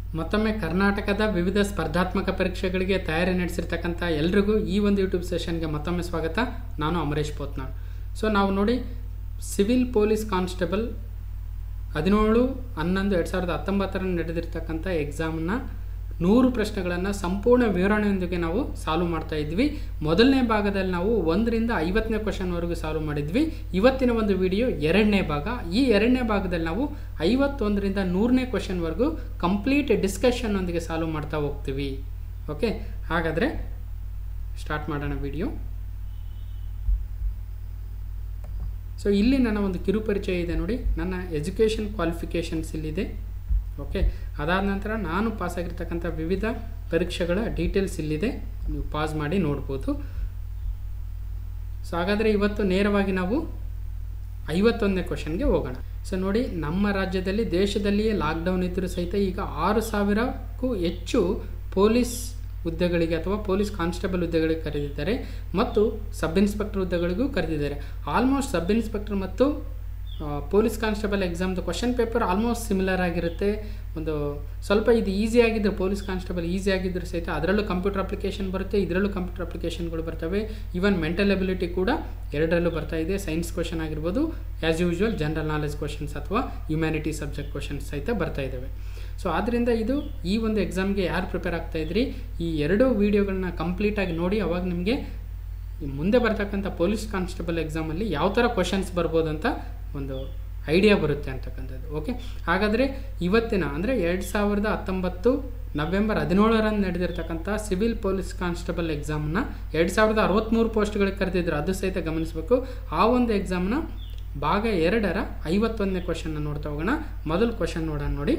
ಮತ್ತೊಮ್ಮೆ ಕರ್ನಾಟಕದ ವಿವಿಧ ಸ್ಪರ್ಧಾತ್ಮಕ ಪರೀಕ್ಷೆಗಳಿಗೆ ತಯಾರಿ ನಡೆಸಿರ್ತಕ್ಕಂಥ ಎಲ್ರಿಗೂ ಈ ಒಂದು ಯೂಟ್ಯೂಬ್ ಸೆಷನ್ಗೆ ಮತ್ತೊಮ್ಮೆ ಸ್ವಾಗತ ನಾನು ಅಮರೇಶ್ ಪೋತ್ನಾಳ್ ಸೊ ನಾವು ನೋಡಿ ಸಿವಿಲ್ ಪೊಲೀಸ್ ಕಾನ್ಸ್ಟೇಬಲ್ ಹದಿನೇಳು ಹನ್ನೊಂದು ಎರಡು ಸಾವಿರದ ಹತ್ತೊಂಬತ್ತರಲ್ಲಿ ನಡೆದಿರ್ತಕ್ಕಂಥ ಎಕ್ಸಾಮ್ನ ನೂರು ಪ್ರಶ್ನೆಗಳನ್ನು ಸಂಪೂರ್ಣ ವಿವರಣೆಯೊಂದಿಗೆ ನಾವು ಸಾಲ್ವ್ ಮಾಡ್ತಾ ಇದ್ವಿ ಮೊದಲನೇ ಭಾಗದಲ್ಲಿ ನಾವು ಒಂದರಿಂದ ಐವತ್ತನೇ ಕ್ವಶನ್ವರೆಗೂ ಸಾಲ್ವ್ ಮಾಡಿದ್ವಿ ಇವತ್ತಿನ ಒಂದು ವಿಡಿಯೋ ಎರಡನೇ ಭಾಗ ಈ ಎರಡನೇ ಭಾಗದಲ್ಲಿ ನಾವು ಐವತ್ತೊಂದರಿಂದ ನೂರನೇ ಕ್ವಶನ್ವರೆಗೂ ಕಂಪ್ಲೀಟ್ ಡಿಸ್ಕಷನ್ನೊಂದಿಗೆ ಸಾಲ್ವ್ ಮಾಡ್ತಾ ಹೋಗ್ತೀವಿ ಓಕೆ ಹಾಗಾದರೆ ಸ್ಟಾರ್ಟ್ ಮಾಡೋಣ ವಿಡಿಯೋ ಸೊ ಇಲ್ಲಿ ನನ್ನ ಒಂದು ಕಿರು ಪರಿಚಯ ಇದೆ ನೋಡಿ ನನ್ನ ಎಜುಕೇಷನ್ ಕ್ವಾಲಿಫಿಕೇಷನ್ಸ್ ಇಲ್ಲಿದೆ ಓಕೆ ಅದಾದ ನಂತರ ನಾನು ಪಾಸಾಗಿರ್ತಕ್ಕಂಥ ವಿವಿಧ ಪರೀಕ್ಷೆಗಳ ಡೀಟೇಲ್ಸ್ ಇಲ್ಲಿದೆ ನೀವು ಪಾಸ್ ಮಾಡಿ ನೋಡ್ಬೋದು ಸೊ ಹಾಗಾದರೆ ಇವತ್ತು ನೇರವಾಗಿ ನಾವು ಐವತ್ತೊಂದನೇ ಕ್ವಶನ್ಗೆ ಹೋಗೋಣ ಸೊ ನೋಡಿ ನಮ್ಮ ರಾಜ್ಯದಲ್ಲಿ ದೇಶದಲ್ಲಿಯೇ ಲಾಕ್ಡೌನ್ ಇದ್ದರೂ ಸಹಿತ ಈಗ ಆರು ಸಾವಿರಕ್ಕೂ ಹೆಚ್ಚು ಪೊಲೀಸ್ ಹುದ್ದೆಗಳಿಗೆ ಅಥವಾ ಪೊಲೀಸ್ ಕಾನ್ಸ್ಟೇಬಲ್ ಹುದ್ದೆಗಳಿಗೆ ಕರೆದಿದ್ದಾರೆ ಮತ್ತು ಸಬ್ ಇನ್ಸ್ಪೆಕ್ಟರ್ ಹುದ್ದೆಗಳಿಗೂ ಕರೆದಿದ್ದಾರೆ ಆಲ್ಮೋಸ್ಟ್ ಸಬ್ ಇನ್ಸ್ಪೆಕ್ಟರ್ ಮತ್ತು ಪೊಲೀಸ್ ಕಾನ್ಸ್ಟೇಬಲ್ ಎಕ್ಸಾಮ್ದು ಕ್ವಶನ್ ಪೇಪರ್ ಆಲ್ಮೋಸ್ಟ್ ಸಿಮಿಲರ್ ಆಗಿರುತ್ತೆ ಒಂದು ಸ್ವಲ್ಪ ಇದು ಈಸಿ ಆಗಿದ್ದರೆ ಪೊಲೀಸ್ ಕಾನ್ಸ್ಟೇಬಲ್ ಈಸಿ ಆಗಿದ್ದರೂ ಸಹಿತ ಅದರಲ್ಲೂ ಕಂಪ್ಯೂಟರ್ ಅಪ್ಲಿಕೇಶನ್ ಬರುತ್ತೆ ಇದರಲ್ಲೂ ಕಂಪ್ಯೂಟರ್ ಅಪ್ಲಿಕೇಶನ್ಗಳು ಬರ್ತವೆ ಈವನ್ ಮೆಂಟಲ್ ಎಬಿಲಿಟಿ ಕೂಡ ಎರಡರಲ್ಲೂ ಬರ್ತಾ ಇದೆ ಸೈನ್ಸ್ ಕ್ವಶನ್ ಆಗಿರ್ಬೋದು as usual general knowledge questions ಅಥವಾ ಹ್ಯುಮ್ಯಾನಿಟಿ ಸಬ್ಜೆಕ್ಟ್ ಕ್ವಶನ್ಸ್ ಸಹಿತ ಬರ್ತಾ ಇದ್ದಾವೆ ಸೊ ಆದ್ದರಿಂದ ಇದು ಈ ಒಂದು ಎಕ್ಸಾಮ್ಗೆ ಯಾರು ಪ್ರಿಪೇರ್ ಆಗ್ತಾ ಇದ್ರಿ ಈ ಎರಡೂ ವೀಡಿಯೋಗಳನ್ನ ಕಂಪ್ಲೀಟಾಗಿ ನೋಡಿ ಅವಾಗ ನಿಮಗೆ ಮುಂದೆ ಬರ್ತಕ್ಕಂಥ ಪೊಲೀಸ್ ಕಾನ್ಸ್ಟೇಬಲ್ ಎಕ್ಸಾಮಲ್ಲಿ ಯಾವ ಥರ ಕ್ವಶನ್ಸ್ ಬರ್ಬೋದು ಅಂತ ಒಂದು ಐಡಿಯಾ ಬರುತ್ತೆ ಅಂತಕ್ಕಂಥದ್ದು ಓಕೆ ಹಾಗಾದರೆ ಇವತ್ತಿನ ಅಂದರೆ ಎರಡು ಸಾವಿರದ ಹತ್ತೊಂಬತ್ತು ನವೆಂಬರ್ ಹದಿನೇಳರಂದು ನಡೆದಿರ್ತಕ್ಕಂಥ ಸಿವಿಲ್ ಪೊಲೀಸ್ ಕಾನ್ಸ್ಟೇಬಲ್ ಎಕ್ಸಾಮ್ನ ಎರಡು ಸಾವಿರದ ಅರವತ್ತ್ಮೂರು ಪೋಸ್ಟ್ಗಳಿಗೆ ಕರೆದಿದ್ರು ಅದು ಸಹಿತ ಗಮನಿಸಬೇಕು ಆ ಒಂದು ಎಕ್ಸಾಮ್ನ ಭಾಗ ಎರಡರ ಐವತ್ತೊಂದನೇ ಕ್ವಶನ್ನ ನೋಡ್ತಾ ಹೋಗೋಣ ಮೊದಲು ಕ್ವಶನ್ ನೋಡೋಣ ನೋಡಿ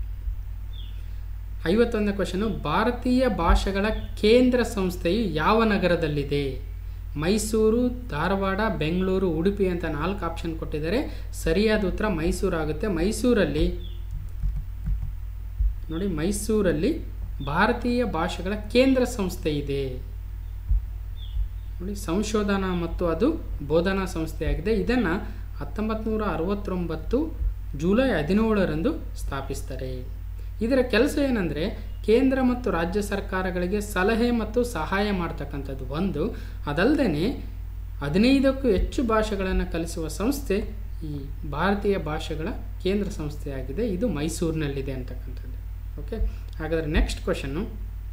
ಐವತ್ತೊಂದನೇ ಕ್ವಶನು ಭಾರತೀಯ ಭಾಷೆಗಳ ಕೇಂದ್ರ ಸಂಸ್ಥೆಯು ಯಾವ ನಗರದಲ್ಲಿದೆ ಮೈಸೂರು ಧಾರವಾಡ ಬೆಂಗಳೂರು ಉಡುಪಿ ಅಂತ ನಾಲ್ಕು ಆಪ್ಷನ್ ಕೊಟ್ಟಿದ್ದಾರೆ ಸರಿಯಾದ ಉತ್ತರ ಮೈಸೂರು ಆಗುತ್ತೆ ಮೈಸೂರಲ್ಲಿ ನೋಡಿ ಮೈಸೂರಲ್ಲಿ ಭಾರತೀಯ ಭಾಷೆಗಳ ಕೇಂದ್ರ ಸಂಸ್ಥೆ ಇದೆ ನೋಡಿ ಸಂಶೋಧನಾ ಮತ್ತು ಅದು ಬೋಧನಾ ಸಂಸ್ಥೆಯಾಗಿದೆ ಇದನ್ನು ಹತ್ತೊಂಬತ್ತು ನೂರ ಅರವತ್ತೊಂಬತ್ತು ಜುಲೈ ಹದಿನೇಳರಂದು ಸ್ಥಾಪಿಸ್ತಾರೆ ಇದರ ಕೆಲಸ ಏನಂದರೆ ಕೇಂದ್ರ ಮತ್ತು ರಾಜ್ಯ ಸರ್ಕಾರಗಳಿಗೆ ಸಲಹೆ ಮತ್ತು ಸಹಾಯ ಮಾಡ್ತಕ್ಕಂಥದ್ದು ಒಂದು ಅದಲ್ಲದೆ ಹದಿನೈದಕ್ಕೂ ಹೆಚ್ಚು ಭಾಷೆಗಳನ್ನು ಕಲಿಸುವ ಸಂಸ್ಥೆ ಈ ಭಾರತೀಯ ಭಾಷೆಗಳ ಕೇಂದ್ರ ಸಂಸ್ಥೆಯಾಗಿದೆ ಇದು ಮೈಸೂರಿನಲ್ಲಿದೆ ಅಂತಕ್ಕಂಥದ್ದು ಓಕೆ ಹಾಗಾದರೆ ನೆಕ್ಸ್ಟ್ ಕ್ವಶನ್ನು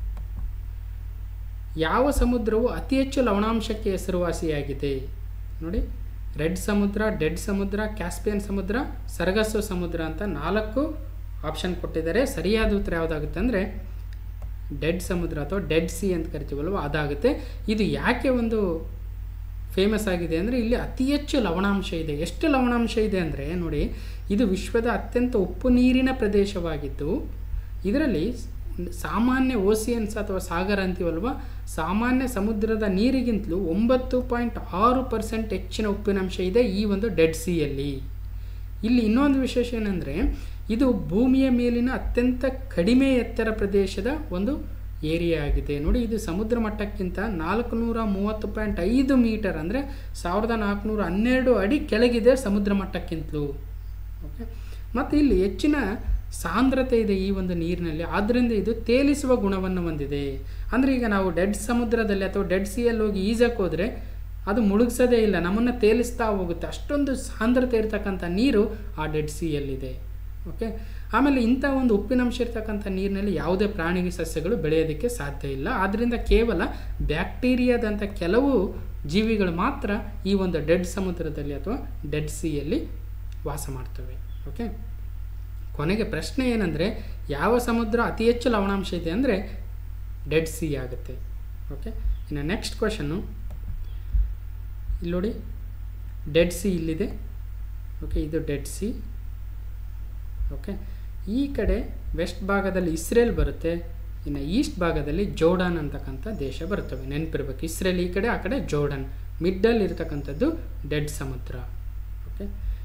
ಯಾವ ಸಮುದ್ರವು ಅತಿ ಹೆಚ್ಚು ಲವಣಾಂಶಕ್ಕೆ ಹೆಸರುವಾಸಿಯಾಗಿದೆ ನೋಡಿ ರೆಡ್ ಸಮುದ್ರ ಡೆಡ್ ಸಮುದ್ರ ಕ್ಯಾಸ್ಪಿಯನ್ ಸಮುದ್ರ ಸರ್ಗಸ್ಸು ಸಮುದ್ರ ಅಂತ ನಾಲ್ಕು ಆಪ್ಷನ್ ಕೊಟ್ಟಿದ್ದಾರೆ ಸರಿಯಾದ ಉತ್ತರ ಯಾವುದಾಗುತ್ತೆ ಅಂದರೆ ಡೆಡ್ ಸಮುದ್ರ ಅಥವಾ ಡೆಡ್ ಸಿ ಅಂತ ಕರಿತೀವಲ್ವ ಅದಾಗುತ್ತೆ ಇದು ಯಾಕೆ ಒಂದು ಫೇಮಸ್ ಆಗಿದೆ ಅಂದರೆ ಇಲ್ಲಿ ಅತಿ ಹೆಚ್ಚು ಲವಣಾಂಶ ಇದೆ ಎಷ್ಟು ಲವಣಾಂಶ ಇದೆ ಅಂದರೆ ನೋಡಿ ಇದು ವಿಶ್ವದ ಅತ್ಯಂತ ಉಪ್ಪು ನೀರಿನ ಪ್ರದೇಶವಾಗಿದ್ದು ಇದರಲ್ಲಿ ಸಾಮಾನ್ಯ ಓಸಿಯನ್ಸ್ ಅಥವಾ ಸಾಗರ ಅಂತೀವಲ್ವ ಸಾಮಾನ್ಯ ಸಮುದ್ರದ ನೀರಿಗಿಂತಲೂ ಒಂಬತ್ತು ಪಾಯಿಂಟ್ ಆರು ಪರ್ಸೆಂಟ್ ಹೆಚ್ಚಿನ ಉಪ್ಪಿನಂಶ ಇದೆ ಈ ಒಂದು ಡೆಡ್ ಸಿಯಲ್ಲಿ ಇಲ್ಲಿ ಇನ್ನೊಂದು ವಿಶೇಷ ಏನಂದರೆ ಇದು ಭೂಮಿಯ ಮೇಲಿನ ಅತ್ಯಂತ ಕಡಿಮೆ ಎತ್ತರ ಪ್ರದೇಶದ ಒಂದು ಏರಿಯಾ ಆಗಿದೆ ನೋಡಿ ಇದು ಸಮುದ್ರ ಮಟ್ಟಕ್ಕಿಂತ ನಾಲ್ಕು ನೂರ ಮೂವತ್ತು ಪಾಯಿಂಟ್ ಐದು ಮೀಟರ್ ಅಂದರೆ ಸಾವಿರದ ನಾಲ್ಕುನೂರ ಹನ್ನೆರಡು ಅಡಿ ಕೆಳಗಿದೆ ಸಮುದ್ರ ಮಟ್ಟಕ್ಕಿಂತಲೂ ಓಕೆ ಮತ್ತು ಇಲ್ಲಿ ಹೆಚ್ಚಿನ ಸಾಂದ್ರತೆ ಇದೆ ಈ ಒಂದು ನೀರಿನಲ್ಲಿ ಆದ್ದರಿಂದ ಇದು ತೇಲಿಸುವ ಗುಣವನ್ನು ಹೊಂದಿದೆ ಅಂದರೆ ಈಗ ನಾವು ಡೆಡ್ ಸಮುದ್ರದಲ್ಲಿ ಅಥವಾ ಡೆಡ್ ಸಿಯಲ್ಲಿ ಹೋಗಿ ಈಜಕ್ಕೆ ಹೋದರೆ ಅದು ಮುಳುಗಿಸೋದೇ ಇಲ್ಲ ನಮ್ಮನ್ನು ತೇಲಿಸ್ತಾ ಹೋಗುತ್ತೆ ಅಷ್ಟೊಂದು ಸಾಂದ್ರತೆ ಇರತಕ್ಕಂಥ ನೀರು ಆ ಡೆಡ್ ಸಿಯಲ್ಲಿದೆ ಓಕೆ ಆಮೇಲೆ ಇಂಥ ಒಂದು ಉಪ್ಪಿನಂಶ ಇರ್ತಕ್ಕಂಥ ನೀರಿನಲ್ಲಿ ಯಾವುದೇ ಪ್ರಾಣಿ ಸಸ್ಯಗಳು ಬೆಳೆಯೋದಕ್ಕೆ ಸಾಧ್ಯ ಇಲ್ಲ ಆದ್ದರಿಂದ ಕೇವಲ ಬ್ಯಾಕ್ಟೀರಿಯಾದಂಥ ಕೆಲವು ಜೀವಿಗಳು ಮಾತ್ರ ಈ ಒಂದು ಡೆಡ್ ಸಮುದ್ರದಲ್ಲಿ ಅಥವಾ ಡೆಡ್ ಸಿಯಲ್ಲಿ ವಾಸ ಮಾಡ್ತವೆ ಓಕೆ ಕೊನೆಗೆ ಪ್ರಶ್ನೆ ಏನಂದರೆ ಯಾವ ಸಮುದ್ರ ಅತಿ ಹೆಚ್ಚು ಲವಣಾಂಶ ಇದೆ ಅಂದರೆ ಡೆಡ್ ಸಿ ಆಗುತ್ತೆ ಓಕೆ ಇನ್ನು ನೆಕ್ಸ್ಟ್ ಕ್ವಶನ್ನು ಇಲ್ಲಿ ನೋಡಿ ಡೆಡ್ ಸಿ ಇಲ್ಲಿದೆ ಓಕೆ ಇದು ಡೆಡ್ ಸಿ ಓಕೆ ಈ ಕಡೆ ವೆಸ್ಟ್ ಭಾಗದಲ್ಲಿ ಇಸ್ರೇಲ್ ಬರುತ್ತೆ ಇನ್ನು ಈಸ್ಟ್ ಭಾಗದಲ್ಲಿ ಜೋರ್ಡಾನ್ ಅಂತಕ್ಕಂಥ ದೇಶ ಬರ್ತವೆ ನೆನಪಿರ್ಬೇಕು ಇಸ್ರೇಲ್ ಈ ಕಡೆ ಆ ಕಡೆ ಜೋರ್ಡನ್ ಮಿಡ್ಡಲ್ಲಿ ಇರತಕ್ಕಂಥದ್ದು ಡೆಡ್ ಸಮುದ್ರ ಓಕೆ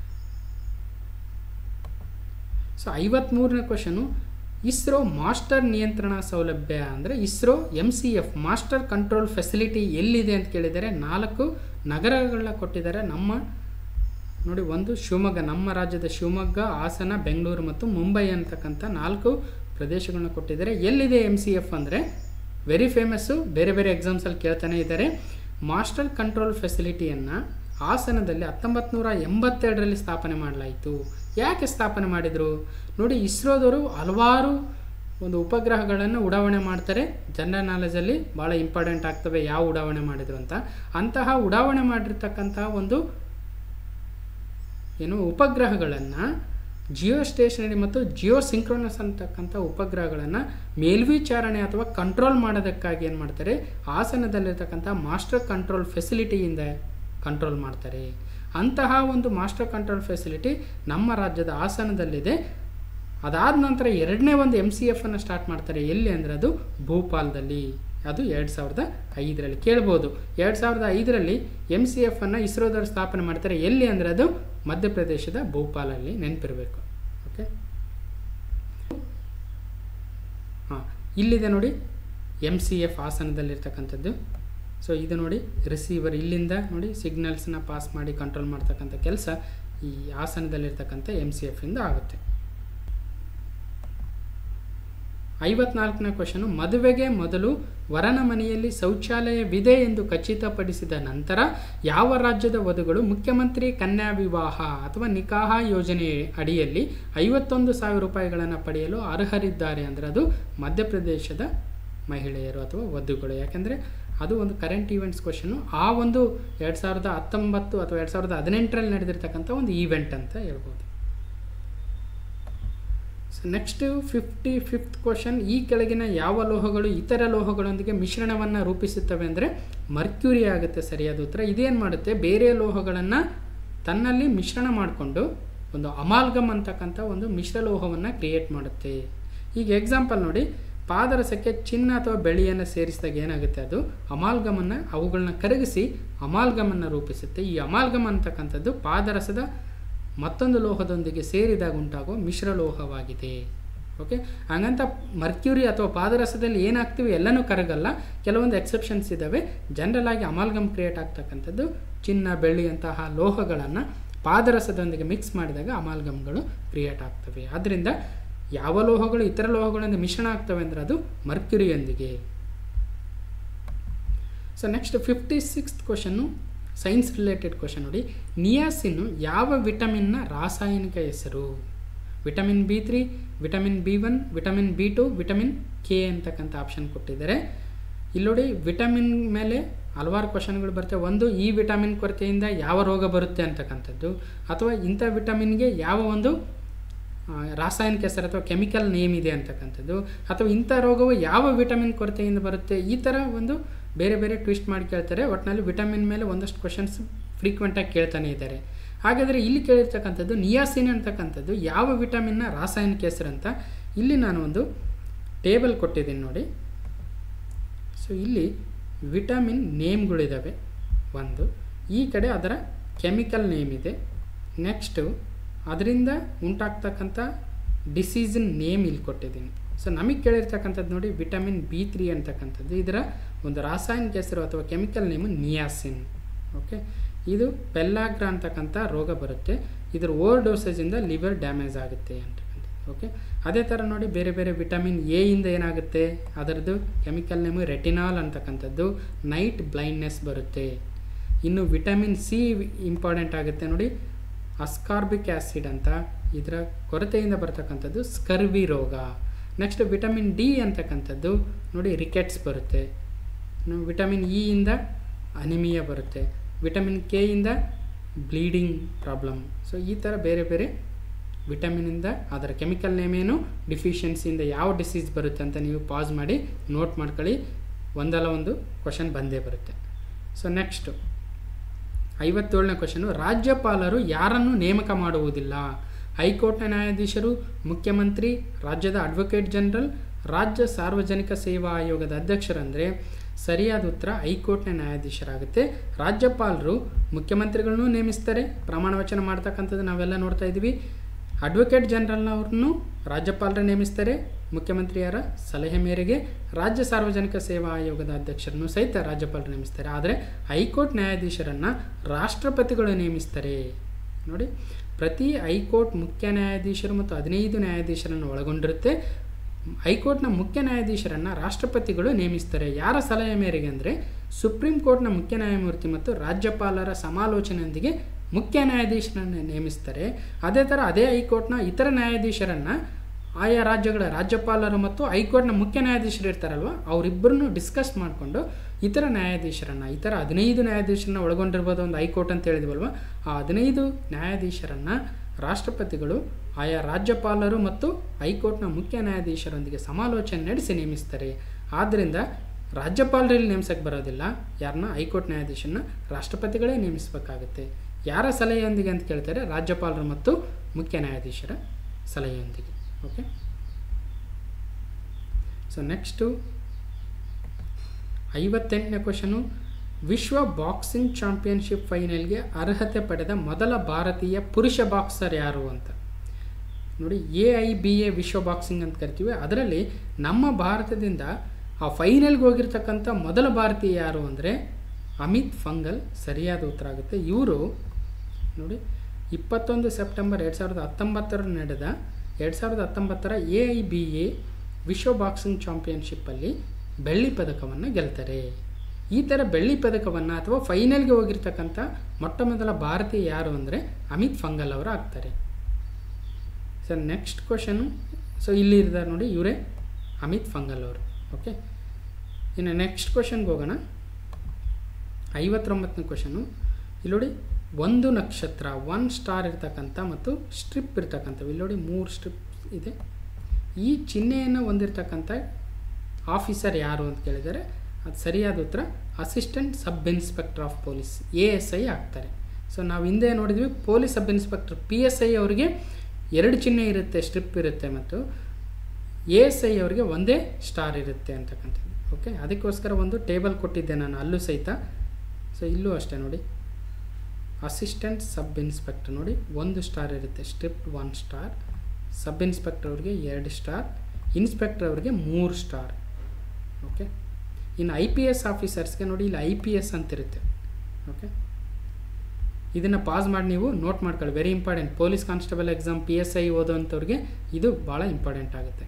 ಸೊ ಐವತ್ತ್ಮೂರನೇ ಕ್ವಶನು ಇಸ್ರೋ ಮಾಸ್ಟರ್ ನಿಯಂತ್ರಣ ಸೌಲಭ್ಯ ಅಂದರೆ ISRO M C F master control facility ಎಲ್ಲಿದೆ ಅಂತ ಕೇಳಿದರೆ ನಾಲ್ಕು ನಗರಗಳನ್ನ ಕೊಟ್ಟಿದ್ದಾರೆ ನಮ್ಮ ನೋಡಿ ಒಂದು ಶಿವಮೊಗ್ಗ ನಮ್ಮ ರಾಜ್ಯದ ಶಿವಮೊಗ್ಗ ಹಾಸನ ಬೆಂಗಳೂರು ಮತ್ತು ಮುಂಬೈ ಅಂತಕ್ಕಂಥ ನಾಲ್ಕು ಪ್ರದೇಶಗಳನ್ನ ಕೊಟ್ಟಿದ್ದಾರೆ ಎಲ್ಲಿದೆ ಎಮ್ ಸಿ ಎಫ್ ಅಂದರೆ ವೆರಿ ಫೇಮಸ್ಸು ಬೇರೆ ಬೇರೆ ಎಕ್ಸಾಮ್ಸಲ್ಲಿ ಕೇಳ್ತಾನೆ ಇದ್ದಾರೆ ಮಾಸ್ಟರ್ ಕಂಟ್ರೋಲ್ ಫೆಸಿಲಿಟಿಯನ್ನು ಹಾಸನದಲ್ಲಿ ಹತ್ತೊಂಬತ್ತು ನೂರ ಎಂಬತ್ತೆರಡರಲ್ಲಿ ಸ್ಥಾಪನೆ ಮಾಡಲಾಯಿತು ಯಾಕೆ ಸ್ಥಾಪನೆ ಮಾಡಿದರು ನೋಡಿ ಇಸ್ರೋದವರು ಹಲವಾರು ಒಂದು ಉಪಗ್ರಹಗಳನ್ನು ಉಡಾವಣೆ ಮಾಡ್ತಾರೆ ಜನರಲ್ ನಾಲೆಜಲ್ಲಿ ಭಾಳ ಇಂಪಾರ್ಟೆಂಟ್ ಆಗ್ತವೆ ಯಾವ ಉಡಾವಣೆ ಮಾಡಿದ್ರು ಅಂತ ಅಂತಹ ಉಡಾವಣೆ ಮಾಡಿರ್ತಕ್ಕಂತಹ ಒಂದು ಏನು ಉಪಗ್ರಹಗಳನ್ನು ಜಿಯೋ ಸ್ಟೇಷನರಿ ಮತ್ತು ಜಿಯೋ ಸಿಂಕ್ರೋನಸ್ ಅಂತಕ್ಕಂಥ ಉಪಗ್ರಹಗಳನ್ನು ಮೇಲ್ವಿಚಾರಣೆ ಅಥವಾ ಕಂಟ್ರೋಲ್ ಮಾಡೋದಕ್ಕಾಗಿ ಏನು ಮಾಡ್ತಾರೆ ಹಾಸನದಲ್ಲಿರ್ತಕ್ಕಂಥ ಮಾಸ್ಟರ್ ಕಂಟ್ರೋಲ್ ಫೆಸಿಲಿಟಿಯಿಂದ ಕಂಟ್ರೋಲ್ ಮಾಡ್ತಾರೆ ಅಂತಹ ಒಂದು ಮಾಸ್ಟರ್ ಕಂಟ್ರೋಲ್ ಫೆಸಿಲಿಟಿ ನಮ್ಮ ರಾಜ್ಯದ ಹಾಸನದಲ್ಲಿದೆ ಅದಾದ ನಂತರ ಎರಡನೇ ಒಂದು ಎಮ್ ಸಿ ಎಫನ್ನು ಸ್ಟಾರ್ಟ್ ಮಾಡ್ತಾರೆ ಎಲ್ಲಿ ಅಂದರೆ ಅದು ಭೂಪಾಲದಲ್ಲಿ ಅದು ಎರಡು ಸಾವಿರದ ಐದರಲ್ಲಿ ಕೇಳ್ಬೋದು ಎರಡು ಸಾವಿರದ ಐದರಲ್ಲಿ ಎಮ್ ಸಿ ಎಫನ್ನು ಇಸ್ರೋದವರು ಸ್ಥಾಪನೆ ಮಾಡ್ತಾರೆ ಎಲ್ಲಿ ಅಂದರೆ ಅದು ಮಧ್ಯಪ್ರದೇಶದ ಭೋಪಾಲಲ್ಲಿ ನೆನಪಿರಬೇಕು ಓಕೆ ಹಾಂ ಇಲ್ಲಿದೆ ನೋಡಿ ಎಮ್ ಸಿ ಎಫ್ ಹಾಸನದಲ್ಲಿರ್ತಕ್ಕಂಥದ್ದು ಸೊ ಇದು ನೋಡಿ ರಿಸೀವರ್ ಇಲ್ಲಿಂದ ನೋಡಿ ಸಿಗ್ನಲ್ಸ್ನ ಪಾಸ್ ಮಾಡಿ ಕಂಟ್ರೋಲ್ ಮಾಡ್ತಕ್ಕಂಥ ಕೆಲಸ ಈ ಹಾಸನದಲ್ಲಿರ್ತಕ್ಕಂಥ ಎಮ್ ಸಿ ಎಫಿಂದ ಆಗುತ್ತೆ ಐವತ್ನಾಲ್ಕನೇ ಕ್ವಶನು ಮದುವೆಗೆ ಮೊದಲು ವರನ ಮನೆಯಲ್ಲಿ ಶೌಚಾಲಯವಿದೆ ಎಂದು ಖಚಿತಪಡಿಸಿದ ನಂತರ ಯಾವ ರಾಜ್ಯದ ವಧುಗಳು ಮುಖ್ಯಮಂತ್ರಿ ಕನ್ಯಾ ವಿವಾಹ ಅಥವಾ ನಿಕಾಹ ಯೋಜನೆ ಅಡಿಯಲ್ಲಿ ಐವತ್ತೊಂದು ಸಾವಿರ ರೂಪಾಯಿಗಳನ್ನು ಪಡೆಯಲು ಅರ್ಹರಿದ್ದಾರೆ ಅಂದರೆ ಅದು ಮಧ್ಯಪ್ರದೇಶದ ಮಹಿಳೆಯರು ಅಥವಾ ವಧುಗಳು ಯಾಕೆಂದರೆ ಅದು ಒಂದು ಕರೆಂಟ್ ಈವೆಂಟ್ಸ್ ಕ್ವಶನು ಆ ಒಂದು ಎರಡು ಸಾವಿರದ ಹತ್ತೊಂಬತ್ತು ಅಥವಾ ಎರಡು ಸಾವಿರದ ಹದಿನೆಂಟರಲ್ಲಿ ನಡೆದಿರ್ತಕ್ಕಂಥ ಒಂದು ಈವೆಂಟ್ ಅಂತ ಹೇಳ್ಬೋದು so next fifty fifth question ಈ ಕೆಳಗಿನ ಯಾವ ಲೋಹಗಳು ಇತರ ಲೋಹಗಳೊಂದಿಗೆ ಮಿಶ್ರಣವನ್ನು ರೂಪಿಸುತ್ತವೆ ಅಂದರೆ ಮರ್ಕ್ಯೂರಿ ಆಗುತ್ತೆ ಸರಿಯಾದ ಉತ್ತರ ಇದೇನು ಮಾಡುತ್ತೆ ಬೇರೆ ಲೋಹಗಳನ್ನು ತನ್ನಲ್ಲಿ ಮಿಶ್ರಣ ಮಾಡಿಕೊಂಡು ಒಂದು ಅಮಾಲ್ಗಮ್ ಅಂತಕ್ಕಂಥ ಒಂದು ಮಿಶ್ರ ಲೋಹವನ್ನು ಕ್ರಿಯೇಟ್ ಮಾಡುತ್ತೆ ಈಗ ಎಕ್ಸಾಂಪಲ್ ನೋಡಿ ಪಾದರಸಕ್ಕೆ ಚಿನ್ನ ಅಥವಾ ಬೆಳ್ಳಿಯನ್ನು ಸೇರಿಸಿದಾಗ ಏನಾಗುತ್ತೆ ಅದು ಅಮಾಲ್ಗಮನ್ನು ಅವುಗಳನ್ನ ಕರಗಿಸಿ ಅಮಾಲ್ಗಮನ್ನು ರೂಪಿಸುತ್ತೆ ಈ ಅಮಾಲ್ಗಮ್ ಅಂತಕ್ಕಂಥದ್ದು ಪಾದರಸದ ಮತ್ತೊಂದು ಲೋಹದೊಂದಿಗೆ ಸೇರಿದಾಗ ಉಂಟಾಗುವ ಮಿಶ್ರಲೋಹವಾಗಿದೆ ಓಕೆ ಹಾಗಂತ ಮರ್ಕ್ಯೂರಿ ಅಥವಾ ಪಾದರಸದಲ್ಲಿ ಏನಾಗ್ತೀವಿ ಎಲ್ಲನೂ ಕರಗಲ್ಲ ಕೆಲವೊಂದು ಎಕ್ಸೆಪ್ಷನ್ಸ್ ಇದ್ದಾವೆ ಜನರಲ್ ಆಗಿ ಅಮಾಲ್ಗಮ್ ಕ್ರಿಯೇಟ್ ಆಗ್ತಕ್ಕಂಥದ್ದು ಚಿನ್ನ ಬೆಳ್ಳಿಯಂತಹ ಲೋಹಗಳನ್ನು ಪಾದರಸದೊಂದಿಗೆ ಮಿಕ್ಸ್ ಮಾಡಿದಾಗ ಅಮಾಲ್ಗಮ್ಗಳು ಕ್ರಿಯೇಟ್ ಆಗ್ತವೆ ಆದ್ದರಿಂದ ಯಾವ ಲೋಹಗಳು ಇತರ ಲೋಹಗಳಿಂದ ಮಿಶ್ರಣ ಆಗ್ತವೆ ಅಂದರೆ ಅದು ಮರ್ಕ್ಯುರಿಯೊಂದಿಗೆ so next fifty sixth question science related question ನೋಡಿ ನಿಯಾಸಿನ್ನು ಯಾವ ವಿಟಮಿನ್ನ ರಾಸಾಯನಿಕ ಹೆಸರು vitamin B three vitamin B one vitamin B two vitamin K ಅಂತಕ್ಕಂಥ ಆಪ್ಷನ್ ಕೊಟ್ಟಿದ್ದಾರೆ ಇಲ್ಲಿ ನೋಡಿ ವಿಟಮಿನ್ ಮೇಲೆ ಹಲವಾರು ಕ್ವಶನ್ಗಳು ಬರ್ತವೆ ಒಂದು ಈ ವಿಟಮಿನ್ ಕೊರತೆಯಿಂದ ಯಾವ ರೋಗ ಬರುತ್ತೆ ಅಂತಕ್ಕಂಥದ್ದು ಅಥವಾ ಇಂಥ ವಿಟಮಿನ್ಗೆ ಯಾವ ಒಂದು ಆ, ರಾಸಾಯನಿಕ ಹೆಸರು ಅಥವಾ ಕೆಮಿಕಲ್ ನೇಮ್ ಇದೆ ಅಂತಕ್ಕಂಥದ್ದು ಅಥವಾ ಇಂಥ ರೋಗವು ಯಾವ ವಿಟಮಿನ್ ಕೊರತೆಯಿಂದ ಬರುತ್ತೆ ಈ ಥರ ಒಂದು ಬೇರೆ ಬೇರೆ ಟ್ವಿಸ್ಟ್ ಮಾಡಿ ಕೇಳ್ತಾರೆ ಒಟ್ಟಿನಲ್ಲಿ ವಿಟಮಿನ್ ಮೇಲೆ ಒಂದಷ್ಟು ಕ್ವಶನ್ಸ್ ಫ್ರೀಕ್ವೆಂಟಾಗಿ ಕೇಳ್ತಾನೆ ಇದ್ದಾರೆ ಹಾಗಾದರೆ ಇಲ್ಲಿ ಕೇಳಿರ್ತಕ್ಕಂಥದ್ದು ನಿಯಾಸಿನ್ ಅಂತಕ್ಕಂಥದ್ದು ಯಾವ ವಿಟಮಿನ್ನ ರಾಸಾಯನಿಕ ಹೆಸರು ಅಂತ ಇಲ್ಲಿ ನಾನು ಒಂದು ಟೇಬಲ್ ಕೊಟ್ಟಿದ್ದೀನಿ ನೋಡಿ ಸೊ ಇಲ್ಲಿ ವಿಟಮಿನ್ ನೇಮ್ಗಳಿದ್ದಾವೆ ಒಂದು ಈ ಕಡೆ ಅದರ ಕೆಮಿಕಲ್ ನೇಮ್ ಇದೆ ನೆಕ್ಸ್ಟು ಅದರಿಂದ ಉಂಟಾಗ್ತಕ್ಕಂಥ ಡಿಸೀಸಿನ ನೇಮ್ ಇಲ್ಲಿ ಕೊಟ್ಟಿದ್ದೀನಿ ಸೊ ನಮಗೆ ಕೇಳಿರ್ತಕ್ಕಂಥದ್ದು ನೋಡಿ ವಿಟಮಿನ್ ಬಿ ತ್ರೀ ಅಂತಕ್ಕಂಥದ್ದು ಇದರ ಒಂದು ರಾಸಾಯನಿಕ ಹೆಸರು ಅಥವಾ ಕೆಮಿಕಲ್ ನೇಮು ನಿಯಾಸಿನ್ ಓಕೆ ಇದು ಪೆಲ್ಲಾಗ್ರ ಅಂತಕ್ಕಂಥ ರೋಗ ಬರುತ್ತೆ ಇದರ ಓವರ್ ಡೋಸೇಜಿಂದ ಲಿವರ್ ಡ್ಯಾಮೇಜ್ ಆಗುತ್ತೆ ಅಂತಕ್ಕಂಥದ್ದು ಓಕೆ ಅದೇ ಥರ ನೋಡಿ ಬೇರೆ ಬೇರೆ ವಿಟಮಿನ್ ಎ ಇಂದ ಏನಾಗುತ್ತೆ ಅದರದ್ದು ಕೆಮಿಕಲ್ ನೇಮು ರೆಟಿನಾಲ್ ಅಂತಕ್ಕಂಥದ್ದು ನೈಟ್ ಬ್ಲೈಂಡ್ನೆಸ್ ಬರುತ್ತೆ ಇನ್ನು ವಿಟಮಿನ್ ಸಿ ಇಂಪಾರ್ಟೆಂಟ್ ಆಗುತ್ತೆ ನೋಡಿ ಅಸ್ಕಾರ್ಬಿಕ್ ಆ್ಯಸಿಡ್ ಅಂತ ಇದರ ಕೊರತೆಯಿಂದ ಬರ್ತಕ್ಕಂಥದ್ದು ಸ್ಕರ್ವಿ ರೋಗ ನೆಕ್ಸ್ಟ್ ವಿಟಮಿನ್ ಡಿ ಅಂತಕ್ಕಂಥದ್ದು ನೋಡಿ ರಿಕೆಟ್ಸ್ ಬರುತ್ತೆ ಇನ್ನು ವಿಟಮಿನ್ ಇ ಇಂದ ಅನಿಮಿಯಾ ಬರುತ್ತೆ ವಿಟಮಿನ್ ಕೆ ಇಂದ ಬ್ಲೀಡಿಂಗ್ ಪ್ರಾಬ್ಲಮ್ ಸೊ ಈ ಥರ ಬೇರೆ ಬೇರೆ ವಿಟಮಿನಿಂದ ಅದರ ಕೆಮಿಕಲ್ ನೇಮೇನು ಡಿಫಿಷಿಯನ್ಸಿಯಿಂದ ಯಾವ ಡಿಸೀಸ್ ಬರುತ್ತೆ ಅಂತ ನೀವು ಪಾಸ್ ಮಾಡಿ ನೋಟ್ ಮಾಡ್ಕೊಳ್ಳಿ ಒಂದಲ್ಲ ಒಂದು ಕ್ವಶನ್ ಬಂದೇ ಬರುತ್ತೆ ಸೊ ನೆಕ್ಸ್ಟು ಐವತ್ತೇಳನೇ ಕ್ವಶನು ರಾಜ್ಯಪಾಲರು ಯಾರನ್ನು ನೇಮಕ ಮಾಡುವುದಿಲ್ಲ ಹೈಕೋರ್ಟ್ನ ನ್ಯಾಯಾಧೀಶರು ಮುಖ್ಯಮಂತ್ರಿ ರಾಜ್ಯದ ಅಡ್ವೊಕೇಟ್ ಜನರಲ್ ರಾಜ್ಯ ಸಾರ್ವಜನಿಕ ಸೇವಾ ಆಯೋಗದ ಅಧ್ಯಕ್ಷರಂದರೆ ಸರಿಯಾದ ಉತ್ತರ ಹೈಕೋರ್ಟ್ನ ನ್ಯಾಯಾಧೀಶರಾಗುತ್ತೆ ರಾಜ್ಯಪಾಲರು ಮುಖ್ಯಮಂತ್ರಿಗಳನ್ನೂ ನೇಮಿಸ್ತಾರೆ ಪ್ರಮಾಣ ವಚನ ಮಾಡ್ತಕ್ಕಂಥದ್ದು ನಾವೆಲ್ಲ ನೋಡ್ತಾ ಇದ್ದೀವಿ ಅಡ್ವೊಕೇಟ್ ಜನರಲ್ನವ್ರನ್ನು ರಾಜ್ಯಪಾಲರೇ ನೇಮಿಸ್ತಾರೆ ಮುಖ್ಯಮಂತ್ರಿಯರ ಸಲಹೆ ಮೇರೆಗೆ ರಾಜ್ಯ ಸಾರ್ವಜನಿಕ ಸೇವಾ ಆಯೋಗದ ಅಧ್ಯಕ್ಷರನ್ನು ಸಹಿತ ರಾಜ್ಯಪಾಲರು ನೇಮಿಸ್ತಾರೆ ಆದರೆ ಹೈಕೋರ್ಟ್ ನ್ಯಾಯಾಧೀಶರನ್ನು ರಾಷ್ಟ್ರಪತಿಗಳು ನೇಮಿಸ್ತಾರೆ ನೋಡಿ ಪ್ರತಿ ಹೈಕೋರ್ಟ್ ಮುಖ್ಯ ನ್ಯಾಯಾಧೀಶರು ಮತ್ತು ಹದಿನೈದು ನ್ಯಾಯಾಧೀಶರನ್ನು ಒಳಗೊಂಡಿರುತ್ತೆ ಹೈಕೋರ್ಟ್ನ ಮುಖ್ಯ ನ್ಯಾಯಾಧೀಶರನ್ನು ರಾಷ್ಟ್ರಪತಿಗಳು ನೇಮಿಸ್ತಾರೆ ಯಾರ ಸಲಹೆ ಮೇರೆಗೆ ಅಂದರೆ ಸುಪ್ರೀಂ ಕೋರ್ಟ್ನ ಮುಖ್ಯ ನ್ಯಾಯಮೂರ್ತಿ ಮತ್ತು ರಾಜ್ಯಪಾಲರ ಸಮಾಲೋಚನೆಯೊಂದಿಗೆ ಮುಖ್ಯ ನ್ಯಾಯಾಧೀಶರನ್ನು ನೇಮಿಸ್ತಾರೆ ಅದೇ ಥರ ಅದೇ ಹೈಕೋರ್ಟ್ನ ಇತರ ನ್ಯಾಯಾಧೀಶರನ್ನು ಆಯಾ ರಾಜ್ಯಗಳ ರಾಜ್ಯಪಾಲರು ಮತ್ತು ಹೈಕೋರ್ಟ್ನ ಮುಖ್ಯ ನ್ಯಾಯಾಧೀಶರು ಇರ್ತಾರಲ್ವ ಅವರಿಬ್ಬರನ್ನು ಡಿಸ್ಕಸ್ ಮಾಡಿಕೊಂಡು ಇತರ ನ್ಯಾಯಾಧೀಶರನ್ನು ಇತರ ಹದಿನೈದು ನ್ಯಾಯಾಧೀಶರನ್ನ ಒಳಗೊಂಡಿರ್ಬೋದು ಒಂದು ಹೈಕೋರ್ಟ್ ಅಂತ ಹೇಳಿದ್ವಲ್ವ ಆ ಹದಿನೈದು ನ್ಯಾಯಾಧೀಶರನ್ನು ರಾಷ್ಟ್ರಪತಿಗಳು ಆಯಾ ರಾಜ್ಯಪಾಲರು ಮತ್ತು ಹೈಕೋರ್ಟ್ನ ಮುಖ್ಯ ನ್ಯಾಯಾಧೀಶರೊಂದಿಗೆ ಸಮಾಲೋಚನೆ ನಡೆಸಿ ನೇಮಿಸ್ತಾರೆ ಆದ್ದರಿಂದ ರಾಜ್ಯಪಾಲರಲ್ಲಿ ನೇಮಿಸಕ್ಕೆ ಬರೋದಿಲ್ಲ ಯಾರನ್ನ ಹೈಕೋರ್ಟ್ ನ್ಯಾಯಾಧೀಶನ ರಾಷ್ಟ್ರಪತಿಗಳೇ ನೇಮಿಸಬೇಕಾಗುತ್ತೆ ಯಾರ ಸಲಹೆಯೊಂದಿಗೆ ಅಂತ ಕೇಳ್ತಾರೆ ರಾಜ್ಯಪಾಲರು ಮತ್ತು ಮುಖ್ಯ ನ್ಯಾಯಾಧೀಶರ ಸಲಹೆಯೊಂದಿಗೆ ಓಕೆ ಸೊ ನೆಕ್ಸ್ಟು ಐವತ್ತೆಂಟನೇ ಕ್ವಶನು ವಿಶ್ವ ಬಾಕ್ಸಿಂಗ್ ಚಾಂಪಿಯನ್ಶಿಪ್ ಫೈನಲ್ಗೆ ಅರ್ಹತೆ ಪಡೆದ ಮೊದಲ ಭಾರತೀಯ ಪುರುಷ ಬಾಕ್ಸರ್ ಯಾರು ಅಂತ ನೋಡಿ ಎ ಐ ಬಿ ಎ ವಿಶ್ವ ಬಾಕ್ಸಿಂಗ್ ಅಂತ ಕರಿತೀವಿ ಅದರಲ್ಲಿ ನಮ್ಮ ಭಾರತದಿಂದ ಆ ಫೈನಲ್ಗೆ ಹೋಗಿರ್ತಕ್ಕಂಥ ಮೊದಲ ಭಾರತೀಯ ಯಾರು ಅಂದರೆ ಅಮಿತ್ ಫಂಗಲ್ ಸರಿಯಾದ ಉತ್ತರ ಆಗುತ್ತೆ ಇವರು ನೋಡಿ ಇಪ್ಪತ್ತೊಂದು ಸೆಪ್ಟೆಂಬರ್ ಎರಡು ಸಾವಿರದ ಹತ್ತೊಂಬತ್ತರ ನಡೆದ ಎರಡು ಸಾವಿರದ ಹತ್ತೊಂಬತ್ತರ ಎ ಐ ಬಿ ಎ ವಿಶ್ವ ಬಾಕ್ಸಿಂಗ್ ಚಾಂಪಿಯನ್ಶಿಪ್ಪಲ್ಲಿ ಬೆಳ್ಳಿ ಪದಕವನ್ನು ಗೆಲ್ತಾರೆ ಈ ಥರ ಬೆಳ್ಳಿ ಪದಕವನ್ನು ಅಥವಾ ಫೈನಲ್ಗೆ ಹೋಗಿರ್ತಕ್ಕಂಥ ಮೊಟ್ಟ ಮೊದಲ ಭಾರತೀಯ ಯಾರು ಅಂದರೆ ಅಮಿತ್ ಫಂಗಲ್ ಅವರು ಆಗ್ತಾರೆ ಸರ್ ನೆಕ್ಸ್ಟ್ ಕ್ವಶನು ಸೊ ಇಲ್ಲಿ ಇರ್ತಾರೆ ನೋಡಿ ಇವರೇ ಅಮಿತ್ ಫಂಗಲ್ ಅವರು ಓಕೆ ಇನ್ನು ನೆಕ್ಸ್ಟ್ ಕ್ವಶನ್ಗೆ ಹೋಗೋಣ ಐವತ್ತೊಂಬತ್ತನೇ ಕ್ವಶನು ಇಲ್ಲಿ ನೋಡಿ ಒಂದು ನಕ್ಷತ್ರ ಒನ್ ಸ್ಟಾರ್ ಇರ್ತಕ್ಕಂಥ ಮತ್ತು ಸ್ಟ್ರಿಪ್ ಇರ್ತಕ್ಕಂಥವು ಇಲ್ಲಿ ನೋಡಿ ಮೂರು ಸ್ಟ್ರಿಪ್ ಇದೆ ಈ ಚಿಹ್ನೆಯನ್ನು ಹೊಂದಿರತಕ್ಕಂಥ ಆಫೀಸರ್ ಯಾರು ಅಂತ ಕೇಳಿದರೆ ಅದು ಸರಿಯಾದ ಉತ್ತರ assistant sub inspector of police A S I ಆಗ್ತಾರೆ ಸೊ ನಾವು ಹಿಂದೆ ನೋಡಿದ್ವಿ police sub inspector P S I ಅವರಿಗೆ ಎರಡು ಚಿಹ್ನೆ ಇರುತ್ತೆ ಸ್ಟ್ರಿಪ್ ಇರುತ್ತೆ ಮತ್ತು ಎ ಎಸ್ ಐ ಅವರಿಗೆ ಒಂದೇ ಸ್ಟಾರ್ ಇರುತ್ತೆ ಅಂತಕ್ಕಂಥದ್ದು ಓಕೆ ಅದಕ್ಕೋಸ್ಕರ ಒಂದು ಟೇಬಲ್ ಕೊಟ್ಟಿದ್ದೆ ನಾನು ಅಲ್ಲೂ ಸಹಿತ ಸೊ ಇಲ್ಲೂ ಅಷ್ಟೇ ನೋಡಿ ಅಸಿಸ್ಟೆಂಟ್ ಸಬ್ ಇನ್ಸ್ಪೆಕ್ಟರ್ ನೋಡಿ ಒಂದು ಸ್ಟಾರ್ ಇರುತ್ತೆ strip one star sub inspector ಅವ್ರಿಗೆ ಎರಡು ಸ್ಟಾರ್ ಇನ್ಸ್ಪೆಕ್ಟರ್ ಅವ್ರಿಗೆ ಮೂರು ಸ್ಟಾರ್ ಓಕೆ ಇನ್ನು ಐ ಪಿ ಎಸ್ ಆಫೀಸರ್ಸ್ಗೆ ನೋಡಿ ಇಲ್ಲಿ ಐ ಪಿ ಎಸ್ ಅಂತಿರುತ್ತೆ ಓಕೆ ಇದನ್ನು ಪಾಸ್ ಮಾಡಿ ನೀವು ನೋಟ್ ಮಾಡ್ಕೊಳ್ಳಿ very important police constable exam P S I ಓದೋವಂಥವ್ರಿಗೆ ಇದು ಭಾಳ ಇಂಪಾರ್ಟೆಂಟ್ ಆಗುತ್ತೆ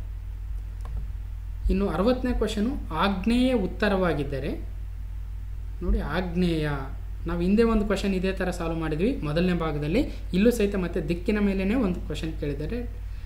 ಇನ್ನು ಅರವತ್ತನೇ ಕ್ವಶನು ಆಗ್ನೇಯ ಉತ್ತರವಾಗಿದ್ದರೆ ನೋಡಿ ಆಗ್ನೇಯ ನಾವು ಹಿಂದೆ ಒಂದು ಕ್ವಶನ್ ಇದೇ ಥರ ಸಾಲ್ವ್ ಮಾಡಿದ್ವಿ ಮೊದಲನೇ ಭಾಗದಲ್ಲಿ ಇಲ್ಲೂ ಸಹಿತ ಮತ್ತೆ ದಿಕ್ಕಿನ ಮೇಲೇ ಒಂದು ಕ್ವಶನ್ ಕೇಳಿದ್ದಾರೆ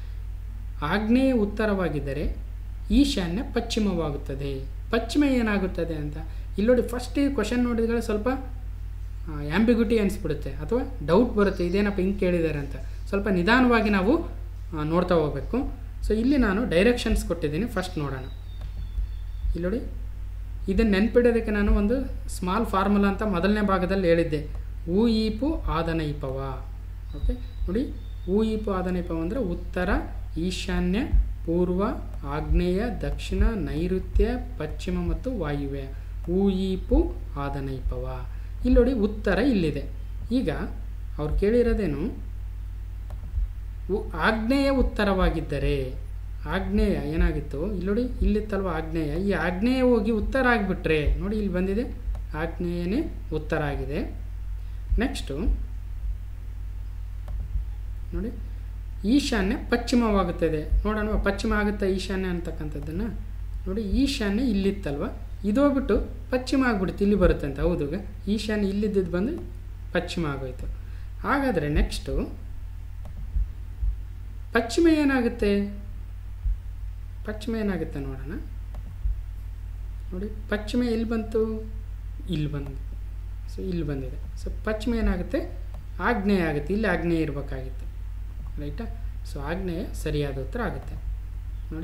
ಆಗ್ನೇಯ ಉತ್ತರವಾಗಿದ್ದರೆ ಈಶಾನ್ಯ ಪಶ್ಚಿಮವಾಗುತ್ತದೆ ಪಶ್ಚಿಮ ಏನಾಗುತ್ತದೆ ಅಂತ ಇಲ್ಲಿ ನೋಡಿ ಫಸ್ಟ್ ಈ ಕ್ವಶನ್ ನೋಡಿದ್ರೆ ಸ್ವಲ್ಪ ಆ್ಯಂಬಿಗ್ಯುಟಿ ಅನಿಸ್ಬಿಡುತ್ತೆ ಅಥವಾ ಡೌಟ್ ಬರುತ್ತೆ ಇದೇನಪ್ಪ ಹಿಂಗೆ ಕೇಳಿದ್ದಾರೆ ಅಂತ ಸ್ವಲ್ಪ ನಿಧಾನವಾಗಿ ನಾವು ಆ, ನೋಡ್ತಾ ಹೋಗಬೇಕು ಸೊ ಇಲ್ಲಿ ನಾನು ಡೈರೆಕ್ಷನ್ಸ್ ಕೊಟ್ಟಿದ್ದೀನಿ ಫಸ್ಟ್ ನೋಡೋಣ ಇಲ್ಲಿ ನೋಡಿ ಇದನ್ನು ನೆನ್ಪಿಡೋದಕ್ಕೆ ನಾನು ಒಂದು ಸ್ಮಾಲ್ ಫಾರ್ಮುಲಾ ಅಂತ ಮೊದಲನೇ ಭಾಗದಲ್ಲಿ ಹೇಳಿದ್ದೆ ಊ ಈಪು ಆದನೈಪವ ಓಕೆ ನೋಡಿ ಊ ಈಪು ಆದನೈಪವ ಅಂದರೆ ಉತ್ತರ ಈಶಾನ್ಯ ಪೂರ್ವ ಆಗ್ನೇಯ ದಕ್ಷಿಣ ನೈಋತ್ಯ ಪಶ್ಚಿಮ ಮತ್ತು ವಾಯುವ್ಯ ಊ ಈಪು ಆದನೈಪವ ಇಲ್ಲಿ ನೋಡಿ ಉತ್ತರ ಇಲ್ಲಿದೆ ಈಗ ಅವ್ರು ಕೇಳಿರೋದೇನು ಉ- ಆಗ್ನೇಯ ಉತ್ತರವಾಗಿದ್ದರೆ ಆಗ್ನೇಯ ಏನಾಗಿತ್ತು ಇಲ್ಲಿ ನೋಡಿ ಇಲ್ಲಿತ್ತಲ್ವ ಆಗ್ನೇಯ ಈ ಆಗ್ನೇಯ ಹೋಗಿ ಉತ್ತರ ಆಗಿಬಿಟ್ರೆ ನೋಡಿ ಇಲ್ಲಿ ಬಂದಿದೆ ಆಗ್ನೇಯನೇ ಉತ್ತರ ಆಗಿದೆ ನೆಕ್ಸ್ಟು ನೋಡಿ ಈಶಾನ್ಯ ಪಶ್ಚಿಮವಾಗುತ್ತದೆ ನೋಡೋಣ ಪಶ್ಚಿಮ ಆಗುತ್ತಾ ಈಶಾನ್ಯ ಅಂತಕ್ಕಂಥದ್ದನ್ನು ನೋಡಿ ಈಶಾನ್ಯ ಇಲ್ಲಿತ್ತಲ್ವ ಇದೋಗ್ಬಿಟ್ಟು ಪಶ್ಚಿಮ ಆಗ್ಬಿಡುತ್ತೆ ಇಲ್ಲಿ ಬರುತ್ತೆ ಅಂತ ಹೌದು ಈಗ ಈಶಾನ್ಯ ಇಲ್ಲಿದ್ದದ್ದು ಬಂದು ಪಶ್ಚಿಮ ಆಗೋಯ್ತು ಹಾಗಾದರೆ ನೆಕ್ಸ್ಟು ಪಶ್ಚಿಮ ಏನಾಗುತ್ತೆ ಪಶ್ಚಿಮ ಏನಾಗುತ್ತೆ ನೋಡೋಣ ನೋಡಿ ಪಶ್ಚಿಮ ಎಲ್ಲಿ ಬಂತು ಇಲ್ಲಿ ಬಂದು ಸೊ ಇಲ್ಲಿ ಬಂದಿದೆ ಸೊ ಪಶ್ಚಿಮ ಏನಾಗುತ್ತೆ ಆಗ್ನೇಯ ಆಗುತ್ತೆ ಇಲ್ಲಿ ಆಗ್ನೇಯ ಇರಬೇಕಾಗಿತ್ತು ರೈಟಾ ಸೊ ಆಗ್ನೇಯ ಸರಿಯಾದ ಉತ್ತರ ಆಗುತ್ತೆ ನೋಡಿ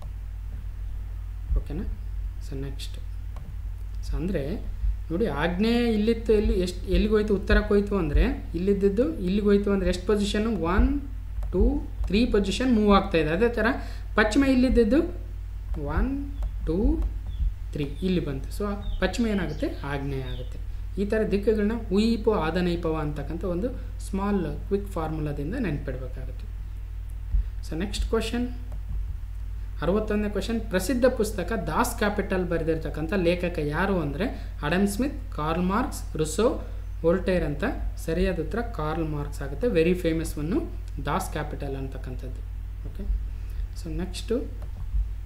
ಓಕೆನಾ ಸೊ ನೆಕ್ಸ್ಟ್ ಸೊ ಅಂದರೆ ನೋಡಿ ಆಗ್ನೇಯ ಇಲ್ಲಿತ್ತು ಎಲ್ಲಿ ಎಷ್ಟು ಎಲ್ಲಿಗೆ ಹೋಯ್ತು ಉತ್ತರಕ್ಕೆ ಹೋಯ್ತು ಅಂದರೆ ಇಲ್ಲಿದ್ದದ್ದು ಇಲ್ಲಿಗೆ ಹೋಯ್ತು ಅಂದರೆ ಎಷ್ಟು position one two three position move ಆಗ್ತಾ ಇದೆ ಅದೇ ಥರ ಪಶ್ಚಿಮ ಇಲ್ಲಿದ್ದದ್ದು ಒನ್ ಟೂ ತ್ರೀ ಇಲ್ಲಿ ಬಂತು ಸೊ ಪಶ್ಚಿಮ ಏನಾಗುತ್ತೆ ಆಗ್ನೇಯ ಆಗುತ್ತೆ ಈ ಥರ ದಿಕ್ಕುಗಳನ್ನ ಉಯಿಪು ಆದನೈಪವ ಅಂತಕ್ಕಂಥ ಒಂದು ಸ್ಮಾಲ್ ಕ್ವಿಕ್ ಫಾರ್ಮುಲಾದಿಂದ ನೆನ್ಪಿಡಬೇಕಾಗುತ್ತೆ ಸೊ ನೆಕ್ಸ್ಟ್ ಕ್ವಶನ್ ಅರವತ್ತೊಂದನೇ ಕ್ವಶನ್ ಪ್ರಸಿದ್ಧ ಪುಸ್ತಕ ದಾಸ್ ಕ್ಯಾಪಿಟಲ್ ಬರೆದಿರ್ತಕ್ಕಂಥ ಲೇಖಕ ಯಾರು ಅಂದರೆ Adam Smith Karl Marx Rousseau Voltaire ಅಂತ ಸರಿಯಾದ ಉತ್ತರ ಕಾರ್ಲ್ ಮಾರ್ಕ್ಸ್ ಆಗುತ್ತೆ very famous one Das Kapital ಅಂತಕ್ಕಂಥದ್ದು ಓಕೆ ಸೊ ನೆಕ್ಸ್ಟು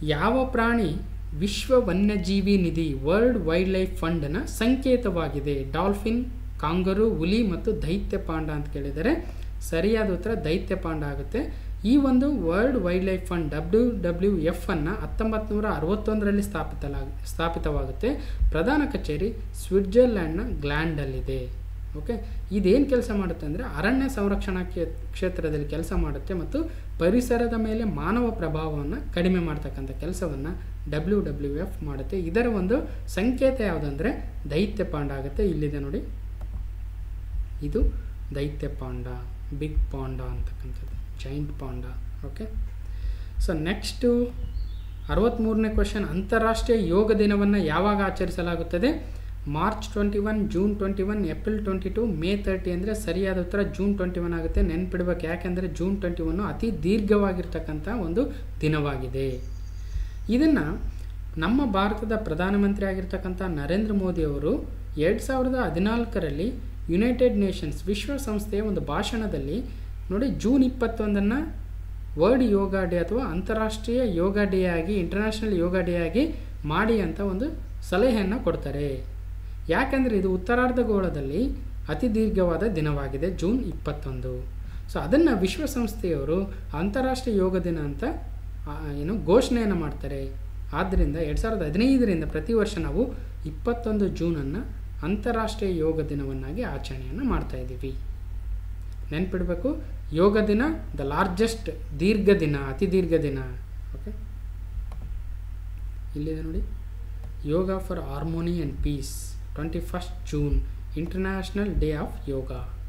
ಯಾವ ಪ್ರಾಣಿ ವಿಶ್ವ ವನ್ಯಜೀವಿ ನಿಧಿ ವರ್ಲ್ಡ್ ವೈಲ್ಡ್ ಲೈಫ್ ಫಂಡ್ನ ಸಂಕೇತವಾಗಿದೆ ಡಾಲ್ಫಿನ್ ಕಾಂಗರು ಹುಲಿ ಮತ್ತು ದೈತ್ಯ ಪಾಂಡ ಅಂತ ಕೇಳಿದರೆ ಸರಿಯಾದ ಉತ್ತರ ದೈತ್ಯ ಪಾಂಡ ಆಗುತ್ತೆ ಈ ಒಂದು world wildlife fund W W F ಅನ್ನು ಹತ್ತೊಂಬತ್ತು ನೂರ ಅರವತ್ತೊಂದರಲ್ಲಿ ಸ್ಥಾಪಿತಲಾಗ ಸ್ಥಾಪಿತವಾಗುತ್ತೆ ಪ್ರಧಾನ ಕಚೇರಿ ಸ್ವಿಟ್ಜರ್ಲ್ಯಾಂಡ್ನ ಗ್ಲ್ಯಾಂಡಲ್ಲಿದೆ ಓಕೆ ಇದೇನು ಕೆಲಸ ಮಾಡುತ್ತೆ ಅಂದರೆ ಅರಣ್ಯ ಸಂರಕ್ಷಣಾ ಕ್ಷೇ ಕ್ಷೇತ್ರದಲ್ಲಿ ಕೆಲಸ ಮಾಡುತ್ತೆ ಮತ್ತು ಪರಿಸರದ ಮೇಲೆ ಮಾನವ ಪ್ರಭಾವವನ್ನು ಕಡಿಮೆ ಮಾಡ್ತಕ್ಕಂಥ ಕೆಲಸವನ್ನು ಡಬ್ಲ್ಯೂ ಡಬ್ಲ್ಯೂ ಎಫ್ ಮಾಡುತ್ತೆ ಇದರ ಒಂದು ಸಂಕೇತ ಯಾವುದಂದರೆ ದೈತ್ಯ ಪಾಂಡ ಆಗುತ್ತೆ ಇಲ್ಲಿದೆ ನೋಡಿ ಇದು ದೈತ್ಯ ಪಾಂಡ ಬಿಗ್ ಪಾಂಡ ಅಂತಕ್ಕಂಥದ್ದು giant panda okay so next ಅರವತ್ತ್ಮೂರನೇ ಕ್ವಶನ್ ಅಂತಾರಾಷ್ಟ್ರೀಯ ಯೋಗ ದಿನವನ್ನು ಯಾವಾಗ ಆಚರಿಸಲಾಗುತ್ತದೆ March twenty one June twenty one April twenty two May thirty ಅಂದರೆ ಸರಿಯಾದ ಉತ್ತರ ಜೂನ್ ಟ್ವೆಂಟಿ ಒನ್ ಆಗುತ್ತೆ ನೆನ್ಪಿಡ್ಬೇಕು ಯಾಕೆಂದರೆ ಜೂನ್ ಟ್ವೆಂಟಿ ಒನ್ನು ಅತಿ ದೀರ್ಘವಾಗಿರ್ತಕ್ಕಂಥ ಒಂದು ದಿನವಾಗಿದೆ ಇದನ್ನು ನಮ್ಮ ಭಾರತದ ಪ್ರಧಾನಮಂತ್ರಿ ಆಗಿರ್ತಕ್ಕಂಥ ನರೇಂದ್ರ ಮೋದಿಯವರು ಎರಡು ಸಾವಿರದ ಹದಿನಾಲ್ಕರಲ್ಲಿ ಯುನೈಟೆಡ್ ನೇಷನ್ಸ್ ವಿಶ್ವಸಂಸ್ಥೆಯ ಒಂದು ಭಾಷಣದಲ್ಲಿ ನೋಡಿ ಜೂನ್ ಇಪ್ಪತ್ತೊಂದನ್ನು ವರ್ಲ್ಡ್ ಯೋಗ ಡೇ ಅಥವಾ ಅಂತಾರಾಷ್ಟ್ರೀಯ ಯೋಗ ಡೇ ಆಗಿ ಇಂಟರ್ನ್ಯಾಷನಲ್ ಯೋಗ ಡೇ ಆಗಿ ಮಾಡಿ ಅಂತ ಒಂದು ಸಲಹೆಯನ್ನು ಕೊಡ್ತಾರೆ ಯಾಕೆಂದರೆ ಇದು ಉತ್ತರಾರ್ಧಗೋಳದಲ್ಲಿ ಅತಿ ದೀರ್ಘವಾದ ದಿನವಾಗಿದೆ ಜೂನ್ ಇಪ್ಪತ್ತೊಂದು ಸೊ ಅದನ್ನು ವಿಶ್ವಸಂಸ್ಥೆಯವರು ಅಂತಾರಾಷ್ಟ್ರೀಯ ಯೋಗ ದಿನ ಅಂತ ಆ, ಏನು ಘೋಷಣೆಯನ್ನು ಮಾಡ್ತಾರೆ ಆದ್ದರಿಂದ ಎರಡು ಸಾವಿರದ ಹದಿನೈದರಿಂದ ಪ್ರತಿ ವರ್ಷ ನಾವು ಇಪ್ಪತ್ತೊಂದು ಜೂನನ್ನು ಅಂತಾರಾಷ್ಟ್ರೀಯ ಯೋಗ ದಿನವನ್ನಾಗಿ ಆಚರಣೆಯನ್ನು ಮಾಡ್ತಾ ಇದ್ದೀವಿ ನೆನ್ಪಿಡಬೇಕು ಯೋಗ ದಿನ ದ ಲಾರ್ಜೆಸ್ಟ್ ದೀರ್ಘ ದಿನ ಅತಿ ದೀರ್ಘ ದಿನ ಓಕೆ ಇಲ್ಲಿದೆ ನೋಡಿ yoga for harmony and peace twenty first June international day of yoga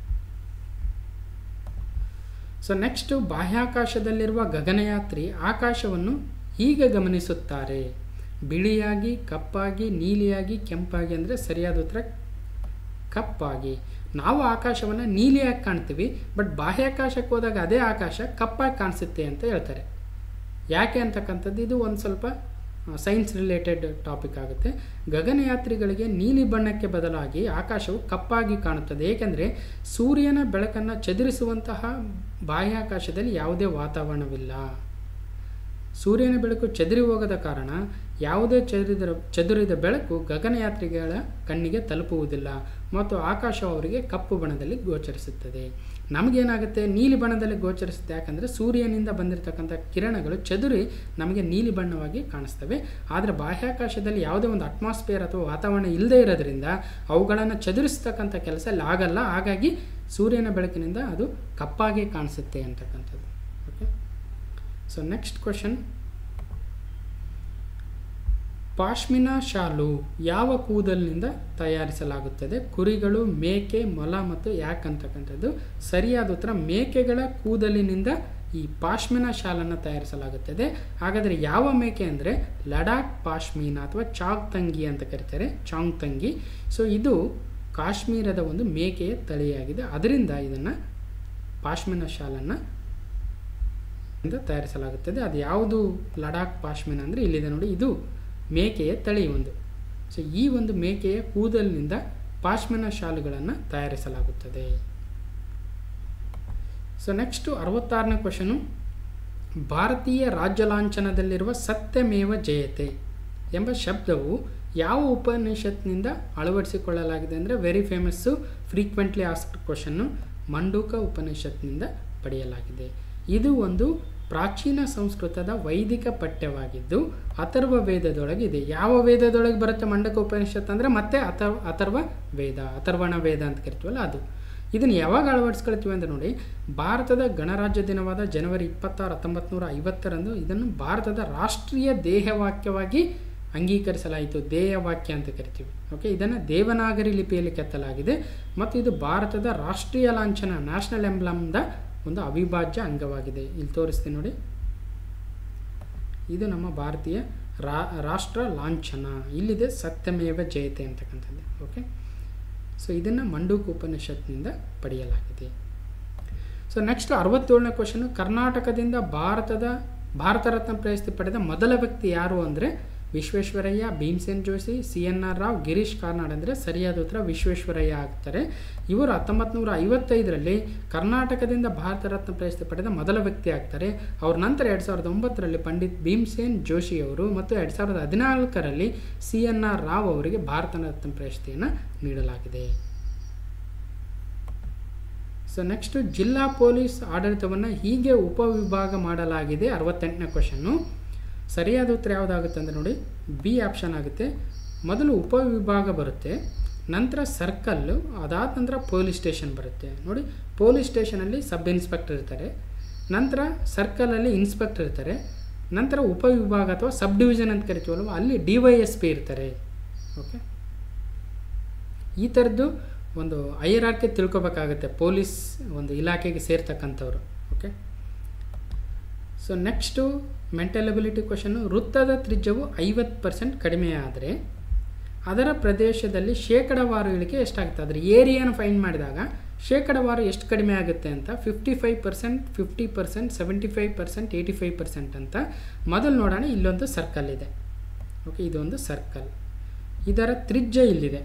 so next ಬಾಹ್ಯಾಕಾಶದಲ್ಲಿರುವ ಗಗನಯಾತ್ರಿ ಆಕಾಶವನ್ನು ಹೀಗೆ ಗಮನಿಸುತ್ತಾರೆ ಬಿಳಿಯಾಗಿ ಕಪ್ಪಾಗಿ ನೀಲಿಯಾಗಿ ಕೆಂಪಾಗಿ ಅಂದರೆ ಸರಿಯಾದ ಉತ್ತರ ಕಪ್ಪಾಗಿ ನಾವು ಆಕಾಶವನ್ನು ನೀಲಿಯಾಗಿ ಕಾಣ್ತೀವಿ ಬಟ್ ಬಾಹ್ಯಾಕಾಶಕ್ಕೆ ಹೋದಾಗ ಅದೇ ಆಕಾಶ ಕಪ್ಪಾಗಿ ಕಾಣಿಸುತ್ತೆ ಅಂತ ಹೇಳ್ತಾರೆ ಯಾಕೆ ಅಂತಕ್ಕಂಥದ್ದು ಇದು ಒಂದು ಸ್ವಲ್ಪ ಸೈನ್ಸ್ ರಿಲೇಟೆಡ್ ಟಾಪಿಕ್ ಆಗುತ್ತೆ ಗಗನಯಾತ್ರಿಗಳಿಗೆ ನೀಲಿ ಬಣ್ಣಕ್ಕೆ ಬದಲಾಗಿ ಆಕಾಶವು ಕಪ್ಪಾಗಿ ಕಾಣುತ್ತದೆ ಏಕೆಂದರೆ ಸೂರ್ಯನ ಬೆಳಕನ್ನು ಚದುರಿಸುವಂತಹ ಬಾಹ್ಯಾಕಾಶದಲ್ಲಿ ಯಾವುದೇ ವಾತಾವರಣವಿಲ್ಲ ಸೂರ್ಯನ ಬೆಳಕು ಚದುರಿ ಹೋಗದ ಕಾರಣ ಯಾವುದೇ ಚದುರಿದ ಚದುರಿದ ಬೆಳಕು ಗಗನಯಾತ್ರಿಗಳ ಕಣ್ಣಿಗೆ ತಲುಪುವುದಿಲ್ಲ ಮತ್ತು ಆಕಾಶ ಅವರಿಗೆ ಕಪ್ಪು ಬಣ್ಣದಲ್ಲಿ ಗೋಚರಿಸುತ್ತದೆ ನಮಗೇನಾಗುತ್ತೆ ನೀಲಿ ಬಣ್ಣದಲ್ಲಿ ಗೋಚರಿಸುತ್ತೆ ಯಾಕಂದರೆ ಸೂರ್ಯನಿಂದ ಬಂದಿರತಕ್ಕಂಥ ಕಿರಣಗಳು ಚದುರಿ ನಮಗೆ ನೀಲಿ ಬಣ್ಣವಾಗಿ ಕಾಣಿಸ್ತವೆ ಆದರೆ ಬಾಹ್ಯಾಕಾಶದಲ್ಲಿ ಯಾವುದೇ ಒಂದು ಅಟ್ಮಾಸ್ಫಿಯರ್ ಅಥವಾ ವಾತಾವರಣ ಇಲ್ಲದೇ ಇರೋದ್ರಿಂದ ಅವುಗಳನ್ನು ಚದುರಿಸ್ತಕ್ಕಂಥ ಕೆಲಸ ಅಲ್ಲಿ ಆಗಲ್ಲ ಹಾಗಾಗಿ ಸೂರ್ಯನ ಬೆಳಕಿನಿಂದ ಅದು ಕಪ್ಪಾಗಿ ಕಾಣಿಸುತ್ತೆ ಅಂತಕ್ಕಂಥದ್ದು okay so next question pashmina ಶಾಲು ಯಾವ ಕೂದಲಿನಿಂದ ತಯಾರಿಸಲಾಗುತ್ತದೆ ಕುರಿಗಳು ಮೇಕೆ ಮೊಲ ಮತ್ತು ಯಾಕ್ ಅಂತಕ್ಕಂಥದ್ದು ಸರಿಯಾದ ಉತ್ತರ ಮೇಕೆಗಳ ಕೂದಲಿನಿಂದ ಈ ಪಾಶ್ಮಿನಾ ಶಾಲನ್ನು ತಯಾರಿಸಲಾಗುತ್ತದೆ ಹಾಗಾದರೆ ಯಾವ ಮೇಕೆ ಅಂದರೆ ಲಡಾಖ್ ಪಾಶ್ಮೀನಾ ಅಥವಾ ಚಾಗ್ ತಂಗಿ ಅಂತ ಕರೀತಾರೆ ಚಾಂಗ್ ತಂಗಿ ಸೊ ಇದು ಕಾಶ್ಮೀರದ ಒಂದು ಮೇಕೆಯ ತಳಿಯಾಗಿದೆ ಅದರಿಂದ ಇದನ್ನು ಪಾಶ್ಮಿನಾ ಶಾಲನ್ನು ಇಂದ ತಯಾರಿಸಲಾಗುತ್ತದೆ ಅದು ಯಾವುದು ಲಡಾಖ್ ಪಾಶ್ಮಿನ ಅಂದರೆ ಇಲ್ಲಿದೆ ನೋಡಿ ಇದು ಮೇಕೆಯ ತಳಿ ಒಂದು ಸೊ ಈ ಒಂದು ಮೇಕೆಯ ಕೂದಲಿನಿಂದ ಪಾಶ್ಮಿನ ಶಾಲುಗಳನ್ನು ತಯಾರಿಸಲಾಗುತ್ತದೆ ಸೊ ನೆಕ್ಸ್ಟು ಅರವತ್ತಾರನೇ ಕ್ವಶನು ಭಾರತೀಯ ರಾಜ್ಯ ಲಾಂಛನದಲ್ಲಿರುವ ಸತ್ಯಮೇವ ಜಯತೆ ಎಂಬ ಶಬ್ದವು ಯಾವ ಉಪನಿಷತ್ನಿಂದ ಅಳವಡಿಸಿಕೊಳ್ಳಲಾಗಿದೆ ಅಂದರೆ very famous frequently asked question Mundaka ಉಪನಿಷತ್ನಿಂದ ಪಡೆಯಲಾಗಿದೆ ಇದು ಒಂದು ಪ್ರಾಚೀನ ಸಂಸ್ಕೃತದ ವೈದಿಕ ಪಠ್ಯವಾಗಿದ್ದು ಅಥರ್ವ ವೇದದೊಳಗಿದೆ ಯಾವ ವೇದದೊಳಗೆ ಬರುತ್ತೆ ಮಂಡಕ ಉಪನಿಷತ್ ಅಂದರೆ ಮತ್ತೆ ಅಥರ್ವ ಅಥರ್ವ ವೇದ ಅಥರ್ವಣ ವೇದ ಅಂತ ಕರಿತೀವಲ್ಲ ಅದು ಇದನ್ನು ಯಾವಾಗ ಅಳವಡಿಸ್ಕೊಳ್ತೀವಿ ಅಂದರೆ ನೋಡಿ ಭಾರತದ ಗಣರಾಜ್ಯ ದಿನವಾದ ಜನವರಿ ಇಪ್ಪತ್ತಾರು ಹತ್ತೊಂಬತ್ತು ನೂರ ಐವತ್ತರಂದು ಇದನ್ನು ಭಾರತದ ರಾಷ್ಟ್ರೀಯ ದೇಹವಾಕ್ಯವಾಗಿ ಅಂಗೀಕರಿಸಲಾಯಿತು ದೇಹವಾಕ್ಯ ಅಂತ ಕರಿತೀವಿ ಓಕೆ ಇದನ್ನು ದೇವನಾಗರಿ ಲಿಪಿಯಲ್ಲಿ ಕೆತ್ತಲಾಗಿದೆ ಮತ್ತು ಇದು ಭಾರತದ ರಾಷ್ಟ್ರೀಯ ಲಾಂಛನ ನ್ಯಾಷನಲ್ ಎಂಬ್ಲಮ್ದ ಒಂದು ಅವಿಭಾಜ್ಯ ಅಂಗವಾಗಿದೆ ಇಲ್ಲಿ ತೋರಿಸ್ತೀನಿ ನೋಡಿ ಇದು ನಮ್ಮ ಭಾರತೀಯ ರಾ ರಾಷ್ಟ್ರ ಲಾಂಛನ ಇಲ್ಲಿದೆ ಸತ್ಯಮೇವ ಜಯತೆ ಅಂತಕ್ಕಂಥದ್ದು ಓಕೆ ಸೊ ಇದನ್ನು ಮಂಡೂಕ್ ಉಪನಿಷತ್ನಿಂದ ಪಡೆಯಲಾಗಿದೆ ಸೊ ನೆಕ್ಸ್ಟ್ ಅರವತ್ತೇಳನೇ ಕ್ವಶನು ಕರ್ನಾಟಕದಿಂದ ಭಾರತದ ಭಾರತ ರತ್ನ ಪ್ರಶಸ್ತಿ ಪಡೆದ ಮೊದಲ ವ್ಯಕ್ತಿ ಯಾರು ಅಂದರೆ Visvesvaraya Bhimsen Joshi C N R Rao Girish Karnad ಅಂದರೆ ಸರಿಯಾದ ಉತ್ತರ ವಿಶ್ವೇಶ್ವರಯ್ಯ ಆಗ್ತಾರೆ ಇವರು ಹತ್ತೊಂಬತ್ತು ನೂರ ಐವತ್ತೈದರಲ್ಲಿ ಕರ್ನಾಟಕದಿಂದ ಭಾರತ ರತ್ನ ಪ್ರಶಸ್ತಿ ಪಡೆದ ಮೊದಲ ವ್ಯಕ್ತಿ ಆಗ್ತಾರೆ ಅವ್ರ ನಂತರ ಎರಡು ಸಾವಿರದ ಒಂಬತ್ತರಲ್ಲಿ ಪಂಡಿತ್ ಭೀಮ್ಸೇನ್ ಜೋಶಿ ಅವರು ಮತ್ತು ಎರಡು ಸಾವಿರದ ಹದಿನಾಲ್ಕರಲ್ಲಿ ಸಿ ಎನ್ ಆರ್ ರಾವ್ ಅವರಿಗೆ ಭಾರತ ರತ್ನ ಪ್ರಶಸ್ತಿಯನ್ನು ನೀಡಲಾಗಿದೆ ಸೊ ನೆಕ್ಸ್ಟು ಜಿಲ್ಲಾ ಪೊಲೀಸ್ ಆಡಳಿತವನ್ನು ಹೀಗೆ ಉಪವಿಭಾಗ ಮಾಡಲಾಗಿದೆ ಅರವತ್ತೆಂಟನೇ ಕ್ವಶನ್ನು ಸರಿಯಾದ ಉತ್ತರ ಯಾವುದಾಗುತ್ತೆ ಅಂದರೆ ನೋಡಿ ಬಿ ಆಪ್ಷನ್ ಆಗುತ್ತೆ ಮೊದಲು ಉಪವಿಭಾಗ ಬರುತ್ತೆ ನಂತರ ಸರ್ಕಲ್ಲು ಅದಾದ ನಂತರ ಪೊಲೀಸ್ ಸ್ಟೇಷನ್ ಬರುತ್ತೆ ನೋಡಿ ಪೊಲೀಸ್ ಸ್ಟೇಷನಲ್ಲಿ ಸಬ್ ಇನ್ಸ್ಪೆಕ್ಟರ್ ಇರ್ತಾರೆ ನಂತರ ಸರ್ಕಲಲ್ಲಿ ಇನ್ಸ್ಪೆಕ್ಟರ್ ಇರ್ತಾರೆ ನಂತರ ಉಪವಿಭಾಗ ಅಥವಾ ಸಬ್ ಡಿವಿಷನ್ ಅಂತ ಕರಿತೀವಲ್ವ ಅಲ್ಲಿ ಡಿ ವೈ ಎಸ್ ಪಿ ಇರ್ತಾರೆ ಓಕೆ ಈ ಥರದ್ದು ಒಂದು ಐರಾರ್ಕಿ ತಿಳ್ಕೊಬೇಕಾಗುತ್ತೆ ಪೊಲೀಸ್ ಒಂದು ಇಲಾಖೆಗೆ ಸೇರ್ತಕ್ಕಂಥವ್ರು okay so next mental ability question ವೃತ್ತದ ತ್ರಿಜ್ಯವು ಐವತ್ತು ಪರ್ಸೆಂಟ್ ಕಡಿಮೆ ಆದರೆ ಅದರ ಪ್ರದೇಶದಲ್ಲಿ ಶೇಕಡವಾರು ಇಳಿಕೆ ಎಷ್ಟಾಗುತ್ತೆ ಅದರ ಏರಿಯಾನ ಫೈಂಡ್ ಮಾಡಿದಾಗ ಶೇಕಡವಾರು ಎಷ್ಟು ಕಡಿಮೆ ಆಗುತ್ತೆ ಅಂತ fifty five percent fifty percent seventy five percent eighty five percent ಅಂತ ಮೊದಲು ನೋಡೋಣ ಇಲ್ಲೊಂದು ಸರ್ಕಲ್ ಇದೆ ಓಕೆ ಇದೊಂದು ಸರ್ಕಲ್ ಇದರ ತ್ರಿಜ್ಯ ಇಲ್ಲಿದೆ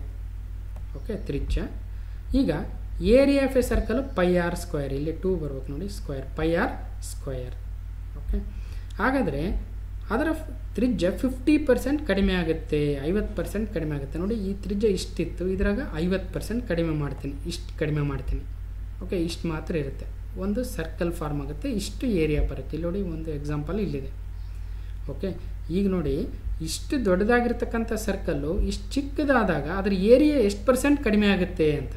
ಓಕೆ ತ್ರಿಜ್ಯ ಈಗ area of a circle pi R square ಇಲ್ಲಿ ಟೂ ಬರ್ಬೇಕು ನೋಡಿ square pi R square okay ಹಾಗಾದರೆ ಅದರ ತ್ರಿಜ್ಯ ಫಿಫ್ಟಿ ಪರ್ಸೆಂಟ್ ಕಡಿಮೆ ಆಗುತ್ತೆ ಐವತ್ತು ಪರ್ಸೆಂಟ್ ಕಡಿಮೆ ಆಗುತ್ತೆ ನೋಡಿ ಈ ತ್ರಿಜ್ಯ ಇಷ್ಟಿತ್ತು ಇದ್ರಾಗ ಐವತ್ತು ಪರ್ಸೆಂಟ್ ಕಡಿಮೆ ಮಾಡ್ತೀನಿ ಇಷ್ಟು ಕಡಿಮೆ ಮಾಡ್ತೀನಿ ಓಕೆ ಇಷ್ಟು ಮಾತ್ರ ಇರುತ್ತೆ ಒಂದು ಸರ್ಕಲ್ ಫಾರ್ಮ್ ಆಗುತ್ತೆ ಇಷ್ಟು ಏರಿಯಾ ಬರುತ್ತೆ ಇಲ್ಲಿ ನೋಡಿ ಒಂದು ಎಕ್ಸಾಂಪಲ್ ಇಲ್ಲಿದೆ ಓಕೆ ಈಗ ನೋಡಿ ಇಷ್ಟು ದೊಡ್ಡದಾಗಿರ್ತಕ್ಕಂಥ ಸರ್ಕಲ್ಲು ಇಷ್ಟು ಚಿಕ್ಕದಾದಾಗ ಅದ್ರ ಏರಿಯಾ ಎಷ್ಟು ಪರ್ಸೆಂಟ್ ಕಡಿಮೆ ಆಗುತ್ತೆ ಅಂತ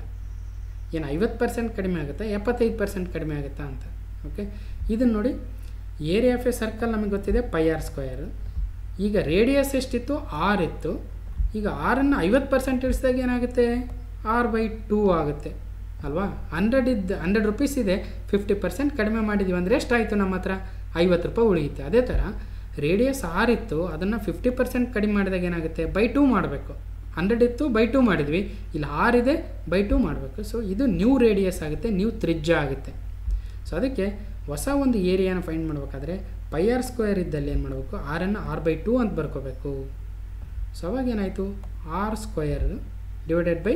ಏನು ಐವತ್ತು ಪರ್ಸೆಂಟ್ ಕಡಿಮೆ ಆಗುತ್ತಾ ಎಪ್ಪತ್ತೈದು ಪರ್ಸೆಂಟ್ ಕಡಿಮೆ ಆಗುತ್ತಾ ಅಂತ ಓಕೆ ಇದನ್ನು ನೋಡಿ ಏರಿಯಾ ಆಫ್ ಎ ಸರ್ಕಲ್ ನಮಗೆ ಗೊತ್ತಿದೆ ಪೈ ಆರ್ ಸ್ಕ್ವಯರ್ ಈಗ ರೇಡಿಯಸ್ ಎಷ್ಟಿತ್ತು ಆರ್ ಇತ್ತು ಈಗ ಆರನ್ನು ಐವತ್ತು ಪರ್ಸೆಂಟ್ ಇಳಿಸಿದಾಗ ಏನಾಗುತ್ತೆ ಆರ್ ಬೈ ಟೂ ಆಗುತ್ತೆ ಅಲ್ವಾ ಹಂಡ್ರೆಡ್ ಇದ್ದು ಹಂಡ್ರೆಡ್ ರುಪೀಸ್ ಇದೆ ಫಿಫ್ಟಿ ಪರ್ಸೆಂಟ್ ಕಡಿಮೆ ಮಾಡಿದ್ದೀವಿ ಅಂದರೆ ಎಷ್ಟಾಯಿತು ನಮ್ಮ ಹತ್ರ ಐವತ್ತು ರೂಪಾಯಿ ಉಳಿಯುತ್ತೆ ಅದೇ ಥರ ರೇಡಿಯಸ್ ಆರ್ ಇತ್ತು ಅದನ್ನು ಫಿಫ್ಟಿ ಪರ್ಸೆಂಟ್ ಕಡಿಮೆ ಮಾಡಿದಾಗ ಏನಾಗುತ್ತೆ ಬೈ ಟೂ ಮಾಡಬೇಕು ಹಂಡ್ರೆಡ್ ಇತ್ತು ಬೈ ಟೂ ಮಾಡಿದ್ವಿ ಇಲ್ಲಿ ಆರ್ ಇದೆ ಬೈ ಟೂ ಮಾಡಬೇಕು ಸೊ ಇದು ನ್ಯೂ ರೇಡಿಯಸ್ ಆಗುತ್ತೆ ನ್ಯೂ ತ್ರಿಜ್ಯ ಆಗುತ್ತೆ ಸೊ ಅದಕ್ಕೆ ಹೊಸ ಒಂದು ಏರಿಯಾನ ಫೈಂಡ್ ಮಾಡಬೇಕಾದ್ರೆ ಪೈ ಆರ್ ಸ್ಕ್ವೇರ್ ಇದ್ದಲ್ಲಿ ಏನು ಮಾಡಬೇಕು ಆರನ್ನು ಆರ್ ಬೈ ಟೂ ಅಂತ ಬರ್ಕೋಬೇಕು ಸೊ ಅವಾಗ ಏನಾಯಿತು R square divided by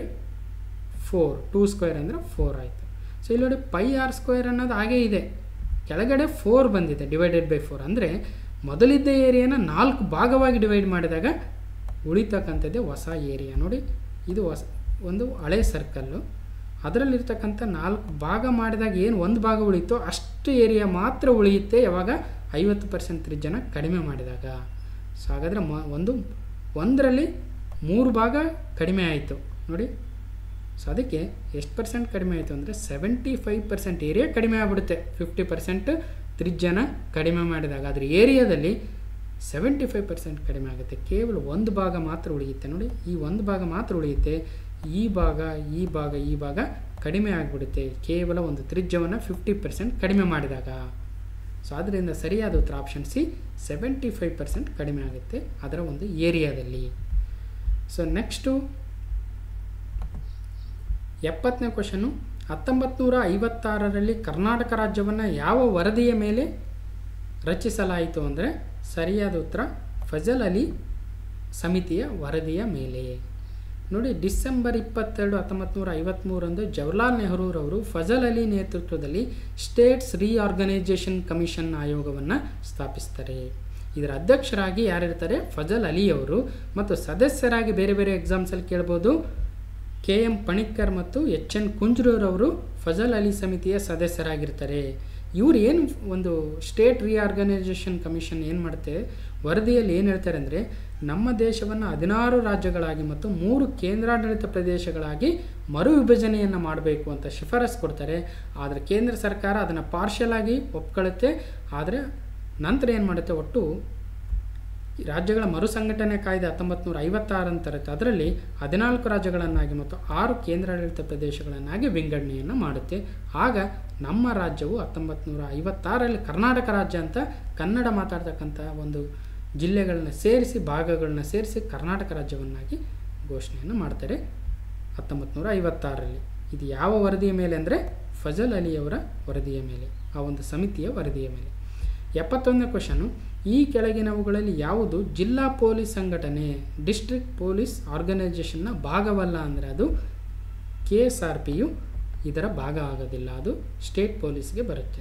four two square ಅಂದರೆ ಫೋರ್ ಆಯಿತು ಸೊ ಇಲ್ಲಿ ನೋಡಿ ಪೈ ಆರ್ ಸ್ಕ್ವೇರ್ ಅನ್ನೋದು ಹಾಗೇ ಇದೆ ಕೆಳಗಡೆ ಫೋರ್ ಬಂದಿದೆ ಡಿವೈಡೆಡ್ ಬೈ ಫೋರ್ ಅಂದರೆ ಮೊದಲಿದ್ದ ಏರಿಯಾನ ನಾಲ್ಕು ಭಾಗವಾಗಿ ಡಿವೈಡ್ ಮಾಡಿದಾಗ ಉಳಿತಕ್ಕಂಥದ್ದೇ ಹೊಸ ಏರಿಯಾ ನೋಡಿ ಇದು ಹೊಸ ಒಂದು ಹಳೆ ಸರ್ಕಲ್ಲು ಅದರಲ್ಲಿರ್ತಕ್ಕಂಥ ನಾಲ್ಕು ಭಾಗ ಮಾಡಿದಾಗ ಏನು ಒಂದು ಭಾಗ ಉಳಿತೋ ಅಷ್ಟು ಏರಿಯಾ ಮಾತ್ರ ಉಳಿಯುತ್ತೆ ಯಾವಾಗ ಐವತ್ತು ಪರ್ಸೆಂಟ್ ತ್ರಿಜ್ಯನ ಕಡಿಮೆ ಮಾಡಿದಾಗ ಸೊ ಹಾಗಾದರೆ ಮ ಒಂದು ಒಂದರಲ್ಲಿ ಮೂರು ಭಾಗ ಕಡಿಮೆ ಆಯಿತು ನೋಡಿ ಸೊ ಅದಕ್ಕೆ ಎಷ್ಟು ಪರ್ಸೆಂಟ್ ಕಡಿಮೆ ಆಯಿತು ಅಂದರೆ ಸೆವೆಂಟಿ ಫೈವ್ ಪರ್ಸೆಂಟ್ ಏರಿಯಾ ಕಡಿಮೆ ಆಗಿಬಿಡುತ್ತೆ ಫಿಫ್ಟಿ ಪರ್ಸೆಂಟ್ ತ್ರಿಜ್ಯನ ಕಡಿಮೆ ಮಾಡಿದಾಗ ಅದ್ರ ಏರಿಯಾದಲ್ಲಿ ಸೆವೆಂಟಿ ಫೈವ್ ಪರ್ಸೆಂಟ್ ಕಡಿಮೆ ಆಗುತ್ತೆ ಕೇವಲ ಒಂದು ಭಾಗ ಮಾತ್ರ ಉಳಿಯುತ್ತೆ ನೋಡಿ ಈ ಒಂದು ಭಾಗ ಮಾತ್ರ ಉಳಿಯುತ್ತೆ ಈ ಭಾಗ ಈ ಭಾಗ ಈ ಭಾಗ ಕಡಿಮೆ ಆಗಿಬಿಡುತ್ತೆ ಕೇವಲ ಒಂದು ತ್ರಿಜ್ಯವನ್ನು ಫಿಫ್ಟಿ ಪರ್ಸೆಂಟ್ ಕಡಿಮೆ ಮಾಡಿದಾಗ ಸೊ ಅದರಿಂದ ಸರಿಯಾದ ಉತ್ತರ option C seventy five percent ಕಡಿಮೆ ಆಗುತ್ತೆ ಅದರ ಒಂದು ಏರಿಯಾದಲ್ಲಿ ಸೊ ನೆಕ್ಸ್ಟು ಎಪ್ಪತ್ತನೇ ಕ್ವಶನು ಹತ್ತೊಂಬತ್ತು ನೂರ ಐವತ್ತಾರರಲ್ಲಿ ಕರ್ನಾಟಕ ರಾಜ್ಯವನ್ನು ಯಾವ ವರದಿಯ ಮೇಲೆ ರಚಿಸಲಾಯಿತು ಅಂದರೆ ಸರಿಯಾದ ಉತ್ತರ ಫಜಲ್ ಅಲಿ ಸಮಿತಿಯ ವರದಿಯ ಮೇಲೆ ನೋಡಿ ಡಿಸೆಂಬರ್ ಇಪ್ಪತ್ತೆರಡು ಹತ್ತೊಂಬತ್ತು ನೂರ ಐವತ್ತ್ಮೂರಂದು ಜವಾಹರ್ಲಾಲ್ ನೆಹರೂರವರು ಫಜಲ್ ಅಲಿ ನೇತೃತ್ವದಲ್ಲಿ ಸ್ಟೇಟ್ಸ್ ರೀಆರ್ಗನೈಜೇಷನ್ ಕಮಿಷನ್ ಆಯೋಗವನ್ನು ಸ್ಥಾಪಿಸ್ತಾರೆ ಇದರ ಅಧ್ಯಕ್ಷರಾಗಿ ಯಾರಿರ್ತಾರೆ ಫಜಲ್ ಅಲಿ ಅವರು ಮತ್ತು ಸದಸ್ಯರಾಗಿ ಬೇರೆ ಬೇರೆ ಎಕ್ಸಾಮ್ಸಲ್ಲಿ ಕೇಳ್ಬೋದು ಕೆ ಎಂ ಪಣಿಕ್ಕರ್ ಮತ್ತು ಎಚ್ ಎನ್ ಕುಂಜ್ರೂರವರು ಫಜಲ್ ಅಲಿ ಸಮಿತಿಯ ಸದಸ್ಯರಾಗಿರ್ತಾರೆ ಇವ್ರು ಏನು ಒಂದು ಸ್ಟೇಟ್ ರಿಆರ್ಗನೈಸೇಷನ್ ಕಮಿಷನ್ ಏನು ಮಾಡುತ್ತೆ ವರದಿಯಲ್ಲಿ ಏನು ಹೇಳ್ತಾರೆ ಅಂದರೆ ನಮ್ಮ ದೇಶವನ್ನು ಹದಿನಾರು ರಾಜ್ಯಗಳಾಗಿ ಮತ್ತು ಮೂರು ಕೇಂದ್ರಾಡಳಿತ ಪ್ರದೇಶಗಳಾಗಿ ಮರು ವಿಭಜನೆಯನ್ನು ಮಾಡಬೇಕು ಅಂತ ಶಿಫಾರಸ್ ಕೊಡ್ತಾರೆ ಆದರೆ ಕೇಂದ್ರ ಸರ್ಕಾರ ಅದನ್ನು ಪಾರ್ಷಲ್ ಆಗಿ ಒಪ್ಕೊಳ್ಳುತ್ತೆ ಆದರೆ ನಂತರ ಏನು ಮಾಡುತ್ತೆ ಒಟ್ಟು ರಾಜ್ಯಗಳ ಮರು ಸಂಘಟನೆ ಕಾಯ್ದೆ ಹತ್ತೊಂಬತ್ತು ನೂರ ಐವತ್ತಾರು ಅಂತ ಇರುತ್ತೆ ಅದರಲ್ಲಿ ಹದಿನಾಲ್ಕು ರಾಜ್ಯಗಳನ್ನಾಗಿ ಮತ್ತು ಆರು ಕೇಂದ್ರಾಡಳಿತ ಪ್ರದೇಶಗಳನ್ನಾಗಿ ವಿಂಗಡಣೆಯನ್ನು ಮಾಡುತ್ತೆ ಆಗ ನಮ್ಮ ರಾಜ್ಯವು ಹತ್ತೊಂಬತ್ತು ನೂರ ಐವತ್ತಾರರಲ್ಲಿ ಕರ್ನಾಟಕ ರಾಜ್ಯ ಅಂತ ಕನ್ನಡ ಮಾತಾಡ್ತಕ್ಕಂಥ ಒಂದು ಜಿಲ್ಲೆಗಳನ್ನ ಸೇರಿಸಿ ಭಾಗಗಳನ್ನ ಸೇರಿಸಿ ಕರ್ನಾಟಕ ರಾಜ್ಯವನ್ನಾಗಿ ಘೋಷಣೆಯನ್ನು ಮಾಡ್ತಾರೆ ಹತ್ತೊಂಬತ್ತು ನೂರ ಐವತ್ತಾರರಲ್ಲಿ ಇದು ಯಾವ ವರದಿಯ ಮೇಲೆ ಅಂದರೆ ಫಜಲ್ ಅಲಿಯವರ ವರದಿಯ ಮೇಲೆ ಆ ಒಂದು ಸಮಿತಿಯ ವರದಿಯ ಮೇಲೆ ಎಪ್ಪತ್ತೊಂದನೇ ಕ್ವಶನು ಈ ಕೆಳಗಿನವುಗಳಲ್ಲಿ ಯಾವುದು ಜಿಲ್ಲಾ ಪೊಲೀಸ್ ಸಂಘಟನೆ ಡಿಸ್ಟ್ರಿಕ್ಟ್ ಪೊಲೀಸ್ ಆರ್ಗನೈಜೇಷನ್ನ ಭಾಗವಲ್ಲ ಅಂದರೆ ಅದು ಕೆ ಎಸ್ ಆರ್ ಪಿಯು ಇದರ ಭಾಗ ಆಗೋದಿಲ್ಲ ಅದು ಸ್ಟೇಟ್ ಪೊಲೀಸ್ಗೆ ಬರುತ್ತೆ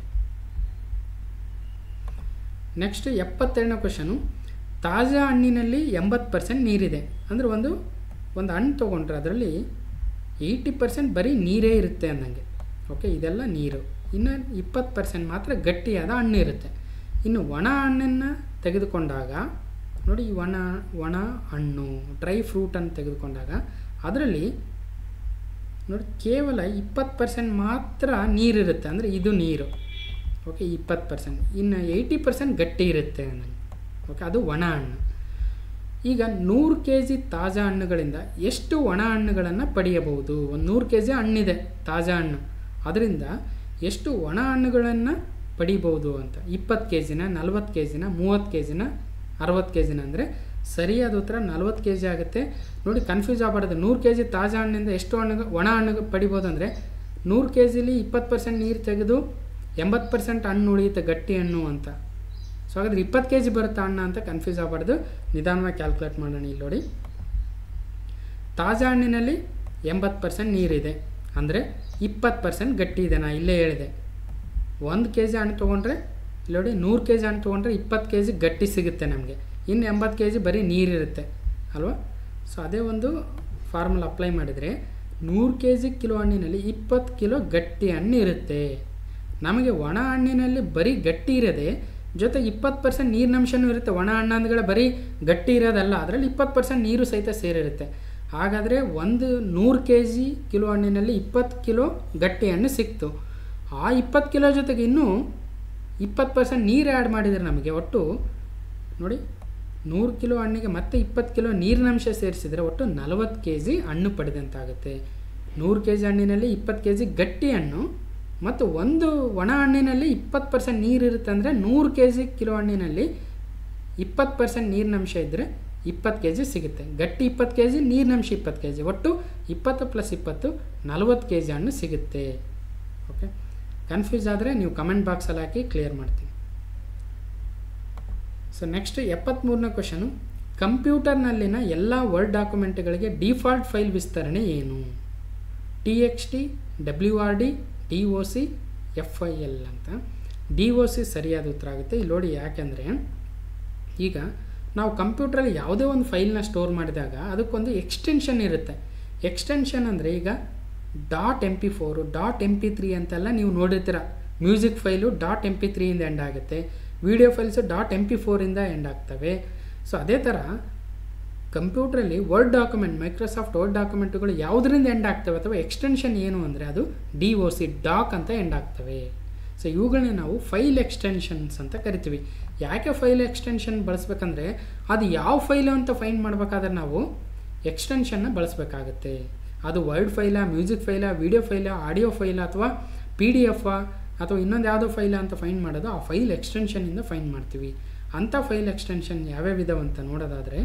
ನೆಕ್ಸ್ಟ್ ಎಪ್ಪತ್ತೆರಡನೇ ಕ್ವಶನು ತಾಜಾ ಹಣ್ಣಿನಲ್ಲಿ ಎಂಬತ್ತು ಪರ್ಸೆಂಟ್ ನೀರಿದೆ ಅಂದರೆ ಒಂದು ಒಂದು ಹಣ್ಣು ತೊಗೊಂಡ್ರೆ ಅದರಲ್ಲಿ ಏಯ್ಟಿ ಪರ್ಸೆಂಟ್ ಬರೀ ನೀರೇ ಇರುತ್ತೆ ಅಂದಂಗೆ ಓಕೆ ಇದೆಲ್ಲ ನೀರು ಇನ್ನು ಇಪ್ಪತ್ತು ಪರ್ಸೆಂಟ್ ಮಾತ್ರ ಗಟ್ಟಿಯಾದ ಹಣ್ಣು ಇರುತ್ತೆ ಇನ್ನು ಒಣ ಹಣ್ಣನ್ನು ತೆಗೆದುಕೊಂಡಾಗ ನೋಡಿ ಈ ಒಣ ಒಣ ಹಣ್ಣು ಡ್ರೈ ಫ್ರೂಟನ್ನು ತೆಗೆದುಕೊಂಡಾಗ ಅದರಲ್ಲಿ ನೋಡಿ ಕೇವಲ ಇಪ್ಪತ್ತು ಪರ್ಸೆಂಟ್ ಮಾತ್ರ ನೀರಿರುತ್ತೆ ಅಂದರೆ ಇದು ನೀರು ಓಕೆ ಇಪ್ಪತ್ತು ಪರ್ಸೆಂಟ್ ಇನ್ನು ಏಯ್ಟಿ ಪರ್ಸೆಂಟ್ ಗಟ್ಟಿ ಇರುತ್ತೆ ನನಗೆ ಓಕೆ ಅದು ಒಣ ಹಣ್ಣು ಈಗ ನೂರು ಕೆ ಜಿ ತಾಜಾ ಹಣ್ಣುಗಳಿಂದ ಎಷ್ಟು ಒಣ ಹಣ್ಣುಗಳನ್ನು ಪಡೆಯಬಹುದು ಒಂದು ನೂರು ಕೆ ಜಿ ಹಣ್ಣಿದೆ ತಾಜಾ ಹಣ್ಣು ಅದರಿಂದ ಎಷ್ಟು ಒಣ ಹಣ್ಣುಗಳನ್ನು ಪಡಿಬೋದು ಅಂತ ಇಪ್ಪತ್ತು ಕೆ ಜಿನ ನಲ್ವತ್ತು ಕೆ ಜಿನ ಮೂವತ್ತು ಕೆ ಜಿನ ಅರವತ್ತು ಕೆ ಜಿನ ಅಂದರೆ ಸರಿಯಾದ ಉತ್ತರ ನಲ್ವತ್ತು ಕೆ ಜಿ ಆಗುತ್ತೆ ನೋಡಿ ಕನ್ಫ್ಯೂಸ್ ಆಗಬಾರ್ದು ನೂರು ಕೆ ಜಿ ತಾಜಾ ಹಣ್ಣಿಂದ ಎಷ್ಟು ಹಣ್ಣು ಒಣ ಹಣ್ಣು ಪಡಿಬೋದು ಅಂದರೆ ನೂರು ಕೆ ಜಿಲಿ ಇಪ್ಪತ್ತು ಪರ್ಸೆಂಟ್ ನೀರು ತೆಗೆದು ಎಂಬತ್ತು ಪರ್ಸೆಂಟ್ ಹಣ್ಣು ಉಳಿಯುತ್ತೆ ಗಟ್ಟಿ ಹಣ್ಣು ಅಂತ ಸೊ ಹಾಗಾದ್ರೆ ಇಪ್ಪತ್ತು ಕೆ ಜಿ ಬರುತ್ತಾ ಹಣ್ಣು ಅಂತ ಕನ್ಫ್ಯೂಸ್ ಆಗಬಾರ್ದು ನಿಧಾನವಾಗಿ ಕ್ಯಾಲ್ಕುಲೇಟ್ ಮಾಡೋಣ ಇಲ್ಲಿ ನೋಡಿ ತಾಜಾ ಹಣ್ಣಿನಲ್ಲಿ ಎಂಬತ್ತು ಪರ್ಸೆಂಟ್ ನೀರಿದೆ ಅಂದರೆ ಇಪ್ಪತ್ತು ಪರ್ಸೆಂಟ್ ಗಟ್ಟಿ ಇದೆ ನಾ ಇಲ್ಲೇ ಹೇಳಿದೆ ಒಂದು ಕೆ ಜಿ ಹಣ್ಣು ತೊಗೊಂಡ್ರೆ ಇಲ್ಲಿ ನೋಡಿ ನೂರು ಕೆ ಜಿ ಹಣ್ಣು ತೊಗೊಂಡ್ರೆ ಇಪ್ಪತ್ತು ಕೆ ಜಿ ಗಟ್ಟಿ ಸಿಗುತ್ತೆ ನಮಗೆ ಇನ್ನು ಎಂಬತ್ತು ಕೆ ಜಿ ಬರೀ ನೀರಿರುತ್ತೆ ಅಲ್ವಾ ಸೊ ಅದೇ ಒಂದು ಫಾರ್ಮುಲಾ ಅಪ್ಲೈ ಮಾಡಿದರೆ ನೂರು ಕೆ ಜಿ ಕಿಲೋ ಹಣ್ಣಿನಲ್ಲಿ ಇಪ್ಪತ್ತು ಕಿಲೋ ಗಟ್ಟಿ ಹಣ್ಣು ಇರುತ್ತೆ ನಮಗೆ ಒಣ ಹಣ್ಣಿನಲ್ಲಿ ಬರೀ ಗಟ್ಟಿ ಇರೋದೆ ಜೊತೆ ಇಪ್ಪತ್ತು ಪರ್ಸೆಂಟ್ ನೀರಿನಂಶನೂ ಇರುತ್ತೆ ಒಣ ಹಣ್ಣಂದುಗಳ ಬರೀ ಗಟ್ಟಿ ಇರೋದಲ್ಲ ಅದರಲ್ಲಿ ಇಪ್ಪತ್ತು ಪರ್ಸೆಂಟ್ ನೀರು ಸಹಿತ ಸೇರಿರುತ್ತೆ ಹಾಗಾದರೆ ಒಂದು ನೂರು ಕೆ ಜಿ ಕಿಲೋ ಹಣ್ಣಿನಲ್ಲಿ ಇಪ್ಪತ್ತು ಕಿಲೋ ಗಟ್ಟಿ ಹಣ್ಣು ಸಿಕ್ತು ಆ ಇಪ್ಪತ್ತು ಕಿಲೋ ಜೊತೆಗೆ ಇನ್ನೂ ಇಪ್ಪತ್ತು ಪರ್ಸೆಂಟ್ ನೀರು ಆ್ಯಡ್ ಮಾಡಿದರೆ ನಮಗೆ ಒಟ್ಟು ನೋಡಿ ನೂರು ಕಿಲೋ ಹಣ್ಣಿಗೆ ಮತ್ತೆ ಇಪ್ಪತ್ತು ಕಿಲೋ ನೀರಿನಂಶ ಸೇರಿಸಿದರೆ ಒಟ್ಟು ನಲವತ್ತು ಕೆ ಜಿ ಹಣ್ಣು ಪಡೆದಂತಾಗುತ್ತೆ ನೂರು ಕೆ ಜಿ ಹಣ್ಣಿನಲ್ಲಿ ಇಪ್ಪತ್ತು ಕೆ ಜಿ ಗಟ್ಟಿ ಹಣ್ಣು ಮತ್ತು ಒಂದು ಒಣ ಹಣ್ಣಿನಲ್ಲಿ ಇಪ್ಪತ್ತು ಪರ್ಸೆಂಟ್ ನೀರು ಇರುತ್ತೆ ಅಂದರೆ ನೂರು ಕೆ ಜಿ ಕಿಲೋ ಹಣ್ಣಿನಲ್ಲಿ ಇಪ್ಪತ್ತು ಪರ್ಸೆಂಟ್ ನೀರಿನಂಶ ಇದ್ದರೆ ಇಪ್ಪತ್ತು ಕೆ ಜಿ ಸಿಗುತ್ತೆ ಗಟ್ಟಿ ಇಪ್ಪತ್ತು ಕೆ ಜಿ ನೀರಿನಂಶ ಇಪ್ಪತ್ತು ಕೆ ಜಿ ಒಟ್ಟು ಇಪ್ಪತ್ತು ಪ್ಲಸ್ ಇಪ್ಪತ್ತು ನಲವತ್ತು ಕೆ ಜಿ ಹಣ್ಣು ಸಿಗುತ್ತೆ ಓಕೆ ಕನ್ಫ್ಯೂಸ್ ಆದರೆ ನೀವು ಕಮೆಂಟ್ ಬಾಕ್ಸಲ್ಲಿ ಹಾಕಿ ಕ್ಲಿಯರ್ ಮಾಡ್ತೀನಿ ಸೊ ನೆಕ್ಸ್ಟ್ ಎಪ್ಪತ್ತ್ಮೂರನೇ ಕ್ವಶನು ಕಂಪ್ಯೂಟರ್ನಲ್ಲಿನ ಎಲ್ಲ ವರ್ಡ್ ಡಾಕ್ಯುಮೆಂಟ್ಗಳಿಗೆ ಡಿಫಾಲ್ಟ್ ಫೈಲ್ ವಿಸ್ತರಣೆ ಏನು T X T W R D D O C F I L ಅಂತ ಡಿ ಒ ಸಿ ಸರಿಯಾದ ಉತ್ತರ ಆಗುತ್ತೆ ಇಲ್ಲಿ ನೋಡಿ ಯಾಕೆಂದರೆ ಈಗ ನಾವು ಕಂಪ್ಯೂಟ್ರಲ್ಲಿ ಯಾವುದೇ ಒಂದು ಫೈಲ್ನ ಸ್ಟೋರ್ ಮಾಡಿದಾಗ ಅದಕ್ಕೊಂದು ಎಕ್ಸ್ಟೆನ್ಷನ್ ಇರುತ್ತೆ ಎಕ್ಸ್ಟೆನ್ಷನ್ ಅಂದರೆ ಈಗ dot M P four dot M P three ಅಂತೆಲ್ಲ ನೀವು ನೋಡಿರ್ತೀರ music file dot M P ತ್ರೀಯಿಂದ ಎಂಡ್ ಆಗುತ್ತೆ video files dot M P ಫೋರಿಂದ ಎಂಡ್ ಆಗ್ತವೆ ಸೊ ಅದೇ ಥರ ಕಂಪ್ಯೂಟ್ರಲ್ಲಿ ವರ್ಡ್ ಡಾಕ್ಯುಮೆಂಟ್ ಮೈಕ್ರೋಸಾಫ್ಟ್ ವರ್ಡ್ ಡಾಕ್ಯುಮೆಂಟ್ಗಳು ಯಾವುದರಿಂದ ಎಂಡ್ ಆಗ್ತವೆ ಅಥವಾ ಎಕ್ಸ್ಟೆನ್ಷನ್ ಏನು ಅಂದರೆ ಅದು ಡಿ ಒ ಸಿ ಡಾಕ್ ಅಂತ ಎಂಡ್ ಆಗ್ತವೆ ಸೊ ಇವುಗಳನ್ನ ನಾವು ಫೈಲ್ ಎಕ್ಸ್ಟೆನ್ಷನ್ಸ್ ಅಂತ ಕರಿತೀವಿ ಯಾಕೆ ಫೈಲ್ ಎಕ್ಸ್ಟೆನ್ಷನ್ ಬಳಸ್ಬೇಕಂದ್ರೆ ಅದು ಯಾವ ಫೈಲು ಅಂತ ಫೈಂಡ್ ಮಾಡಬೇಕಾದ್ರೆ ನಾವು ಎಕ್ಸ್ಟೆನ್ಷನ್ನ ಬಳಸಬೇಕಾಗತ್ತೆ ಅದು ವರ್ಡ್ ಫೈಲಾ ಮ್ಯೂಸಿಕ್ ಫೈಲಾ ವೀಡಿಯೋ ಫೈಲಾ ಆಡಿಯೋ ಫೈಲಾ ಅಥವಾ ಪಿ ಡಿ ಎಫಾ ಅಥವಾ ಇನ್ನೊಂದು ಯಾವುದೋ ಫೈಲ ಅಂತ ಫೈಂಡ್ ಮಾಡೋದು ಆ ಫೈಲ್ ಎಕ್ಸ್ಟೆನ್ಷನಿಂದ ಫೈಂಡ್ ಮಾಡ್ತೀವಿ ಅಂಥ ಫೈಲ್ ಎಕ್ಸ್ಟೆನ್ಷನ್ ಯಾವ್ಯಾವ ಇದಾವೆ ಅಂತ ನೋಡೋದಾದರೆ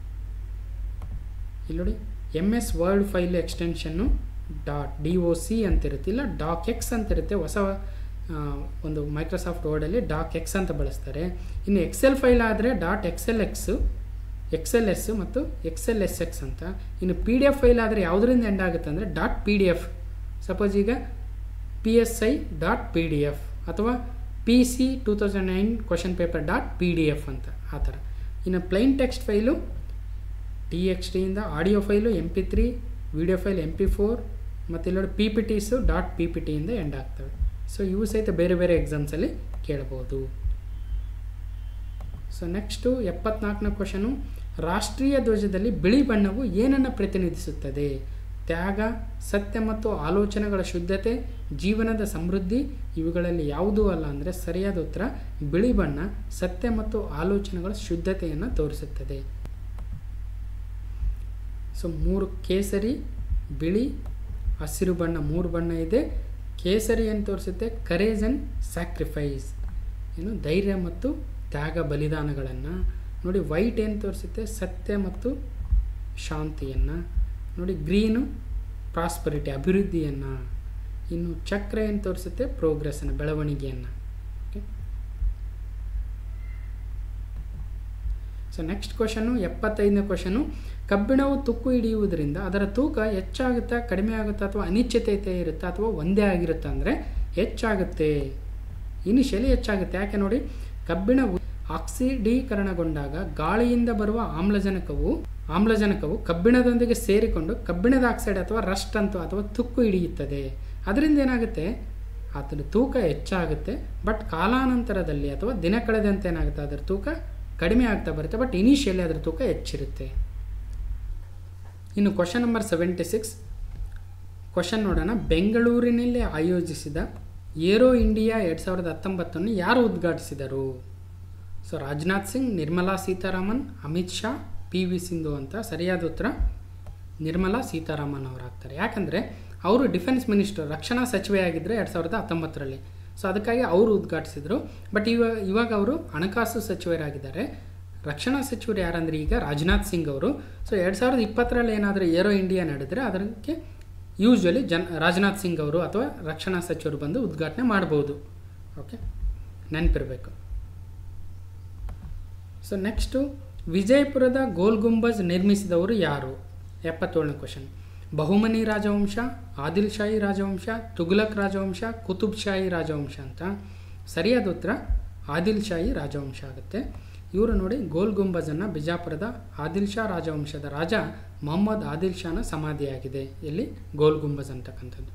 ಇಲ್ಲಿ ನೋಡಿ M S word file extension dot D O C ಅಂತಿರುತ್ತೆ ಇಲ್ಲ ಡಾಕ್ ಎಕ್ಸ್ ಅಂತಿರುತ್ತೆ ಹೊಸ ಒಂದು ಮೈಕ್ರೋಸಾಫ್ಟ್ ವರ್ಡಲ್ಲಿ ಡಾಕ್ ಎಕ್ಸ್ ಅಂತ ಬಳಸ್ತಾರೆ ಇನ್ನು ಎಕ್ಸೆಲ್ ಫೈಲ್ ಆದರೆ dot X L X X L S ಮತ್ತು ಎಕ್ಸೆಲ್ ಎಸ್ ಎಕ್ಸ್ ಅಂತ ಇನ್ನು ಪಿ ಡಿ ಎಫ್ ಫೈಲ್ ಆದರೆ ಯಾವುದರಿಂದ ಎಂಡ್ ಆಗುತ್ತೆ ಅಂದರೆ dot P D F suppose ಈಗ P S I dot P D F ಅಥವಾ P C two thousand nine question paper dot P D F ಅಂತ ಆ ಥರ ಇನ್ನು plain text file T X ಟಿಯಿಂದ audio file M P three video file M P four ಮತ್ತು ಇಲ್ಲಿ P P Ts dot P P ಟಿಯಿಂದ end ಆಗ್ತವೆ so ಇವು ಸಹಿತ ಬೇರೆ ಬೇರೆ ಎಕ್ಸಾಮ್ಸಲ್ಲಿ ಕೇಳ್ಬೋದು ಸೊ ನೆಕ್ಸ್ಟು ಎಪ್ಪತ್ನಾಲ್ಕನೇ ಕ್ವಶನು ರಾಷ್ಟ್ರೀಯ ಧ್ವಜದಲ್ಲಿ ಬಿಳಿ ಬಣ್ಣವು ಏನನ್ನು ಪ್ರತಿನಿಧಿಸುತ್ತದೆ ತ್ಯಾಗ ಸತ್ಯ ಮತ್ತು ಆಲೋಚನೆಗಳ ಶುದ್ಧತೆ ಜೀವನದ ಸಮೃದ್ಧಿ ಇವುಗಳಲ್ಲಿ ಯಾವುದೂ ಅಲ್ಲ ಅಂದರೆ ಸರಿಯಾದ ಉತ್ತರ ಬಿಳಿ ಬಣ್ಣ ಸತ್ಯ ಮತ್ತು ಆಲೋಚನೆಗಳ ಶುದ್ಧತೆಯನ್ನು ತೋರಿಸುತ್ತದೆ ಸೊ ಮೂರು ಕೇಸರಿ ಬಿಳಿ ಹಸಿರು ಬಣ್ಣ ಮೂರು ಬಣ್ಣ ಇದೆ ಕೇಸರಿ ಏನು ತೋರಿಸುತ್ತೆ ಕರೇಜ್ ಆ್ಯಂಡ್ ಸ್ಯಾಕ್ರಿಫೈಸ್ ಏನು ಧೈರ್ಯ ಮತ್ತು ತ್ಯಾಗ ಬಲಿದಾನಗಳನ್ನು ನೋಡಿ ವೈಟ್ ಏನು ತೋರಿಸುತ್ತೆ ಸತ್ಯ ಮತ್ತು ಶಾಂತಿಯನ್ನು ನೋಡಿ ಗ್ರೀನು ಪ್ರಾಸ್ಪರಿಟಿ ಅಭಿವೃದ್ಧಿಯನ್ನು ಇನ್ನು ಚಕ್ರ ಏನು ತೋರಿಸುತ್ತೆ ಪ್ರೋಗ್ರೆಸ್ಸನ್ನು ಬೆಳವಣಿಗೆಯನ್ನು ಓಕೆ ಸೊ ನೆಕ್ಸ್ಟ್ ಕ್ವಶನು ಎಪ್ಪತ್ತೈದನೇ ಕ್ವಶನು ಕಬ್ಬಿಣವು ತುಕ್ಕು ಹಿಡಿಯುವುದರಿಂದ ಅದರ ತೂಕ ಹೆಚ್ಚಾಗುತ್ತಾ ಕಡಿಮೆ ಆಗುತ್ತಾ ಅಥವಾ ಅನಿಶ್ಚಿತತೆ ಇರುತ್ತಾ ಅಥವಾ ಒಂದೇ ಆಗಿರುತ್ತಾ ಅಂದರೆ ಹೆಚ್ಚಾಗುತ್ತೆ ಇನಿಷಿಯಲಿ ಹೆಚ್ಚಾಗುತ್ತೆ ಯಾಕೆ ನೋಡಿ ಕಬ್ಬಿಣ ಆಕ್ಸಿಡೀಕರಣಗೊಂಡಾಗ ಗಾಳಿಯಿಂದ ಬರುವ ಆಮ್ಲಜನಕವು ಆಮ್ಲಜನಕವು ಕಬ್ಬಿಣದೊಂದಿಗೆ ಸೇರಿಕೊಂಡು ಕಬ್ಬಿಣದ ಆಕ್ಸೈಡ್ ಅಥವಾ ರಸ್ಟ್ ಅಂತ ಅಥವಾ ತುಕ್ಕು ಹಿಡಿಯುತ್ತದೆ ಅದರಿಂದ ಏನಾಗುತ್ತೆ ಅದರ ತೂಕ ಹೆಚ್ಚಾಗುತ್ತೆ ಬಟ್ ಕಾಲಾನಂತರದಲ್ಲಿ ಅಥವಾ ದಿನ ಕಳೆದಂತೆ ಏನಾಗುತ್ತೆ ಅದರ ತೂಕ ಕಡಿಮೆ ಆಗ್ತಾ ಬರುತ್ತೆ ಬಟ್ ಇನಿಷಿಯಲಿ ಅದರ ತೂಕ ಹೆಚ್ಚಿರುತ್ತೆ ಇನ್ನು question number seventy six question ನೋಡೋಣ ಬೆಂಗಳೂರಿನಲ್ಲಿ ಆಯೋಜಿಸಿದ ಏರೋ ಇಂಡಿಯಾ ಎರಡು ಸಾವಿರದ ಹತ್ತೊಂಬತ್ತನ್ನು ಯಾರು ಉದ್ಘಾಟಿಸಿದರು so Rajnath Singh Nirmala Sitharaman Amit Shah P V Sindhu ಅಂತ ಸರಿಯಾದ ಉತ್ತರ ನಿರ್ಮಲಾ ಸೀತಾರಾಮನ್ ಅವರಾಗ್ತಾರೆ ಯಾಕಂದರೆ ಅವರು ಡಿಫೆನ್ಸ್ ಮಿನಿಸ್ಟರ್ ರಕ್ಷಣಾ ಸಚಿವೆ ಆಗಿದ್ದರೆ ಎರಡು ಸಾವಿರದ ಹತ್ತೊಂಬತ್ತರಲ್ಲಿ ಸೊ ಅದಕ್ಕಾಗಿ ಅವರು ಉದ್ಘಾಟಿಸಿದರು ಬಟ್ ಇವಾಗ ಇವಾಗ ಅವರು ಹಣಕಾಸು ಸಚಿವರಾಗಿದ್ದಾರೆ ರಕ್ಷಣಾ ಸಚಿವರು ಯಾರಂದರೆ ಈಗ ರಾಜನಾಥ್ ಸಿಂಗ್ ಅವರು ಸೊ ಎರಡು ಸಾವಿರದ ಇಪ್ಪತ್ತರಲ್ಲಿ ಏನಾದರೂ ಏರೋ ಇಂಡಿಯಾ ನಡೆದರೆ ಅದಕ್ಕೆ ಯೂಶ್ವಲಿ ಜನ್ ರಾಜನಾಥ್ ಸಿಂಗ್ ಅವರು ಅಥವಾ ರಕ್ಷಣಾ ಸಚಿವರು ಬಂದು ಉದ್ಘಾಟನೆ ಮಾಡ್ಬೋದು ಓಕೆ ನೆನಪಿರಬೇಕು ಸೊ ನೆಕ್ಸ್ಟು ವಿಜಯಪುರದ ಗೋಲ್ ಗುಂಬಜ್ ನಿರ್ಮಿಸಿದವರು ಯಾರು ಎಪ್ಪತ್ತೇಳನೇ ಕ್ವಶನ್ ಬಹುಮನಿ ರಾಜವಂಶ ಆದಿಲ್ ಶಾಹಿ ರಾಜವಂಶ ತುಘಲಕ್ ರಾಜವಂಶ ಕುತುಬ್ ಶಾಹಿ ರಾಜವಂಶ ಅಂತ ಸರಿಯಾದ ಉತ್ತರ ಆದಿಲ್ ಶಾಹಿ ರಾಜವಂಶ ಆಗುತ್ತೆ ಇವರು ನೋಡಿ ಗೋಲ್ ಗುಂಬಜನ್ನು ಬಿಜಾಪುರದ ಆದಿಲ್ ಶಾ ರಾಜವಂಶದ ರಾಜ ಮೊಹಮ್ಮದ್ ಆದಿಲ್ ಶಾನ ಸಮಾಧಿಯಾಗಿದೆ ಇಲ್ಲಿ ಗೋಲ್ ಗುಂಬಜ್ ಅಂತಕ್ಕಂಥದ್ದು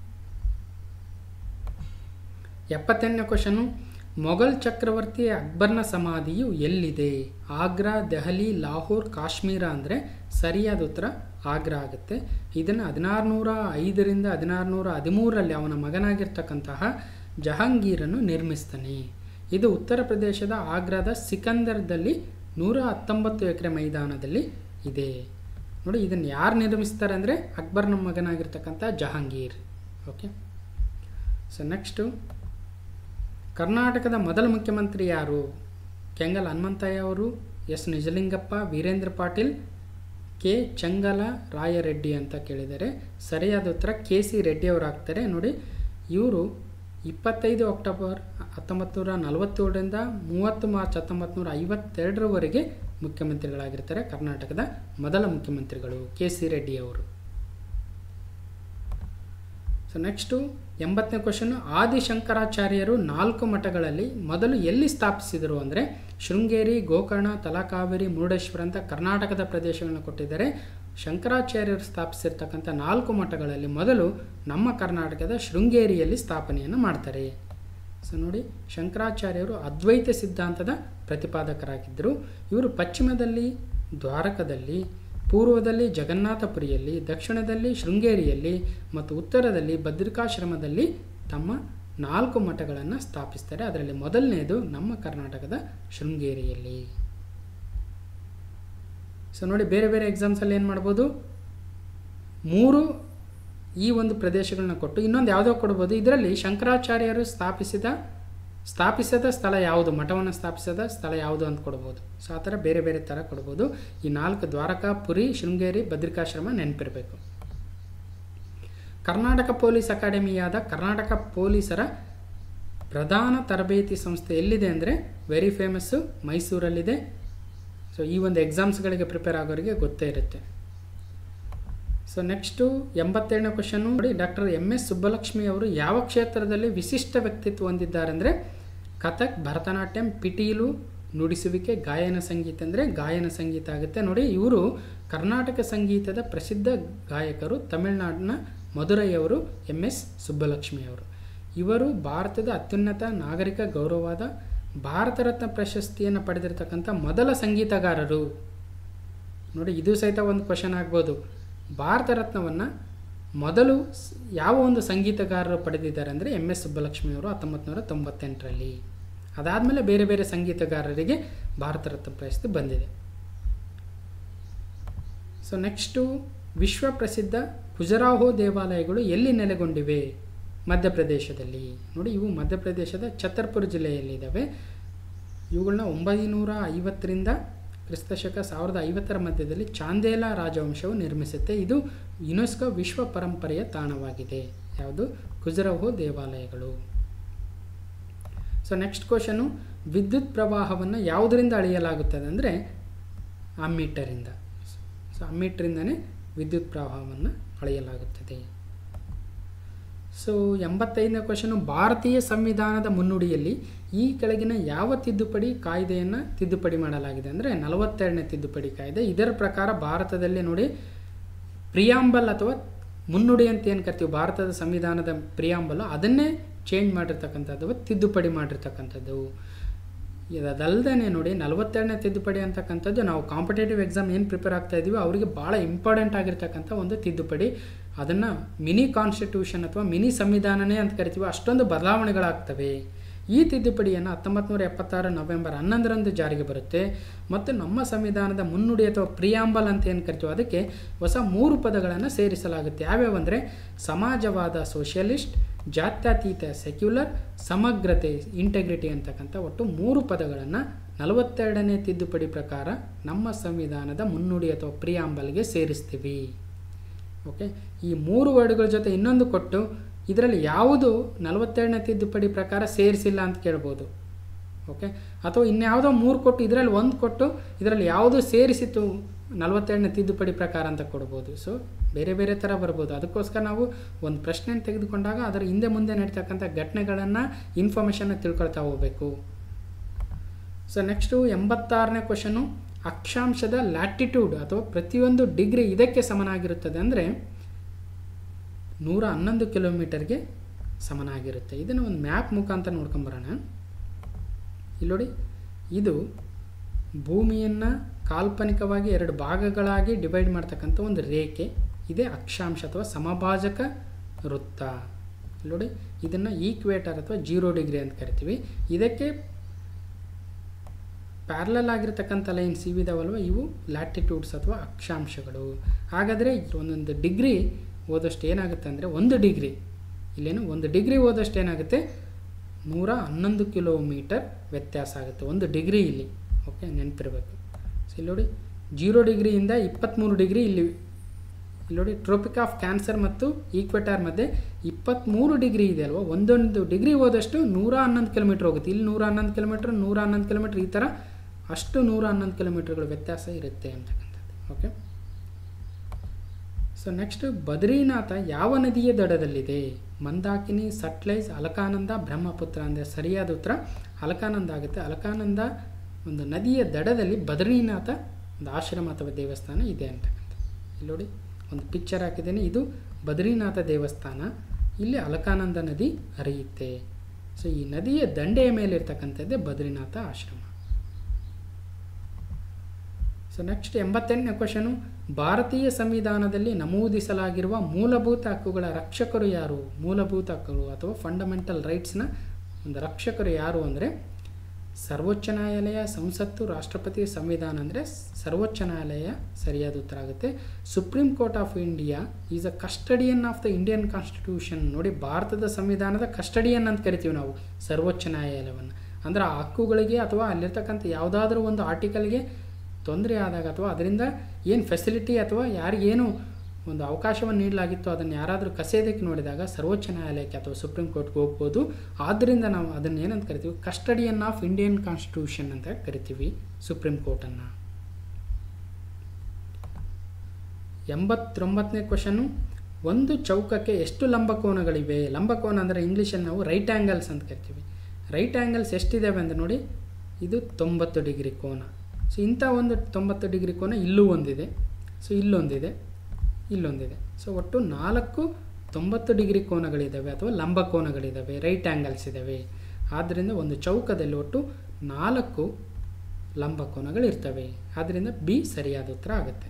ಎಪ್ಪತ್ತೆಂಟನೇ ಕ್ವಶನು ಮೊಘಲ್ ಚಕ್ರವರ್ತಿ ಅಕ್ಬರ್ನ ಸಮಾಧಿಯು ಎಲ್ಲಿದೆ ಆಗ್ರಾ ದೆಹಲಿ ಲಾಹೋರ್ ಕಾಶ್ಮೀರ ಅಂದರೆ ಸರಿಯಾದ ಉತ್ತರ ಆಗ್ರಾ ಆಗುತ್ತೆ ಇದನ್ನು ಹದಿನಾರುನೂರ ಐದರಿಂದ ಹದಿನಾರುನೂರ ಹದಿಮೂರರಲ್ಲಿ ಅವನ ಮಗನಾಗಿರ್ತಕ್ಕಂತಹ ಜಹಾಂಗೀರನ್ನು ನಿರ್ಮಿಸ್ತಾನೆ ಇದು ಉತ್ತರ ಪ್ರದೇಶದ ಆಗ್ರಾದ ಸಿಕಂದರ್ದಲ್ಲಿ ನೂರ ಹತ್ತೊಂಬತ್ತು ಎಕರೆ ಮೈದಾನದಲ್ಲಿ ಇದೆ ನೋಡಿ ಇದನ್ನು ಯಾರು ನಿರ್ಮಿಸ್ತಾರೆ ಅಂದರೆ ಅಕ್ಬರ್ನ ಮಗನಾಗಿರ್ತಕ್ಕಂಥ ಜಹಾಂಗೀರ್ ಓಕೆ ಸೊ ನೆಕ್ಸ್ಟು ಕರ್ನಾಟಕದ ಮೊದಲ ಮುಖ್ಯಮಂತ್ರಿ ಯಾರು ಕೆಂಗಲ್ ಹನುಮಂತಯ್ಯ ಅವರು ಎಸ್ ನಿಜಲಿಂಗಪ್ಪ ವೀರೇಂದ್ರ ಪಾಟೀಲ್ ಕೆ ಚಂಗಲ ರಾಯರೆಡ್ಡಿ ಅಂತ ಕೇಳಿದ್ದಾರೆ ಸರಿಯಾದ ಉತ್ತರ ಕೆ ಸಿ ರೆಡ್ಡಿ ಅವರು ಆಗ್ತಾರೆ ನೋಡಿ ಇವರು ಇಪ್ಪತ್ತೈದು ಅಕ್ಟೋಬರ್ ಹತ್ತೊಂಬತ್ತು ನೂರ ನಲವತ್ತೇಳರಿಂದ ಮೂವತ್ತು ಮಾರ್ಚ್ ಹತ್ತೊಂಬತ್ತು ನೂರ ಐವತ್ತೆರಡರವರೆಗೆ ಮುಖ್ಯಮಂತ್ರಿಗಳಾಗಿರ್ತಾರೆ ಕರ್ನಾಟಕದ ಮೊದಲ ಮುಖ್ಯಮಂತ್ರಿಗಳು ಕೆ ಸಿ ರೆಡ್ಡಿ ಅವರು ಸೊ ನೆಕ್ಸ್ಟು ಎಂಬತ್ತನೇ ಕ್ವಶನು ಆದಿಶಂಕರಾಚಾರ್ಯರು ನಾಲ್ಕು ಮಠಗಳಲ್ಲಿ ಮೊದಲು ಎಲ್ಲಿ ಸ್ಥಾಪಿಸಿದರು ಅಂದರೆ ಶೃಂಗೇರಿ ಗೋಕರ್ಣ ತಲಕಾವೇರಿ ಮುರುಡೇಶ್ವರ ಅಂತ ಕರ್ನಾಟಕದ ಪ್ರದೇಶಗಳನ್ನ ಕೊಟ್ಟಿದ್ದಾರೆ ಶಂಕರಾಚಾರ್ಯರು ಸ್ಥಾಪಿಸಿರ್ತಕ್ಕಂಥ ನಾಲ್ಕು ಮಠಗಳಲ್ಲಿ ಮೊದಲು ನಮ್ಮ ಕರ್ನಾಟಕದ ಶೃಂಗೇರಿಯಲ್ಲಿ ಸ್ಥಾಪನೆಯನ್ನು ಮಾಡ್ತಾರೆ ಸೊ ನೋಡಿ ಶಂಕರಾಚಾರ್ಯರು ಅದ್ವೈತ ಸಿದ್ಧಾಂತದ ಪ್ರತಿಪಾದಕರಾಗಿದ್ದರು ಇವರು ಪಶ್ಚಿಮದಲ್ಲಿ ದ್ವಾರಕದಲ್ಲಿ ಪೂರ್ವದಲ್ಲಿ ಜಗನ್ನಾಥಪುರಿಯಲ್ಲಿ ದಕ್ಷಿಣದಲ್ಲಿ ಶೃಂಗೇರಿಯಲ್ಲಿ ಮತ್ತು ಉತ್ತರದಲ್ಲಿ ಬದ್ರಿಕಾಶ್ರಮದಲ್ಲಿ ತಮ್ಮ ನಾಲ್ಕು ಮಠಗಳನ್ನು ಸ್ಥಾಪಿಸ್ತಾರೆ ಅದರಲ್ಲಿ ಮೊದಲನೆಯದು ನಮ್ಮ ಕರ್ನಾಟಕದ ಶೃಂಗೇರಿಯಲ್ಲಿ ಸೊ ನೋಡಿ ಬೇರೆ ಬೇರೆ ಎಕ್ಸಾಮ್ಸಲ್ಲಿ ಏನು ಮಾಡ್ಬೋದು ಮೂರು ಈ ಒಂದು ಪ್ರದೇಶಗಳನ್ನ ಕೊಟ್ಟು ಇನ್ನೊಂದು ಯಾವುದೋ ಕೊಡ್ಬೋದು ಇದರಲ್ಲಿ ಶಂಕರಾಚಾರ್ಯರು ಸ್ಥಾಪಿಸಿದ ಸ್ಥಾಪಿಸದ ಸ್ಥಳ ಯಾವುದು ಮಠವನ್ನು ಸ್ಥಾಪಿಸದ ಸ್ಥಳ ಯಾವುದು ಅಂತ ಕೊಡ್ಬೋದು ಸೊ ಆ ಥರ ಬೇರೆ ಬೇರೆ ಥರ ಕೊಡ್ಬೋದು ಈ ನಾಲ್ಕು ದ್ವಾರಕಾ ಪುರಿ ಶೃಂಗೇರಿ ಬದ್ರಿಕಾಶ್ರಮ ನೆನಪಿರಬೇಕು ಕರ್ನಾಟಕ ಪೊಲೀಸ್ ಅಕಾಡೆಮಿಯಾದ ಕರ್ನಾಟಕ ಪೊಲೀಸರ ಪ್ರಧಾನ ತರಬೇತಿ ಸಂಸ್ಥೆ ಎಲ್ಲಿದೆ ಅಂದರೆ ವೆರಿ ಫೇಮಸ್ಸು ಮೈಸೂರಲ್ಲಿದೆ ಸೊ ಈ ಒಂದು ಎಕ್ಸಾಮ್ಸ್ಗಳಿಗೆ ಪ್ರಿಪೇರ್ ಆಗೋರಿಗೆ ಗೊತ್ತೇ ಇರುತ್ತೆ ಸೊ ನೆಕ್ಸ್ಟು ಎಂಬತ್ತೇಳನೇ ಕ್ವಶನು ನೋಡಿ ಡಾಕ್ಟರ್ ಎಮ್ ಎಸ್ ಸುಬ್ಬಲಕ್ಷ್ಮಿ ಅವರು ಯಾವ ಕ್ಷೇತ್ರದಲ್ಲಿ ವಿಶಿಷ್ಟ ವ್ಯಕ್ತಿತ್ವ ಹೊಂದಿದ್ದಾರೆ ಅಂದರೆ ಕಥಕ್ ಭರತನಾಟ್ಯಂ ಪಿಟೀಲು ನುಡಿಸುವಿಕೆ ಗಾಯನ ಸಂಗೀತ ಅಂದರೆ ಗಾಯನ ಸಂಗೀತ ಆಗುತ್ತೆ ನೋಡಿ ಇವರು ಕರ್ನಾಟಕ ಸಂಗೀತದ ಪ್ರಸಿದ್ಧ ಗಾಯಕರು ತಮಿಳುನಾಡಿನ ಮಧುರೈಯವರು ಎಮ್ ಎಸ್ ಸುಬ್ಬಲಕ್ಷ್ಮಿ ಅವರು ಇವರು ಭಾರತದ ಅತ್ಯುನ್ನತ ನಾಗರಿಕ ಗೌರವವಾದ ಭಾರತ ರತ್ನ ಪ್ರಶಸ್ತಿಯನ್ನು ಪಡೆದಿರತಕ್ಕಂಥ ಮೊದಲ ಸಂಗೀತಗಾರರು ನೋಡಿ ಇದು ಸಹಿತ ಒಂದು ಕ್ವಶನ್ ಆಗ್ಬೋದು ಭಾರತ ರತ್ನವನ್ನು ಮೊದಲು ಯಾವ ಒಂದು ಸಂಗೀತಗಾರರು ಪಡೆದಿದ್ದಾರೆ ಅಂದರೆ ಎಮ್ ಎಸ್ ಸುಬ್ಬಲಕ್ಷ್ಮಿಯವರು ಹತ್ತೊಂಬತ್ತು ನೂರ ತೊಂಬತ್ತೆಂಟರಲ್ಲಿ ಅದಾದಮೇಲೆ ಬೇರೆ ಬೇರೆ ಸಂಗೀತಗಾರರಿಗೆ ಭಾರತ ರತ್ನ ಪ್ರಶಸ್ತಿ ಬಂದಿದೆ ಸೊ ನೆಕ್ಸ್ಟು ವಿಶ್ವ ಪ್ರಸಿದ್ಧ ಖುಜರಾಹೋ ದೇವಾಲಯಗಳು ಎಲ್ಲಿ ನೆಲೆಗೊಂಡಿವೆ ಮಧ್ಯಪ್ರದೇಶದಲ್ಲಿ ನೋಡಿ ಇವು ಮಧ್ಯಪ್ರದೇಶದ ಛತ್ತರ್ಪುರ ಜಿಲ್ಲೆಯಲ್ಲಿದ್ದಾವೆ ಇವುಗಳನ್ನ ಒಂಬೈನೂರ ಐವತ್ತರಿಂದ ಕ್ರಿಸ್ತಶಕ ಸಾವಿರದ ಐವತ್ತರ ಮಧ್ಯದಲ್ಲಿ ಚಾಂದೇಲ ರಾಜವಂಶವು ನಿರ್ಮಿಸುತ್ತೆ ಇದು ಯುನೆಸ್ಕೋ ವಿಶ್ವ ಪರಂಪರೆಯ ತಾಣವಾಗಿದೆ ಯಾವುದು ಖುಜರಹೋ ದೇವಾಲಯಗಳು ಸೊ ನೆಕ್ಸ್ಟ್ ಕ್ವಶನು ವಿದ್ಯುತ್ ಪ್ರವಾಹವನ್ನು ಯಾವುದರಿಂದ ಅಳೆಯಲಾಗುತ್ತದೆ ಅಂದರೆ ಅಮ್ಮೀಟರಿಂದ ಸೊ ಅಮ್ಮೀಟರಿಂದನೇ ವಿದ್ಯುತ್ ಪ್ರವಾಹವನ್ನು ಅಳೆಯಲಾಗುತ್ತದೆ ಸೊ ಎಂಬತ್ತೈದನೇ ಕ್ವಶನು ಭಾರತೀಯ ಸಂವಿಧಾನದ ಮುನ್ನುಡಿಯಲ್ಲಿ ಈ ಕೆಳಗಿನ ಯಾವ ತಿದ್ದುಪಡಿ ಕಾಯ್ದೆಯನ್ನು ತಿದ್ದುಪಡಿ ಮಾಡಲಾಗಿದೆ ಅಂದರೆ ನಲವತ್ತೆರಡನೇ ತಿದ್ದುಪಡಿ ಕಾಯ್ದೆ ಇದರ ಪ್ರಕಾರ ಭಾರತದಲ್ಲಿ ನೋಡಿ ಪ್ರಿಯಾಂಬಲ್ ಅಥವಾ ಮುನ್ನುಡಿ ಅಂತ ಏನು ಕರಿತೀವಿ ಭಾರತದ ಸಂವಿಧಾನದ ಪ್ರಿಯಾಂಬಲ್ ಅದನ್ನೇ ಚೇಂಜ್ ಮಾಡಿರ್ತಕ್ಕಂಥದ್ದು ತಿದ್ದುಪಡಿ ಮಾಡಿರ್ತಕ್ಕಂಥದ್ದು ಅದಲ್ಲದೆ ನೋಡಿ ನಲವತ್ತೆರಡನೇ ತಿದ್ದುಪಡಿ ಅಂತಕ್ಕಂಥದ್ದು ನಾವು ಕಾಂಪಿಟೇಟಿವ್ ಎಕ್ಸಾಮ್ ಏನು ಪ್ರಿಪೇರ್ ಆಗ್ತಾ ಇದೀವೋ ಅವರಿಗೆ ಭಾಳ ಇಂಪಾರ್ಟೆಂಟ್ ಆಗಿರ್ತಕ್ಕಂಥ ಒಂದು ತಿದ್ದುಪಡಿ ಅದನ್ನು ಮಿನಿ ಕಾನ್ಸ್ಟಿಟ್ಯೂಷನ್ ಅಥವಾ ಮಿನಿ ಸಂವಿಧಾನನೇ ಅಂತ ಕರಿತೀವಿ ಅಷ್ಟೊಂದು ಬದಲಾವಣೆಗಳಾಗ್ತವೆ ಈ ತಿದ್ದುಪಡಿಯನ್ನು ಹತ್ತೊಂಬತ್ತು ನೂರ ಎಪ್ಪತ್ತಾರು ನವೆಂಬರ್ ಹನ್ನೊಂದರಂದು ಜಾರಿಗೆ ಬರುತ್ತೆ ಮತ್ತು ನಮ್ಮ ಸಂವಿಧಾನದ ಮುನ್ನುಡಿ ಅಥವಾ ಪ್ರಿಯಾಂಬಲ್ ಅಂತ ಏನು ಕರಿತೀವಿ ಅದಕ್ಕೆ ಹೊಸ ಮೂರು ಪದಗಳನ್ನು ಸೇರಿಸಲಾಗುತ್ತೆ ಯಾವ್ಯಾವ ಅಂದರೆ ಸಮಾಜವಾದ ಸೋಷಿಯಲಿಸ್ಟ್ ಜಾತ್ಯತೀತ ಸೆಕ್ಯುಲರ್ ಸಮಗ್ರತೆ ಇಂಟೆಗ್ರಿಟಿ ಅಂತಕ್ಕಂಥ ಒಟ್ಟು ಮೂರು ಪದಗಳನ್ನು ನಲವತ್ತೆರಡನೇ ತಿದ್ದುಪಡಿ ಪ್ರಕಾರ ನಮ್ಮ ಸಂವಿಧಾನದ ಮುನ್ನುಡಿ ಅಥವಾ ಪ್ರಿಯಾಂಬಲ್ಗೆ ಸೇರಿಸ್ತೀವಿ ಓಕೆ ಈ ಮೂರು ವರ್ಡ್ಗಳ ಜೊತೆ ಇನ್ನೊಂದು ಕೊಟ್ಟು ಇದರಲ್ಲಿ ಯಾವುದು ನಲವತ್ತೆರಡನೇ ತಿದ್ದುಪಡಿ ಪ್ರಕಾರ ಸೇರಿಸಿಲ್ಲ ಅಂತ ಕೇಳ್ಬೋದು ಓಕೆ ಅಥವಾ ಇನ್ಯಾವುದೋ ಮೂರು ಕೊಟ್ಟು ಇದರಲ್ಲಿ ಒಂದು ಕೊಟ್ಟು ಇದರಲ್ಲಿ ಯಾವುದು ಸೇರಿಸಿತು ನಲವತ್ತೆರಡನೇ ತಿದ್ದುಪಡಿ ಪ್ರಕಾರ ಅಂತ ಕೊಡ್ಬೋದು ಸೊ ಬೇರೆ ಬೇರೆ ಥರ ಬರ್ಬೋದು ಅದಕ್ಕೋಸ್ಕರ ನಾವು ಒಂದು ಪ್ರಶ್ನೆ ತೆಗೆದುಕೊಂಡಾಗ ಅದರ ಹಿಂದೆ ಮುಂದೆ ನಡೀತಕ್ಕಂಥ ಘಟನೆಗಳನ್ನು ಇನ್ಫಾರ್ಮೇಷನ್ನ ತಿಳ್ಕೊಳ್ತಾ ಹೋಗಬೇಕು ಸೊ ನೆಕ್ಸ್ಟು ಎಂಬತ್ತಾರನೇ ಕ್ವಶನು ಅಕ್ಷಾಂಶದ ಲ್ಯಾಟಿಟ್ಯೂಡ್ ಅಥವಾ ಪ್ರತಿಯೊಂದು ಡಿಗ್ರಿ ಇದಕ್ಕೆ ಸಮನಾಗಿರುತ್ತದೆ ಅಂದರೆ ನೂರ ಹನ್ನೊಂದು ಕಿಲೋಮೀಟರ್ಗೆ ಸಮನಾಗಿರುತ್ತೆ ಇದನ್ನು ಒಂದು ಮ್ಯಾಪ್ ಮುಖಾಂತರ ನೋಡ್ಕೊಂಬರೋಣ ಇಲ್ಲಿ ನೋಡಿ ಇದು ಭೂಮಿಯನ್ನು ಕಾಲ್ಪನಿಕವಾಗಿ ಎರಡು ಭಾಗಗಳಾಗಿ ಡಿವೈಡ್ ಮಾಡ್ತಕ್ಕಂಥ ಒಂದು ರೇಖೆ ಇದೇ ಅಕ್ಷಾಂಶ ಅಥವಾ ಸಮಭಾಜಕ ವೃತ್ತ ಇಲ್ಲಿ ನೋಡಿ ಇದನ್ನು ಈಕ್ವೇಟರ್ ಅಥವಾ ಜೀರೋ ಡಿಗ್ರಿ ಅಂತ ಕರಿತೀವಿ ಇದಕ್ಕೆ ಪ್ಯಾರಲಲ್ ಆಗಿರ್ತಕ್ಕಂಥ ಲೈನ್ಸ್ ಇವಿದಾವಲ್ವ ಇವು ಲ್ಯಾಟಿಟ್ಯೂಡ್ಸ್ ಅಥವಾ ಅಕ್ಷಾಂಶಗಳು ಹಾಗಾದರೆ ಒಂದೊಂದು ಡಿಗ್ರಿ ಓದಷ್ಟು ಏನಾಗುತ್ತೆ ಅಂದರೆ ಒಂದು ಡಿಗ್ರಿ ಇಲ್ಲೇನು ಒಂದು ಡಿಗ್ರಿ ಓದಷ್ಟು ಏನಾಗುತ್ತೆ ನೂರ ಹನ್ನೊಂದು ಕಿಲೋಮೀಟರ್ ವ್ಯತ್ಯಾಸ ಆಗುತ್ತೆ ಒಂದು ಡಿಗ್ರಿ ಇಲ್ಲಿ ಓಕೆ ನೆನಪಿರಬೇಕು ಸೊ ಇಲ್ಲಿ ನೋಡಿ ಜೀರೋ ಡಿಗ್ರಿಯಿಂದ ಇಪ್ಪತ್ತ್ಮೂರು ಡಿಗ್ರಿ ಇಲ್ಲಿ ಇಲ್ಲಿ ನೋಡಿ ಟ್ರೋಪಿಕ್ ಆಫ್ ಕ್ಯಾನ್ಸರ್ ಮತ್ತು ಈಕ್ವೆಟಾರ್ ಮಧ್ಯೆ ಇಪ್ಪತ್ತ್ಮೂರು ಡಿಗ್ರಿ ಇದೆ ಅಲ್ವಾ ಒಂದೊಂದು ಡಿಗ್ರಿ ಹೋದಷ್ಟು ನೂರ ಹನ್ನೊಂದು ಕಿಲೋಮೀಟ್ರ್ ಹೋಗುತ್ತೆ ಇಲ್ಲಿ ನೂರ ಹನ್ನೊಂದು ಕಿಲೋಮೀಟ್ರ್ ನೂರ ಹನ್ನೊಂದು ಕಿಲೋಮೀಟ್ರ್ ಈ ಥರ ಅಷ್ಟು ನೂರ ಹನ್ನೊಂದು ಕಿಲೋಮೀಟ್ರ್ಗಳು ವ್ಯತ್ಯಾಸ ಇರುತ್ತೆ ಅಂತಕ್ಕಂಥದ್ದು ಓಕೆ ಸೊ ನೆಕ್ಸ್ಟ್ ಬದ್ರಿನಾಥ ಯಾವ ನದಿಯ ದಡದಲ್ಲಿದೆ ಮಂದಾಕಿನಿ ಸಟ್ಲೈಜ್ ಅಲಕಾನಂದ ಬ್ರಹ್ಮಪುತ್ರ ಅಂದರೆ ಸರಿಯಾದ ಉತ್ತರ ಅಲಕಾನಂದ ಆಗುತ್ತೆ ಅಲಕಾನಂದ ಒಂದು ನದಿಯ ದಡದಲ್ಲಿ ಬದ್ರಿನಾಥ ಒಂದು ಆಶ್ರಮ ಅಥವಾ ದೇವಸ್ಥಾನ ಇದೆ ಅಂತಕ್ಕಂಥ ಇಲ್ಲಿ ನೋಡಿ ಒಂದು ಪಿಕ್ಚರ್ ಹಾಕಿದ್ದೇನೆ ಇದು ಬದ್ರಿನಾಥ ದೇವಸ್ಥಾನ ಇಲ್ಲಿ ಅಲಕಾನಂದ ನದಿ ಹರಿಯುತ್ತೆ ಸೊ ಈ ನದಿಯ ದಂಡೆಯ ಮೇಲೆ ಇರ್ತಕ್ಕಂಥದ್ದೇ ಬದ್ರಿನಾಥ ಆಶ್ರಮ ಸೊ ನೆಕ್ಸ್ಟ್ ಎಂಬತ್ತೆಂಟನೇ ಕ್ವಶನು ಭಾರತೀಯ ಸಂವಿಧಾನದಲ್ಲಿ ನಮೂದಿಸಲಾಗಿರುವ ಮೂಲಭೂತ ಹಕ್ಕುಗಳ ರಕ್ಷಕರು ಯಾರು ಮೂಲಭೂತ ಹಕ್ಕುಗಳು ಅಥವಾ ಫಂಡಮೆಂಟಲ್ ರೈಟ್ಸ್ನ ಒಂದು ರಕ್ಷಕರು ಯಾರು ಅಂದರೆ ಸರ್ವೋಚ್ಚ ನ್ಯಾಯಾಲಯ ಸಂಸತ್ತು ರಾಷ್ಟ್ರಪತಿ ಸಂವಿಧಾನ ಅಂದರೆ ಸರ್ವೋಚ್ಚ ನ್ಯಾಯಾಲಯ ಸರಿಯಾದ ಉತ್ತರ ಆಗುತ್ತೆ supreme court of India is a custodian of the Indian constitution ನೋಡಿ ಭಾರತದ ಸಂವಿಧಾನದ ಕಸ್ಟಡಿಯನ್ ಅಂತ ಕರಿತೀವಿ ನಾವು ಸರ್ವೋಚ್ಚ ನ್ಯಾಯಾಲಯವನ್ನು ಅಂದರೆ ಆ ಹಕ್ಕುಗಳಿಗೆ ಅಥವಾ ಅಲ್ಲಿರ್ತಕ್ಕಂಥ ಯಾವುದಾದ್ರೂ ಒಂದು ಆರ್ಟಿಕಲ್ಗೆ ತೊಂದರೆ ಆದಾಗ ಅಥವಾ ಅದರಿಂದ ಏನು ಫೆಸಿಲಿಟಿ ಅಥವಾ ಯಾರಿಗೇನು ಒಂದು ಅವಕಾಶವನ್ನು ನೀಡಲಾಗಿತ್ತು ಅದನ್ನು ಯಾರಾದರೂ ಕಸೇದಕ್ಕೆ ನೋಡಿದಾಗ ಸರ್ವೋಚ್ಚ ನ್ಯಾಯಾಲಯಕ್ಕೆ ಅಥವಾ ಸುಪ್ರೀಂ ಕೋರ್ಟ್ಗೆ ಹೋಗ್ಬೋದು ಆದ್ದರಿಂದ ನಾವು ಅದನ್ನು ಏನಂತ ಕರಿತೀವಿ ಕಸ್ಟಡಿಯನ್ ಆಫ್ ಇಂಡಿಯನ್ ಕಾನ್ಸ್ಟಿಟ್ಯೂಷನ್ ಅಂತ ಕರಿತೀವಿ ಸುಪ್ರೀಂ ಕೋರ್ಟನ್ನು ಎಂಬತ್ತೊಂಬತ್ತನೇ ಕ್ವಶನು ಒಂದು ಚೌಕಕ್ಕೆ ಎಷ್ಟು ಲಂಬಕೋನಗಳಿವೆ ಲಂಬಕೋನ ಅಂದರೆ ಇಂಗ್ಲೀಷಲ್ಲಿ ನಾವು ರೈಟ್ ಆ್ಯಂಗಲ್ಸ್ ಅಂತ ಕರಿತೀವಿ ರೈಟ್ ಆ್ಯಂಗಲ್ಸ್ ಎಷ್ಟಿದ್ದಾವೆ ಅಂದರೆ ನೋಡಿ ಇದು ತೊಂಬತ್ತು ಡಿಗ್ರಿ ಕೋನ ಸೊ ಇಂಥ ಒಂದು ತೊಂಬತ್ತು ಡಿಗ್ರಿ ಕೋನ ಇಲ್ಲೂ ಒಂದಿದೆ ಸೊ ಇಲ್ಲೊಂದಿದೆ ಇಲ್ಲೊಂದಿದೆ ಸೊ ಒಟ್ಟು ನಾಲ್ಕು ತೊಂಬತ್ತು ಡಿಗ್ರಿ ಕೋನಗಳಿದ್ದಾವೆ ಅಥವಾ ಲಂಬ ಕೋನಗಳಿದ್ದಾವೆ ರೈಟ್ ಆ್ಯಂಗಲ್ಸ್ ಇದ್ದಾವೆ ಆದ್ದರಿಂದ ಒಂದು ಚೌಕದಲ್ಲಿ ಒಟ್ಟು ನಾಲ್ಕು ಲಂಬ ಕೋನಗಳಿರ್ತವೆ ಆದ್ದರಿಂದ ಬಿ ಸರಿಯಾದ ಉತ್ತರ ಆಗುತ್ತೆ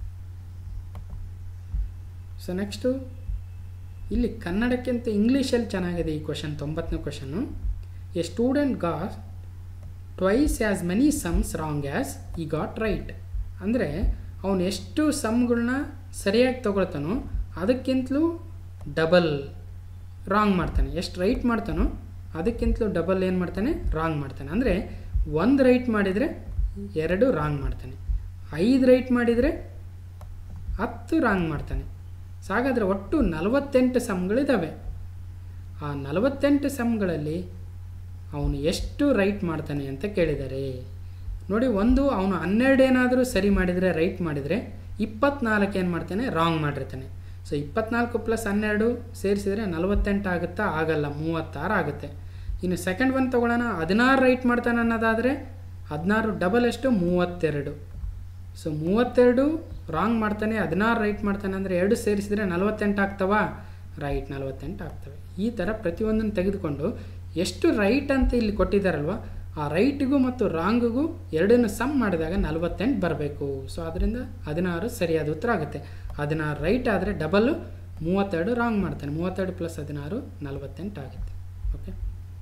ಸೊ ನೆಕ್ಸ್ಟು ಇಲ್ಲಿ ಕನ್ನಡಕ್ಕಿಂತ ಇಂಗ್ಲೀಷಲ್ಲಿ ಚೆನ್ನಾಗಿದೆ ಈ ಕ್ವಶನ್ ತೊಂಬತ್ತನೇ question a student got twice as many sums wrong as he got right ಅಂದರೆ ಅವನು ಎಷ್ಟು ಸಮ್ಗಳನ್ನ ಸರಿಯಾಗಿ ತೊಗೊಳ್ತಾನೋ ಅದಕ್ಕಿಂತಲೂ ಡಬಲ್ ರಾಂಗ್ ಮಾಡ್ತಾನೆ ಎಷ್ಟು ರೈಟ್ ಮಾಡ್ತಾನೋ ಅದಕ್ಕಿಂತಲೂ ಡಬಲ್ ಏನು ಮಾಡ್ತಾನೆ ರಾಂಗ್ ಮಾಡ್ತಾನೆ ಅಂದರೆ ಒಂದು ರೈಟ್ ಮಾಡಿದರೆ ಎರಡು ರಾಂಗ್ ಮಾಡ್ತಾನೆ ಐದು ರೈಟ್ ಮಾಡಿದರೆ ಹತ್ತು ರಾಂಗ್ ಮಾಡ್ತಾನೆ ಸೊ ಹಾಗಾದರೆ ಒಟ್ಟು ನಲವತ್ತೆಂಟು ಸಮ್ಗಳಿದ್ದಾವೆ ಆ ನಲವತ್ತೆಂಟು ಸಮ್ಗಳಲ್ಲಿ ಅವನು ಎಷ್ಟು ರೈಟ್ ಮಾಡ್ತಾನೆ ಅಂತ ಕೇಳಿದ್ದಾರೆ ನೋಡಿ ಒಂದು ಅವನು ಹನ್ನೆರಡು ಏನಾದರೂ ಸರಿ ಮಾಡಿದರೆ ರೈಟ್ ಮಾಡಿದರೆ ಇಪ್ಪತ್ನಾಲ್ಕು ಏನು ಮಾಡ್ತಾನೆ ರಾಂಗ್ ಮಾಡಿರ್ತಾನೆ ಸೊ ಇಪ್ಪತ್ನಾಲ್ಕು ಪ್ಲಸ್ ಹನ್ನೆರಡು ಸೇರಿಸಿದರೆ ನಲವತ್ತೆಂಟು ಆಗುತ್ತಾ ಆಗಲ್ಲ ಮೂವತ್ತಾರು ಆಗುತ್ತೆ ಇನ್ನು ಸೆಕೆಂಡ್ ಒನ್ ತೊಗೊಳ್ಳೋಣ ಹದಿನಾರು ರೈಟ್ ಮಾಡ್ತಾನೆ ಅನ್ನೋದಾದರೆ ಹದಿನಾರು ಡಬಲ್ ಎಷ್ಟು ಮೂವತ್ತೆರಡು ಸೊ ಮೂವತ್ತೆರಡು ರಾಂಗ್ ಮಾಡ್ತಾನೆ ಹದಿನಾರು ರೈಟ್ ಮಾಡ್ತಾನೆ ಅಂದರೆ ಎರಡು ಸೇರಿಸಿದರೆ ನಲವತ್ತೆಂಟು ಆಗ್ತವಾ ರೈಟ್ ನಲವತ್ತೆಂಟು ಆಗ್ತವೆ ಈ ಥರ ಪ್ರತಿಯೊಂದನ್ನು ತೆಗೆದುಕೊಂಡು ಎಷ್ಟು ರೈಟ್ ಅಂತ ಇಲ್ಲಿ ಕೊಟ್ಟಿದ್ದಾರಲ್ವ ಆ ರೈಟಿಗೂ ಮತ್ತು ರಾಂಗಿಗೂ ಎರಡನ್ನು ಸಮ್ ಮಾಡಿದಾಗ ನಲವತ್ತೆಂಟು ಬರಬೇಕು ಸೊ ಅದರಿಂದ ಹದಿನಾರು ಸರಿಯಾದ ಉತ್ತರ ಆಗುತ್ತೆ ಹದಿನಾರು ರೈಟ್ ಆದರೆ ಡಬಲ್ಲು ಮೂವತ್ತೆರಡು ರಾಂಗ್ ಮಾಡ್ತಾನೆ ಮೂವತ್ತೆರಡು ಪ್ಲಸ್ ಹದಿನಾರು ನಲವತ್ತೆಂಟು ಆಗುತ್ತೆ ಓಕೆ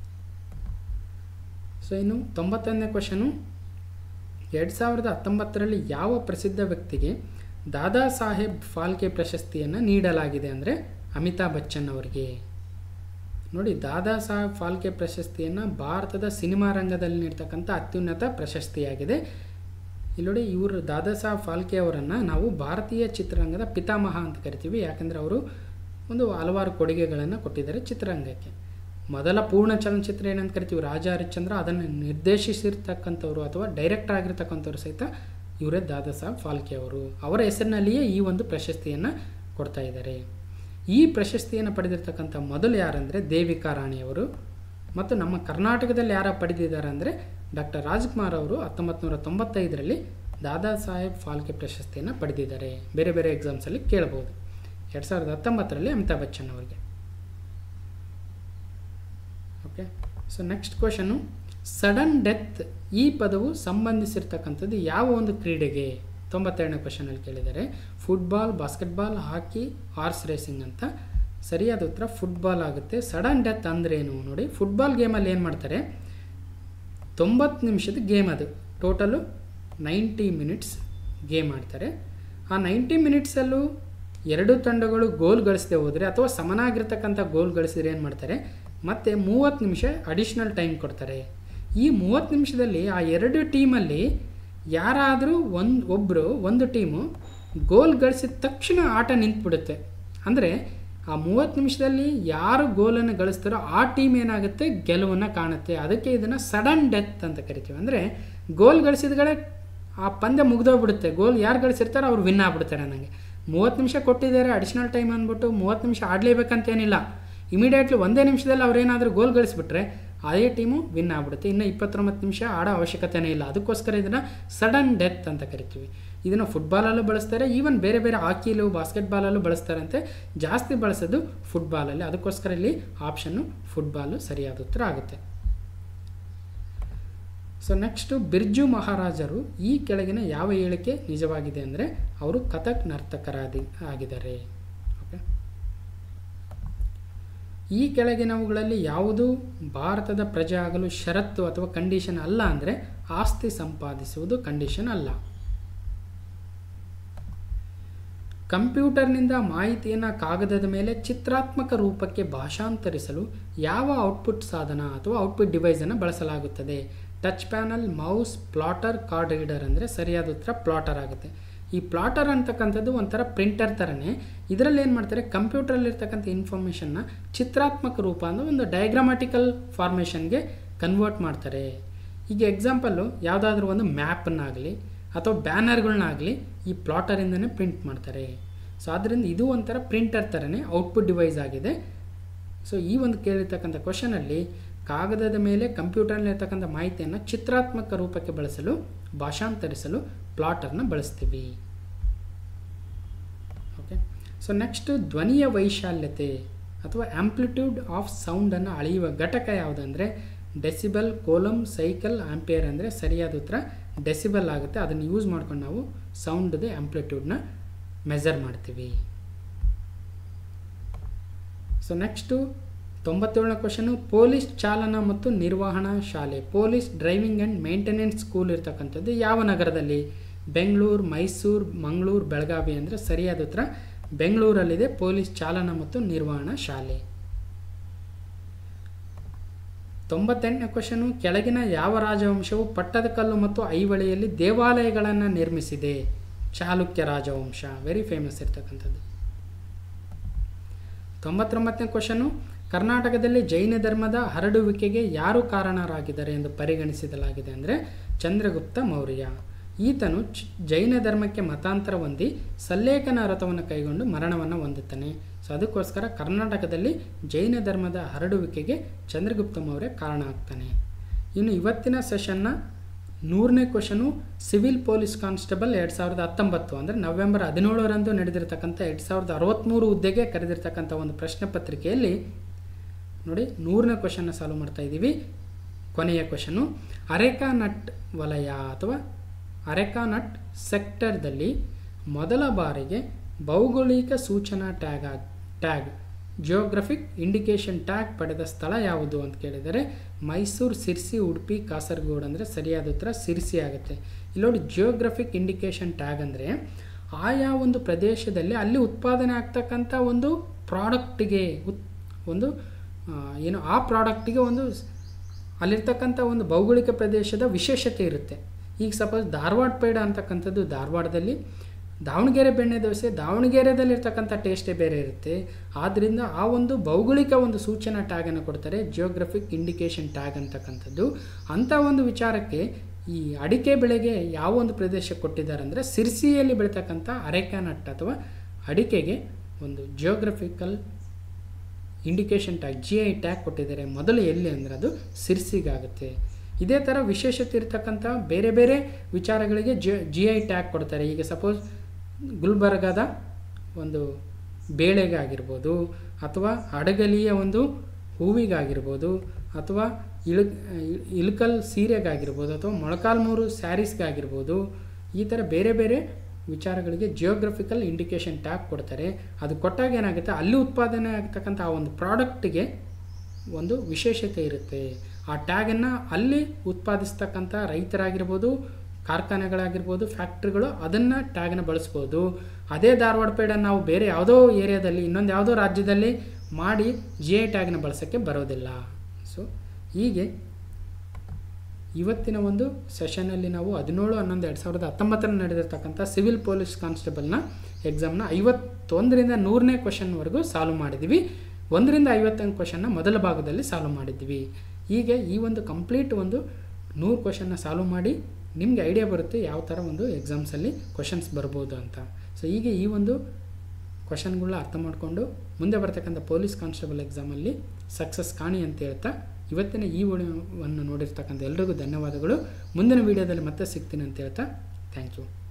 ಸೊ ಇನ್ನು ತೊಂಬತ್ತೊಂದನೇ ಕ್ವಶನು ಎರಡು ಸಾವಿರದ ಹತ್ತೊಂಬತ್ತರಲ್ಲಿ ಯಾವ ಪ್ರಸಿದ್ಧ ವ್ಯಕ್ತಿಗೆ ದಾದಾ ಸಾಹೇಬ್ ಫಾಲ್ಕೆ ಪ್ರಶಸ್ತಿಯನ್ನು ನೀಡಲಾಗಿದೆ ಅಂದರೆ ಅಮಿತಾಬ್ ಬಚ್ಚನ್ ಅವರಿಗೆ ನೋಡಿ ದಾದಾ ಸಾಹೇಬ್ ಫಾಲ್ಕೆ ಪ್ರಶಸ್ತಿಯನ್ನು ಭಾರತದ ಸಿನಿಮಾ ರಂಗದಲ್ಲಿ ನೀಡ್ತಕ್ಕಂಥ ಅತ್ಯುನ್ನತ ಪ್ರಶಸ್ತಿಯಾಗಿದೆ ಇಲ್ಲಿ ನೋಡಿ ಇವರು ದಾದಾ ಸಾಹೇಬ್ ಫಾಲ್ಕೆ ಅವರನ್ನು ನಾವು ಭಾರತೀಯ ಚಿತ್ರರಂಗದ ಪಿತಾಮಹ ಅಂತ ಕರಿತೀವಿ ಯಾಕಂದರೆ ಅವರು ಒಂದು ಹಲವಾರು ಕೊಡುಗೆಗಳನ್ನು ಕೊಟ್ಟಿದ್ದಾರೆ ಚಿತ್ರರಂಗಕ್ಕೆ ಮೊದಲ ಪೂರ್ಣ ಚಲನಚಿತ್ರ ಏನಂತ ಕರಿತೀವಿ ರಾಜ ಹರಿಶ್ಚಂದ್ರ ಅದನ್ನು ನಿರ್ದೇಶಿಸಿರ್ತಕ್ಕಂಥವ್ರು ಅಥವಾ ಡೈರೆಕ್ಟರ್ ಆಗಿರ್ತಕ್ಕಂಥವ್ರು ಸಹಿತ ಇವರೇ ದಾದಾ ಸಾಹೇಬ್ ಫಾಲ್ಕೆ ಅವರು ಅವರ ಹೆಸರಿನಲ್ಲಿಯೇ ಈ ಒಂದು ಪ್ರಶಸ್ತಿಯನ್ನು ಕೊಡ್ತಾ ಇದ್ದಾರೆ ಈ ಪ್ರಶಸ್ತಿಯನ್ನು ಪಡೆದಿರ್ತಕ್ಕಂಥ ಮೊದಲು ಯಾರಂದರೆ ದೇವಿಕಾ ರಾಣಿಯವರು ಮತ್ತು ನಮ್ಮ ಕರ್ನಾಟಕದಲ್ಲಿ ಯಾರ ಪಡೆದಿದ್ದಾರೆ ಅಂದರೆ ಡಾಕ್ಟರ್ ರಾಜ್ಕುಮಾರ್ ಅವರು ಹತ್ತೊಂಬತ್ತು ನೂರ ತೊಂಬತ್ತೈದರಲ್ಲಿ ದಾದಾ ಸಾಹೇಬ್ ಫಾಲ್ಕೆ ಪ್ರಶಸ್ತಿಯನ್ನು ಪಡೆದಿದ್ದಾರೆ ಬೇರೆ ಬೇರೆ ಎಕ್ಸಾಮ್ಸಲ್ಲಿ ಕೇಳ್ಬೋದು ಎರಡು ಸಾವಿರದ ಹತ್ತೊಂಬತ್ತರಲ್ಲಿ ಅಮಿತಾಬ್ ಬಚ್ಚನ್ ಅವರಿಗೆ okay so next question sudden death ಈ ಪದವು ಸಂಬಂಧಿಸಿರ್ತಕ್ಕಂಥದ್ದು ಯಾವ ಒಂದು ಕ್ರೀಡೆಗೆ ತೊಂಬತ್ತೆರಡನೇ ಕ್ವಶನಲ್ಲಿ ಕೇಳಿದ್ದಾರೆ football basketball hockey horse racing ಅಂತ ಸರಿಯಾದ ಉತ್ತರ ಫುಟ್ಬಾಲ್ ಆಗುತ್ತೆ ಸಡನ್ ಡೆತ್ ಅಂದ್ರೇನು ನೋಡಿ ಫುಟ್ಬಾಲ್ ಗೇಮಲ್ಲಿ ಏನು ಮಾಡ್ತಾರೆ ತೊಂಬತ್ತು ನಿಮಿಷದ ಗೇಮ್ ಅದು ಟೋಟಲು ನೈಂಟಿ ಮಿನಿಟ್ಸ್ ಗೇಮ್ ಆಡ್ತಾರೆ ಆ ನೈಂಟಿ ಮಿನಿಟ್ಸಲ್ಲೂ ಎರಡು ತಂಡಗಳು ಗೋಲ್ ಗಳಿಸದೆ ಹೋದರೆ ಅಥವಾ ಸಮನಾಗಿರ್ತಕ್ಕಂಥ ಗೋಲ್ ಗಳಿಸಿದ್ರೆ ಏನು ಮಾಡ್ತಾರೆ ಮತ್ತು ಮೂವತ್ತು ನಿಮಿಷ ಅಡಿಷ್ನಲ್ ಟೈಮ್ ಕೊಡ್ತಾರೆ ಈ ಮೂವತ್ತು ನಿಮಿಷದಲ್ಲಿ ಆ ಎರಡು ಟೀಮಲ್ಲಿ ಯಾರಾದರೂ ಒಂದು ಒಬ್ಬರು ಒಂದು ಟೀಮು ಗೋಲ್ ಗಳಿಸಿದ ತಕ್ಷಣ ಆಟ ನಿಂತುಬಿಡುತ್ತೆ ಅಂದರೆ ಆ ಮೂವತ್ತು ನಿಮಿಷದಲ್ಲಿ ಯಾರು ಗೋಲನ್ನು ಗಳಿಸ್ತಾರೋ ಆ ಟೀಮ್ ಏನಾಗುತ್ತೆ ಗೆಲುವನ್ನು ಕಾಣುತ್ತೆ ಅದಕ್ಕೆ ಇದನ್ನು ಸಡನ್ ಡೆತ್ ಅಂತ ಕರಿತೀವಿ ಅಂದರೆ ಗೋಲ್ ಗಳಿಸಿದಗಳೇ ಆ ಪಂದ್ಯ ಮುಗ್ದೋಗ್ಬಿಡುತ್ತೆ ಗೋಲ್ ಯಾರು ಗಳಿಸಿರ್ತಾರೋ ಅವ್ರು ವಿನ್ ಆಗ್ಬಿಡ್ತಾರೆ ನನಗೆ ಮೂವತ್ತು ನಿಮಿಷ ಕೊಟ್ಟಿದ್ದಾರೆ ಅಡಿಷ್ನಲ್ ಟೈಮ್ ಅಂದ್ಬಿಟ್ಟು ಮೂವತ್ತು ನಿಮಿಷ ಆಡಲೇಬೇಕಂತೇನಿಲ್ಲ ಇಮಿಡಿಯೇಟ್ಲಿ ಒಂದೇ ನಿಮಿಷದಲ್ಲಿ ಅವ್ರೇನಾದರೂ ಗೋಲ್ ಗಳಿಸ್ಬಿಟ್ರೆ ಅದೇ ಟೀಮು ವಿನ್ ಆಗ್ಬಿಡುತ್ತೆ ಇನ್ನು ಇಪ್ಪತ್ತೊಂಬತ್ತು ನಿಮಿಷ ಆಡೋ ಅವಶ್ಯಕತೆನೇ ಇಲ್ಲ ಅದಕ್ಕೋಸ್ಕರ ಇದನ್ನು ಸಡನ್ ಡೆತ್ ಅಂತ ಕರಿತೀವಿ ಇದನ್ನು ಫುಟ್ಬಾಲಲ್ಲೂ ಬಳಸ್ತಾರೆ ಈವನ್ ಬೇರೆ ಬೇರೆ ಹಾಕಿಲು ಬಾಸ್ಕೆಟ್ಬಾಲಲ್ಲೂ ಬಳಸ್ತಾರಂತೆ ಜಾಸ್ತಿ ಬಳಸೋದು ಫುಟ್ಬಾಲಲ್ಲಿ ಅದಕ್ಕೋಸ್ಕರ ಇಲ್ಲಿ ಆಪ್ಷನ್ನು ಫುಟ್ಬಾಲು ಸರಿಯಾದ ಉತ್ತರ ಆಗುತ್ತೆ ಸೊ ನೆಕ್ಸ್ಟು ಬಿರ್ಜು ಮಹಾರಾಜರು ಈ ಕೆಳಗಿನ ಯಾವ ಹೇಳಿಕೆ ನಿಜವಾಗಿದೆ ಅಂದರೆ ಅವರು ಕಥಕ್ ನರ್ತಕರಾದಿ ಆಗಿದ್ದಾರೆ ಓಕೆ ಈ ಕೆಳಗಿನವುಗಳಲ್ಲಿ ಯಾವುದು ಭಾರತದ ಪ್ರಜೆ ಆಗಲು ಷರತ್ತು ಅಥವಾ ಕಂಡೀಷನ್ ಅಲ್ಲ ಅಂದರೆ ಆಸ್ತಿ ಸಂಪಾದಿಸುವುದು ಕಂಡೀಷನ್ ಅಲ್ಲ ಕಂಪ್ಯೂಟರ್ನಿಂದ ಮಾಹಿತಿಯನ್ನು ಕಾಗದದ ಮೇಲೆ ಚಿತ್ರಾತ್ಮಕ ರೂಪಕ್ಕೆ ಭಾಷಾಂತರಿಸಲು ಯಾವ ಔಟ್ಪುಟ್ ಸಾಧನ ಅಥವಾ ಔಟ್ಪುಟ್ ಡಿವೈಸನ್ನು ಬಳಸಲಾಗುತ್ತದೆ touch panel mouse plotter card reader ಅಂದರೆ ಸರಿಯಾದ ಉತ್ತರ ಪ್ಲಾಟರ್ ಆಗುತ್ತೆ ಈ ಪ್ಲಾಟರ್ ಅಂತಕ್ಕಂಥದ್ದು ಒಂಥರ ಪ್ರಿಂಟರ್ ಥರನೇ ಇದರಲ್ಲಿ ಏನು ಮಾಡ್ತಾರೆ ಕಂಪ್ಯೂಟ್ರಲ್ಲಿರ್ತಕ್ಕಂಥ ಇನ್ಫಾರ್ಮೇಷನ್ನ ಚಿತ್ರಾತ್ಮಕ ರೂಪ ಅಂದರೆ ಒಂದು ಡಯಾಗ್ರಾಮ್ಯಾಟಿಕಲ್ ಫಾರ್ಮೇಷನ್ಗೆ ಕನ್ವರ್ಟ್ ಮಾಡ್ತಾರೆ ಈಗ ಎಕ್ಸಾಂಪಲ್ಲು ಯಾವುದಾದ್ರೂ ಒಂದು ಮ್ಯಾಪನ್ನಾಗಲಿ ಅಥವಾ ಬ್ಯಾನರ್ಗಳನ್ನಾಗಲಿ ಈ ಪ್ಲಾಟರಿಂದನೇ ಪ್ರಿಂಟ್ ಮಾಡ್ತಾರೆ ಸೊ ಆದ್ದರಿಂದ ಇದು ಒಂಥರ ಪ್ರಿಂಟರ್ ಥರನೇ ಔಟ್ಪುಟ್ ಡಿವೈಸ್ ಆಗಿದೆ ಸೊ ಈ ಒಂದು ಕೇಳಿರ್ತಕ್ಕಂಥ ಕ್ವಶನಲ್ಲಿ ಕಾಗದದ ಮೇಲೆ ಕಂಪ್ಯೂಟರ್ನಲ್ಲಿರ್ತಕ್ಕಂಥ ಮಾಹಿತಿಯನ್ನು ಚಿತ್ರಾತ್ಮಕ ರೂಪಕ್ಕೆ ಬಳಸಲು ಭಾಷಾಂತರಿಸಲು ಪ್ಲಾಟರ್ನ ಬಳಸ್ತೀವಿ ಓಕೆ ಸೊ ನೆಕ್ಸ್ಟು ಧ್ವನಿಯ ವೈಶಾಲ್ಯತೆ ಅಥವಾ ಆಂಪ್ಲಿಟ್ಯೂಡ್ ಆಫ್ ಸೌಂಡನ್ನು ಅಳೆಯುವ ಘಟಕ ಯಾವುದಂದರೆ ಡೆಸಿಬಲ್ ಕೋಲಮ್ ಸೈಕಲ್ ಆಂಪಿಯರ್ ಅಂದರೆ ಸರಿಯಾದ ಉತ್ತರ ಡೆಸಿಬಲ್ ಆಗುತ್ತೆ ಅದನ್ನು ಯೂಸ್ ಮಾಡ್ಕೊಂಡು ನಾವು ಸೌಂಡ್ದು ಆಂಪ್ಲಿಟ್ಯೂಡ್ನ ಮೆಜರ್ ಮಾಡ್ತೀವಿ ಸೊ ನೆಕ್ಸ್ಟು ತೊಂಬತ್ತೇಳನೇ ಕ್ವಶನು ಪೊಲೀಸ್ ಚಾಲನಾ ಮತ್ತು ನಿರ್ವಹಣಾ ಶಾಲೆ police driving and maintenance school ಇರ್ತಕ್ಕಂಥದ್ದು ಯಾವ ನಗರದಲ್ಲಿ ಬೆಂಗಳೂರು ಮೈಸೂರು ಮಂಗಳೂರು ಬೆಳಗಾವಿ ಅಂದರೆ ಸರಿಯಾದ ಉತ್ತರ ಬೆಂಗಳೂರಲ್ಲಿದೆ ಪೊಲೀಸ್ ಚಾಲನಾ ಮತ್ತು ನಿರ್ವಹಣಾ ಶಾಲೆ ತೊಂಬತ್ತೆಂಟನೇ ಕ್ವಶನು ಕೆಳಗಿನ ಯಾವ ರಾಜವಂಶವು ಪಟ್ಟದಕಲ್ಲು ಮತ್ತು ಐಹೊಳೆಯಲ್ಲಿ ದೇವಾಲಯಗಳನ್ನು ನಿರ್ಮಿಸಿದೆ ಚಾಲುಕ್ಯ ರಾಜವಂಶ ವೆರಿ ಫೇಮಸ್ ಇರ್ತಕ್ಕಂಥದ್ದು ತೊಂಬತ್ತೊಂಬತ್ತನೇ ಕ್ವಶನು ಕರ್ನಾಟಕದಲ್ಲಿ ಜೈನ ಧರ್ಮದ ಹರಡುವಿಕೆಗೆ ಯಾರು ಕಾರಣರಾಗಿದ್ದಾರೆ ಎಂದು ಪರಿಗಣಿಸಲಾಗಿದೆ ಅಂದರೆ ಚಂದ್ರಗುಪ್ತ ಮೌರ್ಯ ಈತನು ಚ- ಜೈನ ಧರ್ಮಕ್ಕೆ ಮತಾಂತರ ಹೊಂದಿ ಸಲ್ಲೇಖನ ವ್ರತವನ್ನು ಕೈಗೊಂಡು ಮರಣವನ್ನು ಹೊಂದುತ್ತಾನೆ ಸೊ ಅದಕ್ಕೋಸ್ಕರ ಕರ್ನಾಟಕದಲ್ಲಿ ಜೈನ ಧರ್ಮದ ಹರಡುವಿಕೆಗೆ ಚಂದ್ರಗುಪ್ತ ಮೌರ್ಯ ಕಾರಣ ಆಗ್ತಾನೆ ಇನ್ನು ಇವತ್ತಿನ ಸೆಷನ್ನ ನೂರನೇ ಕ್ವಶನು ಸಿವಿಲ್ ಪೊಲೀಸ್ ಕಾನ್ಸ್ಟೇಬಲ್ ಎರಡು ಸಾವಿರದ ಹತ್ತೊಂಬತ್ತು ಅಂದರೆ ನವೆಂಬರ್ ಹದಿನೇಳರಂದು ನಡೆದಿರ್ತಕ್ಕಂಥ ಎರಡು ಸಾವಿರದ ಅರವತ್ತ್ಮೂರು ಹುದ್ದೆಗೆ ಕರೆದಿರ್ತಕ್ಕಂಥ ಒಂದು ಪ್ರಶ್ನೆ ಪತ್ರಿಕೆಯಲ್ಲಿ ನೋಡಿ ನೂರನೇ ಕ್ವಶನ್ನ ಸಾಲ್ವ್ ಮಾಡ್ತಾ ಇದ್ದೀವಿ ಕೊನೆಯ ಕ್ವಶನು ಅರೆಕಾ ನಟ್ ವಲಯ ಅಥವಾ ಅರೆಕಾ ನಟ್ ಸೆಕ್ಟರ್ದಲ್ಲಿ ಮೊದಲ ಬಾರಿಗೆ ಭೌಗೋಳಿಕ ಸೂಚನಾ ಟ್ಯಾಗ್ ಆಗ್ ಟ್ಯಾಗ್ ಜಿಯೋಗ್ರಫಿಕ್ ಇಂಡಿಕೇಶನ್ ಟ್ಯಾಗ್ ಪಡೆದ ಸ್ಥಳ ಯಾವುದು ಅಂತ ಕೇಳಿದರೆ ಮೈಸೂರು ಸಿರ್ಸಿ ಉಡುಪಿ ಕಾಸರಗೋಡು ಅಂದರೆ ಸರಿಯಾದ ಉತ್ತರ ಸಿರ್ಸಿ ಆಗುತ್ತೆ ಇಲ್ಲಿ ನೋಡಿ ಜಿಯೋಗ್ರಫಿಕ್ ಇಂಡಿಕೇಶನ್ ಟ್ಯಾಗ್ ಅಂದರೆ ಆಯಾ ಒಂದು ಪ್ರದೇಶದಲ್ಲಿ ಅಲ್ಲಿ ಉತ್ಪಾದನೆ ಆಗ್ತಕ್ಕಂಥ ಒಂದು ಪ್ರಾಡಕ್ಟಿಗೆ ಉತ್ ಒಂದು ಆ, ಏನು ಆ ಪ್ರಾಡಕ್ಟಿಗೆ ಒಂದು ಸ್- ಅಲ್ಲಿರ್ತಕ್ಕಂಥ ಒಂದು ಭೌಗೋಳಿಕ ಪ್ರದೇಶದ ವಿಶೇಷತೆ ಇರುತ್ತೆ ಈಗ ಸಪೋಸ್ ಧಾರವಾಡ ಪೇಡ ಅಂತಕ್ಕಂಥದ್ದು ಧಾರವಾಡದಲ್ಲಿ ದಾವಣಗೆರೆ ಬೆಣ್ಣೆ ದೋಸೆ ದಾವಣಗೆರೆದಲ್ಲಿರ್ತಕ್ಕಂಥ ಟೇಸ್ಟೇ ಬೇರೆ ಇರುತ್ತೆ ಆದ್ದರಿಂದ ಆ ಒಂದು ಭೌಗೋಳಿಕ ಒಂದು ಸೂಚನಾ ಟ್ಯಾಗನ್ನು ಕೊಡ್ತಾರೆ ಜಿಯೋಗ್ರಫಿಕ್ ಇಂಡಿಕೇಶನ್ ಟ್ಯಾಗ್ ಅಂತಕ್ಕಂಥದ್ದು ಅಂಥ ಒಂದು ವಿಚಾರಕ್ಕೆ ಈ ಅಡಿಕೆ ಬೆಳೆಗೆ ಯಾವ ಒಂದು ಪ್ರದೇಶ ಕೊಟ್ಟಿದ್ದಾರೆ ಅಂದರೆ ಸಿರ್ಸಿಯಲ್ಲಿ ಬೆಳೀತಕ್ಕಂಥ ಅರೆಕ್ಯಾನಟ್ ಅಥವಾ ಅಡಿಕೆಗೆ ಒಂದು geographical indication tag G I tag ಕೊಟ್ಟಿದ್ದಾರೆ ಮೊದಲು ಎಲ್ಲಿ ಅಂದರೆ ಅದು ಸಿರ್ಸಿಗಾಗುತ್ತೆ ಇದೇ ಥರ ವಿಶೇಷತೆ ಇರ್ತಕ್ಕಂಥ ಬೇರೆ ಬೇರೆ ವಿಚಾರಗಳಿಗೆ ಜಿ ಜಿ ಐ ಟ್ಯಾಗ್ ಕೊಡ್ತಾರೆ ಈಗ ಸಪೋಸ್ ಗುಲ್ಬರ್ಗಾದ ಒಂದು ಬೇಳೆಗಾಗಿರ್ಬೋದು ಅಥವಾ ಹಡಗಲಿಯ ಒಂದು ಹೂವಿಗಾಗಿರ್ಬೋದು ಅಥವಾ ಇಳ್ ಇಳ್ಕಲ್ ಸೀರೆಗಾಗಿರ್ಬೋದು ಅಥವಾ ಮೊಳಕಾಲ್ಮೂರು ಸ್ಯಾರೀಸ್ಗಾಗಿರ್ಬೋದು ಈ ಥರ ಬೇರೆ ಬೇರೆ ವಿಚಾರಗಳಿಗೆ ಜಿಯೋಗ್ರಫಿಕಲ್ ಇಂಡಿಕೇಶನ್ ಟ್ಯಾಗ್ ಕೊಡ್ತಾರೆ ಅದು ಕೊಟ್ಟಾಗ ಏನಾಗುತ್ತೆ ಅಲ್ಲಿ ಉತ್ಪಾದನೆ ಆಗ್ತಕ್ಕಂಥ ಆ ಒಂದು ಪ್ರಾಡಕ್ಟಿಗೆ ಒಂದು ವಿಶೇಷತೆ ಇರುತ್ತೆ ಆ ಟ್ಯಾಗನ್ನು ಅಲ್ಲಿ ಉತ್ಪಾದಿಸ್ತಕ್ಕಂಥ ರೈತರಾಗಿರ್ಬೋದು ಕಾರ್ಖಾನೆಗಳಾಗಿರ್ಬೋದು ಫ್ಯಾಕ್ಟ್ರಿಗಳು ಅದನ್ನು ಟ್ಯಾಗನ್ನು ಬಳಸ್ಬೋದು ಅದೇ ಧಾರವಾಡ ಪೇಡ ನಾವು ಬೇರೆ ಯಾವುದೋ ಏರಿಯಾದಲ್ಲಿ ಇನ್ನೊಂದು ಯಾವುದೋ ರಾಜ್ಯದಲ್ಲಿ ಮಾಡಿ ಜಿ ಐ ಟ್ಯಾಗ್ನ ಬಳಸೋಕ್ಕೆ ಬರೋದಿಲ್ಲ ಸೊ ಹೀಗೆ ಇವತ್ತಿನ ಒಂದು ಸೆಷನಲ್ಲಿ ನಾವು ಹದಿನೇಳು ಹನ್ನೊಂದು ಎರಡು ಸಾವಿರದ ಹತ್ತೊಂಬತ್ತರಲ್ಲಿ ನಡೆದಿರ್ತಕ್ಕಂಥ ಸಿವಿಲ್ ಪೊಲೀಸ್ ಕಾನ್ಸ್ಟೇಬಲ್ನ ಎಕ್ಸಾಮ್ನ ಐವತ್ತೊಂದರಿಂದ ನೂರನೇ ಕ್ವಶನ್ವರೆಗೂ ಸಾಲ್ವ್ ಮಾಡಿದ್ದೀವಿ ಒಂದರಿಂದ ಐವತ್ತೊಂದು ಕ್ವಶನ್ನ ಮೊದಲ ಭಾಗದಲ್ಲಿ ಸಾಲ್ವ್ ಮಾಡಿದ್ದೀವಿ ಹೀಗೆ ಈ ಒಂದು ಕಂಪ್ಲೀಟ್ ಒಂದು ನೂರು ಕ್ವಶನ್ನ ಸಾಲ್ವ್ ಮಾಡಿ ನಿಮಗೆ ಐಡಿಯಾ ಬರುತ್ತೆ ಯಾವ ಥರ ಒಂದು ಎಕ್ಸಾಮ್ಸಲ್ಲಿ ಕ್ವಶನ್ಸ್ ಬರ್ಬೋದು ಅಂತ ಸೊ ಹೀಗೆ ಈ ಒಂದು ಕ್ವಶನ್ಗಳನ್ನ ಅರ್ಥ ಮಾಡಿಕೊಂಡು ಮುಂದೆ ಬರ್ತಕ್ಕಂಥ ಪೊಲೀಸ್ ಕಾನ್ಸ್ಟೇಬಲ್ ಎಕ್ಸಾಮಲ್ಲಿ ಸಕ್ಸಸ್ ಕಾಣಿ ಅಂತ ಹೇಳ್ತಾ ಇವತ್ತಿನ ಈ ವಿಡಿಯೋವನ್ನು ನೋಡಿರ್ತಕ್ಕಂಥ ಎಲ್ರಿಗೂ ಧನ್ಯವಾದಗಳು ಮುಂದಿನ ವಿಡಿಯೋದಲ್ಲಿ ಮತ್ತೆ ಸಿಗ್ತೀನಿ ಅಂತ ಹೇಳ್ತಾ ಥ್ಯಾಂಕ್ ಯು